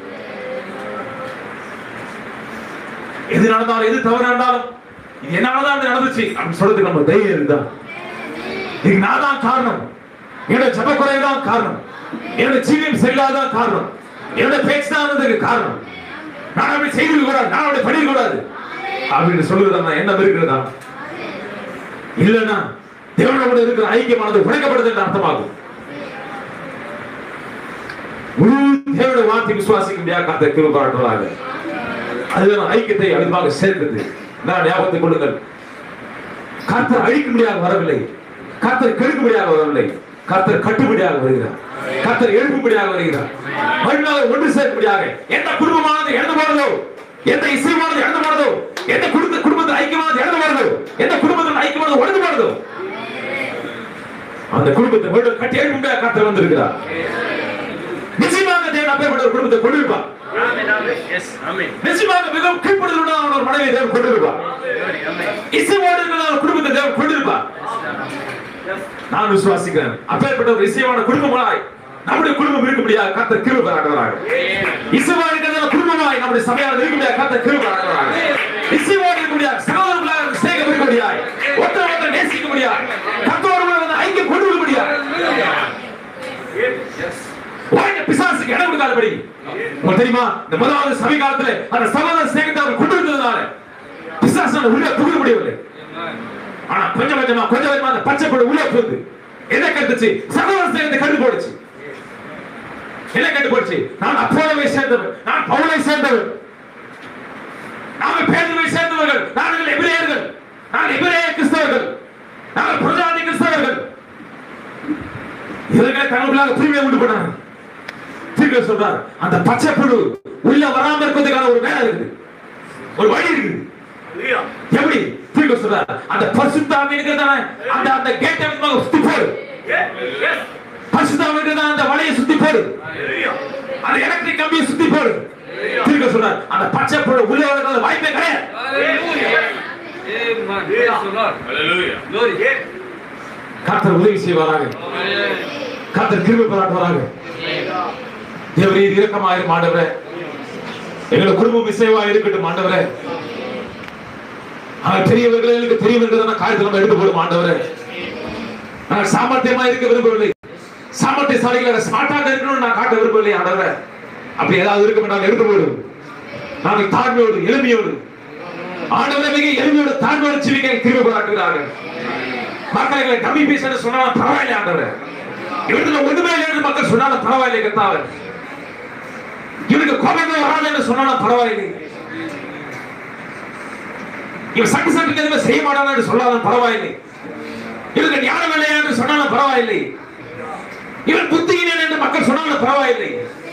எது நடந்தாலும் எது தவறு நடந்தாலும் இது என்னாலதான் இது நடந்துச்சு அப்படின்னு சொல்றதுக்கு நம்ம தைரியம் இருந்தா இதுக்கு நான் தான் காரணம் என்னோட ஜப குறைவு தான் காரணம் என்னோட ஜீவியம் சரியில்லாதான் காரணம் என்னோட பேச்சு தான் இருந்ததுக்கு காரணம் நான் அப்படி செய்திருக்க கூடாது நான் அப்படி பண்ணிருக்க கூடாது அப்படின்னு சொல்லுறதா என்ன இருக்கிறதா இல்லைன்னா தேவனோட இருக்கிற ஐக்கியமானது உடைக்கப்படுது என்று அர்த்தமாகும் முழு தேவனுடைய வார்த்தை விசுவாசிக்க முடியாது கத்த கிருபாட்டுவதாக அதுதான் ஐக்கியத்தை அதிகமாக சேர்க்கிறது நான் ஞாபகத்தை கொள்ளுங்கள் கர்த்தர் அழிக்க முடியாது வரவில்லை கர்த்தர் கெடுக்க முடியாது வரவில்லை கர்த்தர் கட்டுப்படியாக வருகிறார் கர்த்தர் எழுப்பும்படியாக வருகிறார் மறுநாள் ஒன்று சேர்க்கும்படியாக எந்த குடும்பமானது இழந்து போனதோ எந்த இசைமானது இழந்து போனதோ எந்த குடும்ப குடும்பத்தில் ஐக்கியமானது இழந்து போனதோ எந்த குடும்பத்தில் ஐக்கியமானது உடந்து போனதோ அந்த குடும்பத்தை மீண்டும் கட்டி எழுப்பும்படியாக கர்த்தர் வந்திருக்கிறார் நிச்சயமாக தேவன் அப்பேற்பட்ட ஒரு குடும்பத்தை கொண்டிருப்பார் நிச்சயமாக மிகவும் கீழ்ப்படுதலுடன் ஒரு மனைவி தேவன் கொண்டிருப்பார் இசைவோடு இருக்கிற ஒரு குடும்பத்தை தேவன் கொண்டிருப்பார் நான் விசுவாசிக்கிறேன் அப்பேற்பட்ட ஒரு இசைவான குடும்பமாய் நம்முடைய குடும்பம் இருக்க முடியாது கத்த கிருபை ஆண்டவராக இசைவாக இருக்கிற குடும்பமாய் நம்முடைய சபையால் இருக்க முடியாது கத்த கிருபை ஆண்டவராக இசைவாக இருக்க முடியாது சகோதரர்களாக சேகம் இருக்க முடியாது ஒருத்தர் ஒருத்தர் நேசிக்க முடியாது கத்தோடு வந்து ஐக்கியம் கொண்டு வர முடியாது வாழ்க்கை பிசாசுக்கு இடம் கொடுக்காதபடி உங்களுக்கு தெரியுமா இந்த முதலாவது சபை காலத்துல அந்த சகோதர சேகத்தை அவர் கொண்டு வந்ததுனால பிசாசு அந்த உள்ள புகுத முடியவில்லை ஆனா கொஞ்சம் கொஞ்சமா கொஞ்சம் கொஞ்சமா அந்த பச்சை பொருள் உள்ள போகுது எதை கட்டுச்சு சகோதர சேகத்தை கண்டு போடுச்சு என்ன கண்டு போடுச்சு நான் அப்போலவை சேர்ந்தவர் நான் பவுலை சேர்ந்தவர் நாங்கள் பேதுவை சேர்ந்தவர்கள் நாங்கள் எபிரேயர்கள் நான் எபிரேய கிறிஸ்தவர்கள் நாங்கள் புரஜாதி கிறிஸ்தவர்கள் இவர்கள் தங்களுக்குள்ளாக பிரிவை உண்டு பண்ணாங்க தீர்க்க சொல்றார் அந்த பச்சை புழு உள்ள வராம இருக்கிறதுக்கான ஒரு வேலை இருக்குது ஒரு வழி இருக்குது எப்படி தீர்க்க சொல்றார் அந்த பரிசுத்தாவி இருக்கிறதான அந்த அந்த கேட்டை சுத்தி போடு பரிசுத்தாவி இருக்கிறதான அந்த வலையை சுத்தி போடு அந்த எலக்ட்ரிக் கம்பியை சுத்தி போடு தீர்க்க சொல்றார் அந்த பச்சை புழு உள்ள வரது வாய்ப்பே கிடையாது கர்த்தர் உதவி செய்வாராக கர்த்தர் கிருபை பாராட்டுவாராக தேவரே இரக்கமாயிரும் ஆண்டவரே எங்களை குடும்பம் இசைவா இருக்கட்டும் ஆண்டவரே நாங்கள் பெரியவர்கள் எங்களுக்கு தெரியும் என்றதான காரியத்தை நம்ம எடுத்து போடும் ஆண்டவரே நாங்கள் சாமர்த்தியமா இருக்க விரும்பவில்லை சாமர்த்தியசாலிகளாக ஸ்மார்ட்டாக இருக்கணும்னு நான் காட்ட விரும்பவில்லை ஆண்டவரே அப்படி ஏதாவது இருக்க நாங்கள் எடுத்து போடும் நாங்கள் தாழ்மையோடு எளிமையோடு ஆண்டவரை மிக எளிமையோடு தாழ்மையோடு சிவிக்க கிருபை பாராட்டுகிறார்கள் மக்கள் எங்களை கம்மி பேச சொன்னாலும் பரவாயில்லை ஆண்டவரே இவத்துல ஒண்ணுமே இல்லை என்று மக்கள் சொன்னாலும் பரவாயில்லை கத்தாவர் இவனுக்கு கோபமே வராது என்று சொன்னாலும் பரவாயில்லை இவன் சட்டு சட்டுக்கு எதுவுமே செய்ய மாட்டான் என்று சொன்னாலும் பரவாயில்லை இவனுக்கு ஞானம் இல்லையா என்று சொன்னாலும் பரவாயில்லை இவன் புத்தியினன் என்று மக்கள் சொன்னாலும் பரவாயில்லை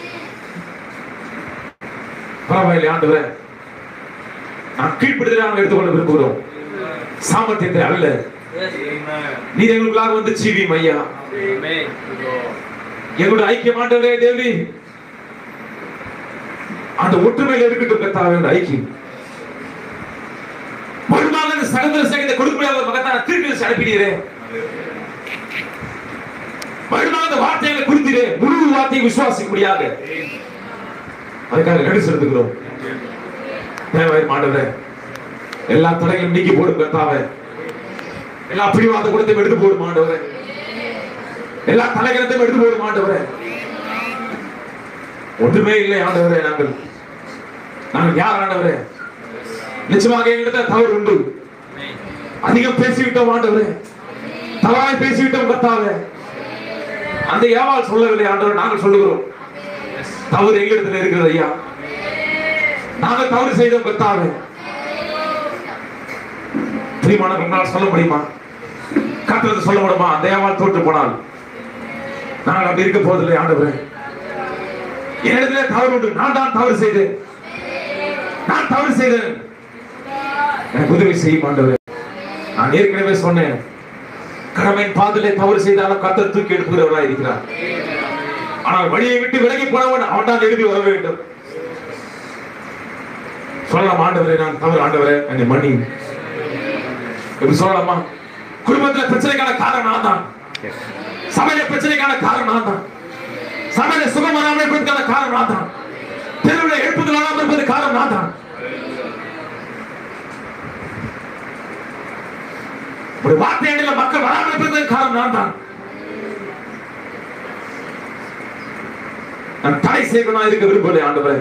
பரவாயில்லை ஆண்டவரே நான் கீழ்ப்படுதலை நாங்கள் எடுத்துக்கொள்ள விரும்புகிறோம் சாமர்த்தியத்தை அல்ல நீ எங்களுக்குள்ளாக வந்து ஜீவி ஐயா எங்களுடைய ஐக்கியம் ஆண்டவரே தேவி அந்த ஒற்றுமையில் இருக்கட்டும் கத்தாவே ஐக்கியம் மறுநாள் அந்த சகோதர சங்கத்தை கொடுக்க முடியாத மகத்தான தீர்க்கதரிசி அனுப்பினீரே மறுநாள் அந்த வார்த்தைகளை குறித்தீரே முழு வார்த்தையை விசுவாசிக்க முடியாது அதுக்காக நடு செலுத்துகிறோம் தேவாய் மாண்டவரே எல்லா தடைகளும் நீக்கி போடும் கத்தாவே எல்லா பிடிவாத குணத்தையும் எடுத்து போடும் ஆண்டவரே எல்லா தலைகணத்தையும் எடுத்து போடும் ஆண்டவரே ஒன்றுமே இல்லை ஆண்டவரே நாங்கள் நாங்கள் யார் ஆண்டவரே நிச்சயமாக எங்களிடத்தில் தவறு உண்டு அதிகம் பேசிவிட்டோம் ஆண்டவரே தவறாய் பேசிவிட்டோம் கத்தாவே அந்த ஏவாள் சொல்லவில்லை ஆண்டவர் நாங்கள் சொல்லுகிறோம் தவறு எங்களிடத்தில் இருக்கிறது ஐயா நாங்கள் தவறு செய்தோம் கத்தாவே பிரியமான உங்களால் சொல்ல முடியுமா கத்துறது சொல்ல முடியுமா அந்த ஏவாள் தோற்று போனால் நாங்கள் அப்படி இருக்க போவதில்லை ஆண்டவரே என்னிடத்திலே தவறு உண்டு நான் தான் தவறு செய்தேன் நான் தவறு செய்தேன் எனக்கு உதவி செய்யும் ஆண்டவரே நான் ஏற்கனவே சொன்னேன் கடமையின் பாதலே தவறு செய்தாலும் கத்தர் தூக்கி எடுப்புகிறவராக இருக்கிறார் ஆனால் வழியை விட்டு விலகி போனவன் அவன் தான் எழுதி வர வேண்டும் சொல்லலாம் ஆண்டவரே நான் தவறு ஆண்டவரே என்னை மணி எப்படி சொல்லலாமா குடும்பத்துல பிரச்சனைக்கான காரணம் நான் தான் சமையல பிரச்சனைக்கான காரணம் நான் தான் சமையல சுகம் வராமல் இருப்பதற்கான காரணம் நான் தான் தெருவில் எழுப்புதல் வராமல் இருப்பது காரணம் நான் தான் ஒரு வார்த்தையடியில மக்கள் வராமல் இருப்பதற்கு காரணம் நான் தான் நான் தடை செய்யணும் இருக்க விரும்பவில்லை ஆண்டவரே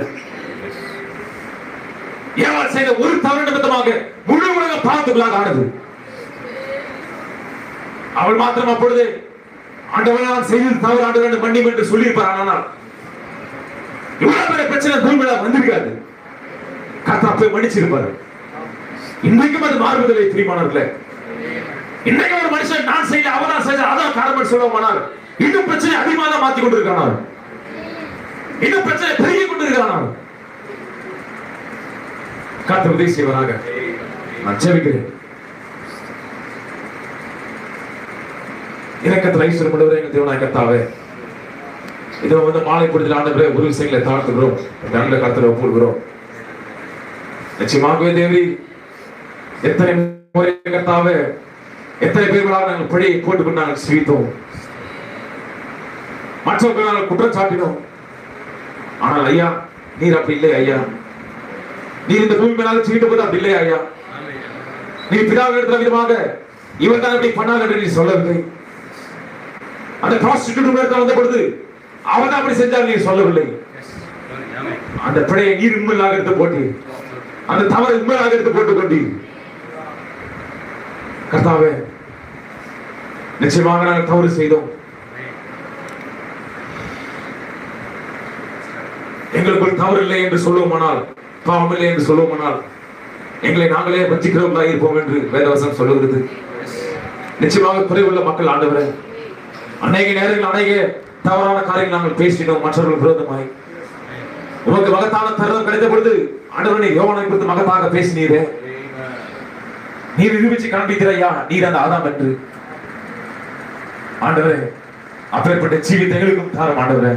ஏவாள் செய்த ஒரு தவறு நிமித்தமாக முழு உலகம் பாவத்துக்குள்ளாக ஆனது அவள் மாத்திரம் அப்பொழுது ஆண்டவன் நான் செய்தது தவறு ஆண்டவன் மன்னியும் என்று சொல்லியிருப்பார் ஆனால் இவ்வளவு பெரிய பிரச்சனை பூமியில வந்திருக்காது கத்தா போய் மன்னிச்சிருப்பாரு இன்றைக்கும் அது மாறுவதில்லை பிரியமானவர்களே இன்றைக்கு ஒரு மனுஷன் நான் செய்யல அவன் செய்த அதான் காரணம் சொல்லுவோமானால் இன்னும் பிரச்சனை அதிகமாக மாத்தி கொண்டிருக்கிறான் அவன். இன்னும் பிரச்சனை பெருகி கொண்டிருக்கிறான் அவன். கர்த்தர் உதவி செய்வராக நான் ஜெபிக்கிறேன் இறக்கத்தில் ஐஸ்வரம் உள்ளவரே எங்கள் தேவனாய் கர்த்தாவே இதோ வந்து மாலை பொழுதில் ஆண்டவரே ஒரு விஷயங்களை தாழ்த்துகிறோம் நல்ல கருத்தில் ஒப்புடுகிறோம் நிச்சயமாகவே தேவி எத்தனை முறை கர்த்தாவே எத்தனை பேர்களாக நாங்கள் பழியை போட்டுக்கொண்டு நாங்கள் சிரித்தோம் மற்றவர்கள் நாங்கள் குற்றம் சாட்டினோம் ஆனால் ஐயா நீர் அப்படி இல்லை ஐயா நீர் இந்த பூமி மேலாக சீட்டு போது அப்படி இல்லை ஐயா நீ பிதாவை எடுத்த விதமாக இவர் தான் அப்படி பண்ணார் என்று நீ சொல்லவில்லை அந்த ப்ராஸ்டிடியூட் இடத்துல வந்த பொழுது அவன் அப்படி செஞ்சால் நீ சொல்லவில்லை அந்த பிழையை நீர் உண்மையாக எடுத்து போட்டி அந்த தவறை உண்மையாக எடுத்து போட்டுக் கொண்டி கர்த்தாவே நிச்சயமாக நாங்கள் தவறு செய்தோம் எங்களுக்குள் தவறு இல்லை என்று சொல்லுவோமானால் பாவம் இல்லை என்று சொல்லுவோமானால் எங்களை நாங்களே வஞ்சிக்கிறவர்களாக இருப்போம் என்று வேதவசம் சொல்லுகிறது நிச்சயமாக குறைவுள்ள மக்கள் ஆண்டவரே அநேக நேரங்கள் அநேக தவறான காரியங்கள் நாங்கள் பேசினோம் மற்றவர்கள் விரோதமாய் உமக்கு மகத்தான தருணம் கிடைத்த பொழுது ஆண்டவனை யோவனை குறித்து மகத்தாக பேசினீரே நீர் நிரூபிச்சு காண்பிக்கிறையா நீர் அந்த ஆதாம் என்று ஆண்டவரே அப்பேற்பட்ட ஜீவித்த எங்களுக்கும் தாரம் ஆண்டவரே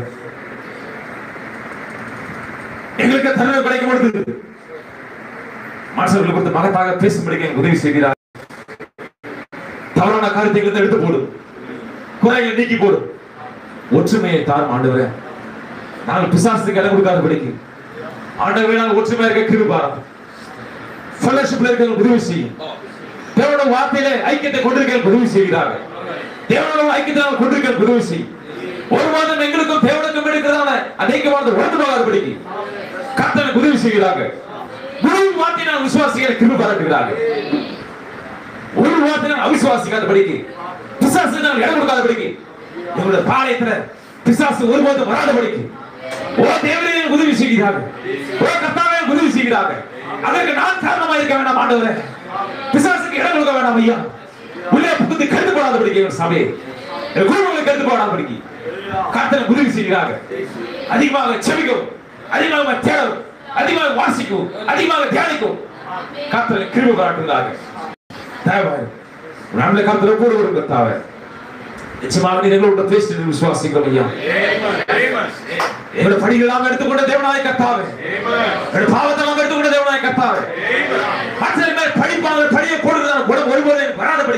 எங்களுக்கு தருணம் கிடைக்கும் பொழுது மற்றவர்கள் குறித்து மகத்தாக பேசும்படி எனக்கு உதவி செய்கிறார் தவறான காரியத்தை எங்களுக்கு எடுத்து போடும் குறைகளை நீக்கி போடும் ஒற்றுமையை தாரும் ஆண்டவரே நாங்கள் பிசாசுக்கு இடம் கொடுக்காதபடிக்கு ஆண்டவரே நாங்கள் ஒற்றுமையா இருக்க கிருபாரம் ஃபெலோஷிப்ல இருக்க உதவி செய்யும் தேவனோட வார்த்தையில ஐக்கியத்தை கொண்டிருக்க உதவி செய்கிறார்கள் தேவனோட ஐக்கியத்தை நாங்கள் கொண்டிருக்க உதவி செய்யும் ஒரு மாதம் எங்களுக்கும் தேவனுக்கும் இருக்கிறதான அந்த ஐக்கியமானது உணர்ந்து போகாதபடிக்கு கர்த்தனுக்கு உதவி செய்கிறார்கள் குருவின் வார்த்தை நான் விசுவாசிகளை கிருப பாராட்டுகிறார்கள் ஒரு வார்த்தை நான் அவிசுவாசிக்காதபடிக்கு பிசாசு நான் இடம் கொடுக்காதபடிக்கு எங்களுடைய பாளையத்துல பிசாசு ஒருபோதும் வராதபடிக்கு ஓ தேவனே எனக்கு உதவி செய்கிறார்கள் ஓ கர்த்தாவே எனக்கு உதவி செய்கிறார்கள் அதற்கு நான் காரணமா இருக்க வேண்டாம் ஆண்டவரே பிசாசுக்கு இடம் கொடுக்க வேண்டாம் ஐயா உள்ளே புகுந்து கருத்து போடாதபடிக்கு என் சபையை என் குடும்பங்களை கருத்து போடாதபடிக்கு கர்த்தனை உதவி செய்கிறார்கள் அதிகமாக செவிக்கும் அதிகமாக தேடவும் அதிகமாக வாசிக்கும் அதிகமாக தியானிக்கும் கர்த்தனை கிருப காட்டுகிறார்கள் தயவாய் நம்மளை கர்த்தரை கூட ஒரு கர்த்தாவே நிச்சயமாக நீ எங்களோட பேசிட்டு விசுவாசிக்கிறோம் ஐயா எங்களோட படிகள் நாம் எடுத்துக்கொண்ட தேவனாய கர்த்தாவே எங்களோட பாவத்தை நாம் எடுத்துக்கொண்ட தேவனாய கர்த்தாவே மற்ற மேல் படிப்பாங்க படியை போடுறதான குணம் ஒருபோது வராதபடி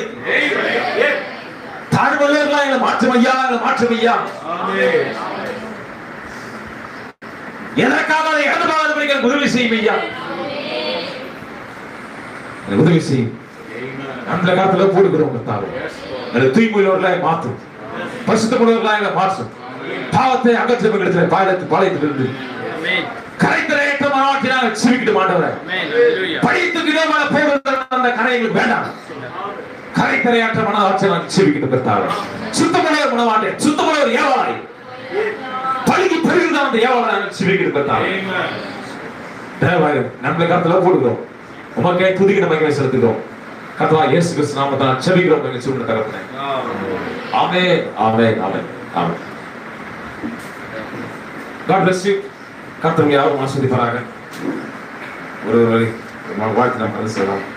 தாழ்வர்களா எங்களை மாற்றும் ஐயா எங்களை மாற்றும் ஐயா எதற்காக அதை இழந்து போகாதபடி எனக்கு உதவி செய்யும் ஐயா எனக்கு உதவி செய்யும் அந்த காலத்துல போடுகிறோம் கர்த்தாவே எங்களை தூய்மையுள்ளவர்களாய் மாற்றும் பரிசுத்தமுள்ளவர்களாய் எங்களை மாற்றும் பாவத்தை அகற்றும் எங்களுக்கு பாயத்து பாளையத்திலிருந்து கரைத்தல ஏற்ற மாவட்டத்தை நாங்கள் சிரிக்கிட்டு மாட்டவரை படித்துக்கு இடமான போகிறது அந்த கரை எங்களுக்கு வேண்டாம் கரைத்தரையாற்ற மனவாட்சி நான் சிரிக்கிட்டு கர்த்தாவே சுத்தமுள்ளவர் மனவாட்டை சுத்தமுள்ளவர் ஏவாளை பழுகி பெருகுதான் அந்த ஏவாளை நாங்கள் சிரிக்கிட்டு கர்த்தாவே தேவாய் நம்மளை காலத்துல போடுகிறோம் உமக்கே துதிக்க நம்ம செலுத்துகிறோம் கர்த்தா இயேசு கிறிஸ்து நாமத்தை நான் செபிக்கிறோம் எங்கள் சூழ்நிலை தகப்பனே ஆமே ஆமே ஆமே ஆமே God bless you. கர்த்தர் யாரும் ஆஸ்வதிப்பாராக ஒரு ஒரு வழி வாழ்த்து நாம் கடந்து செல்லலாம்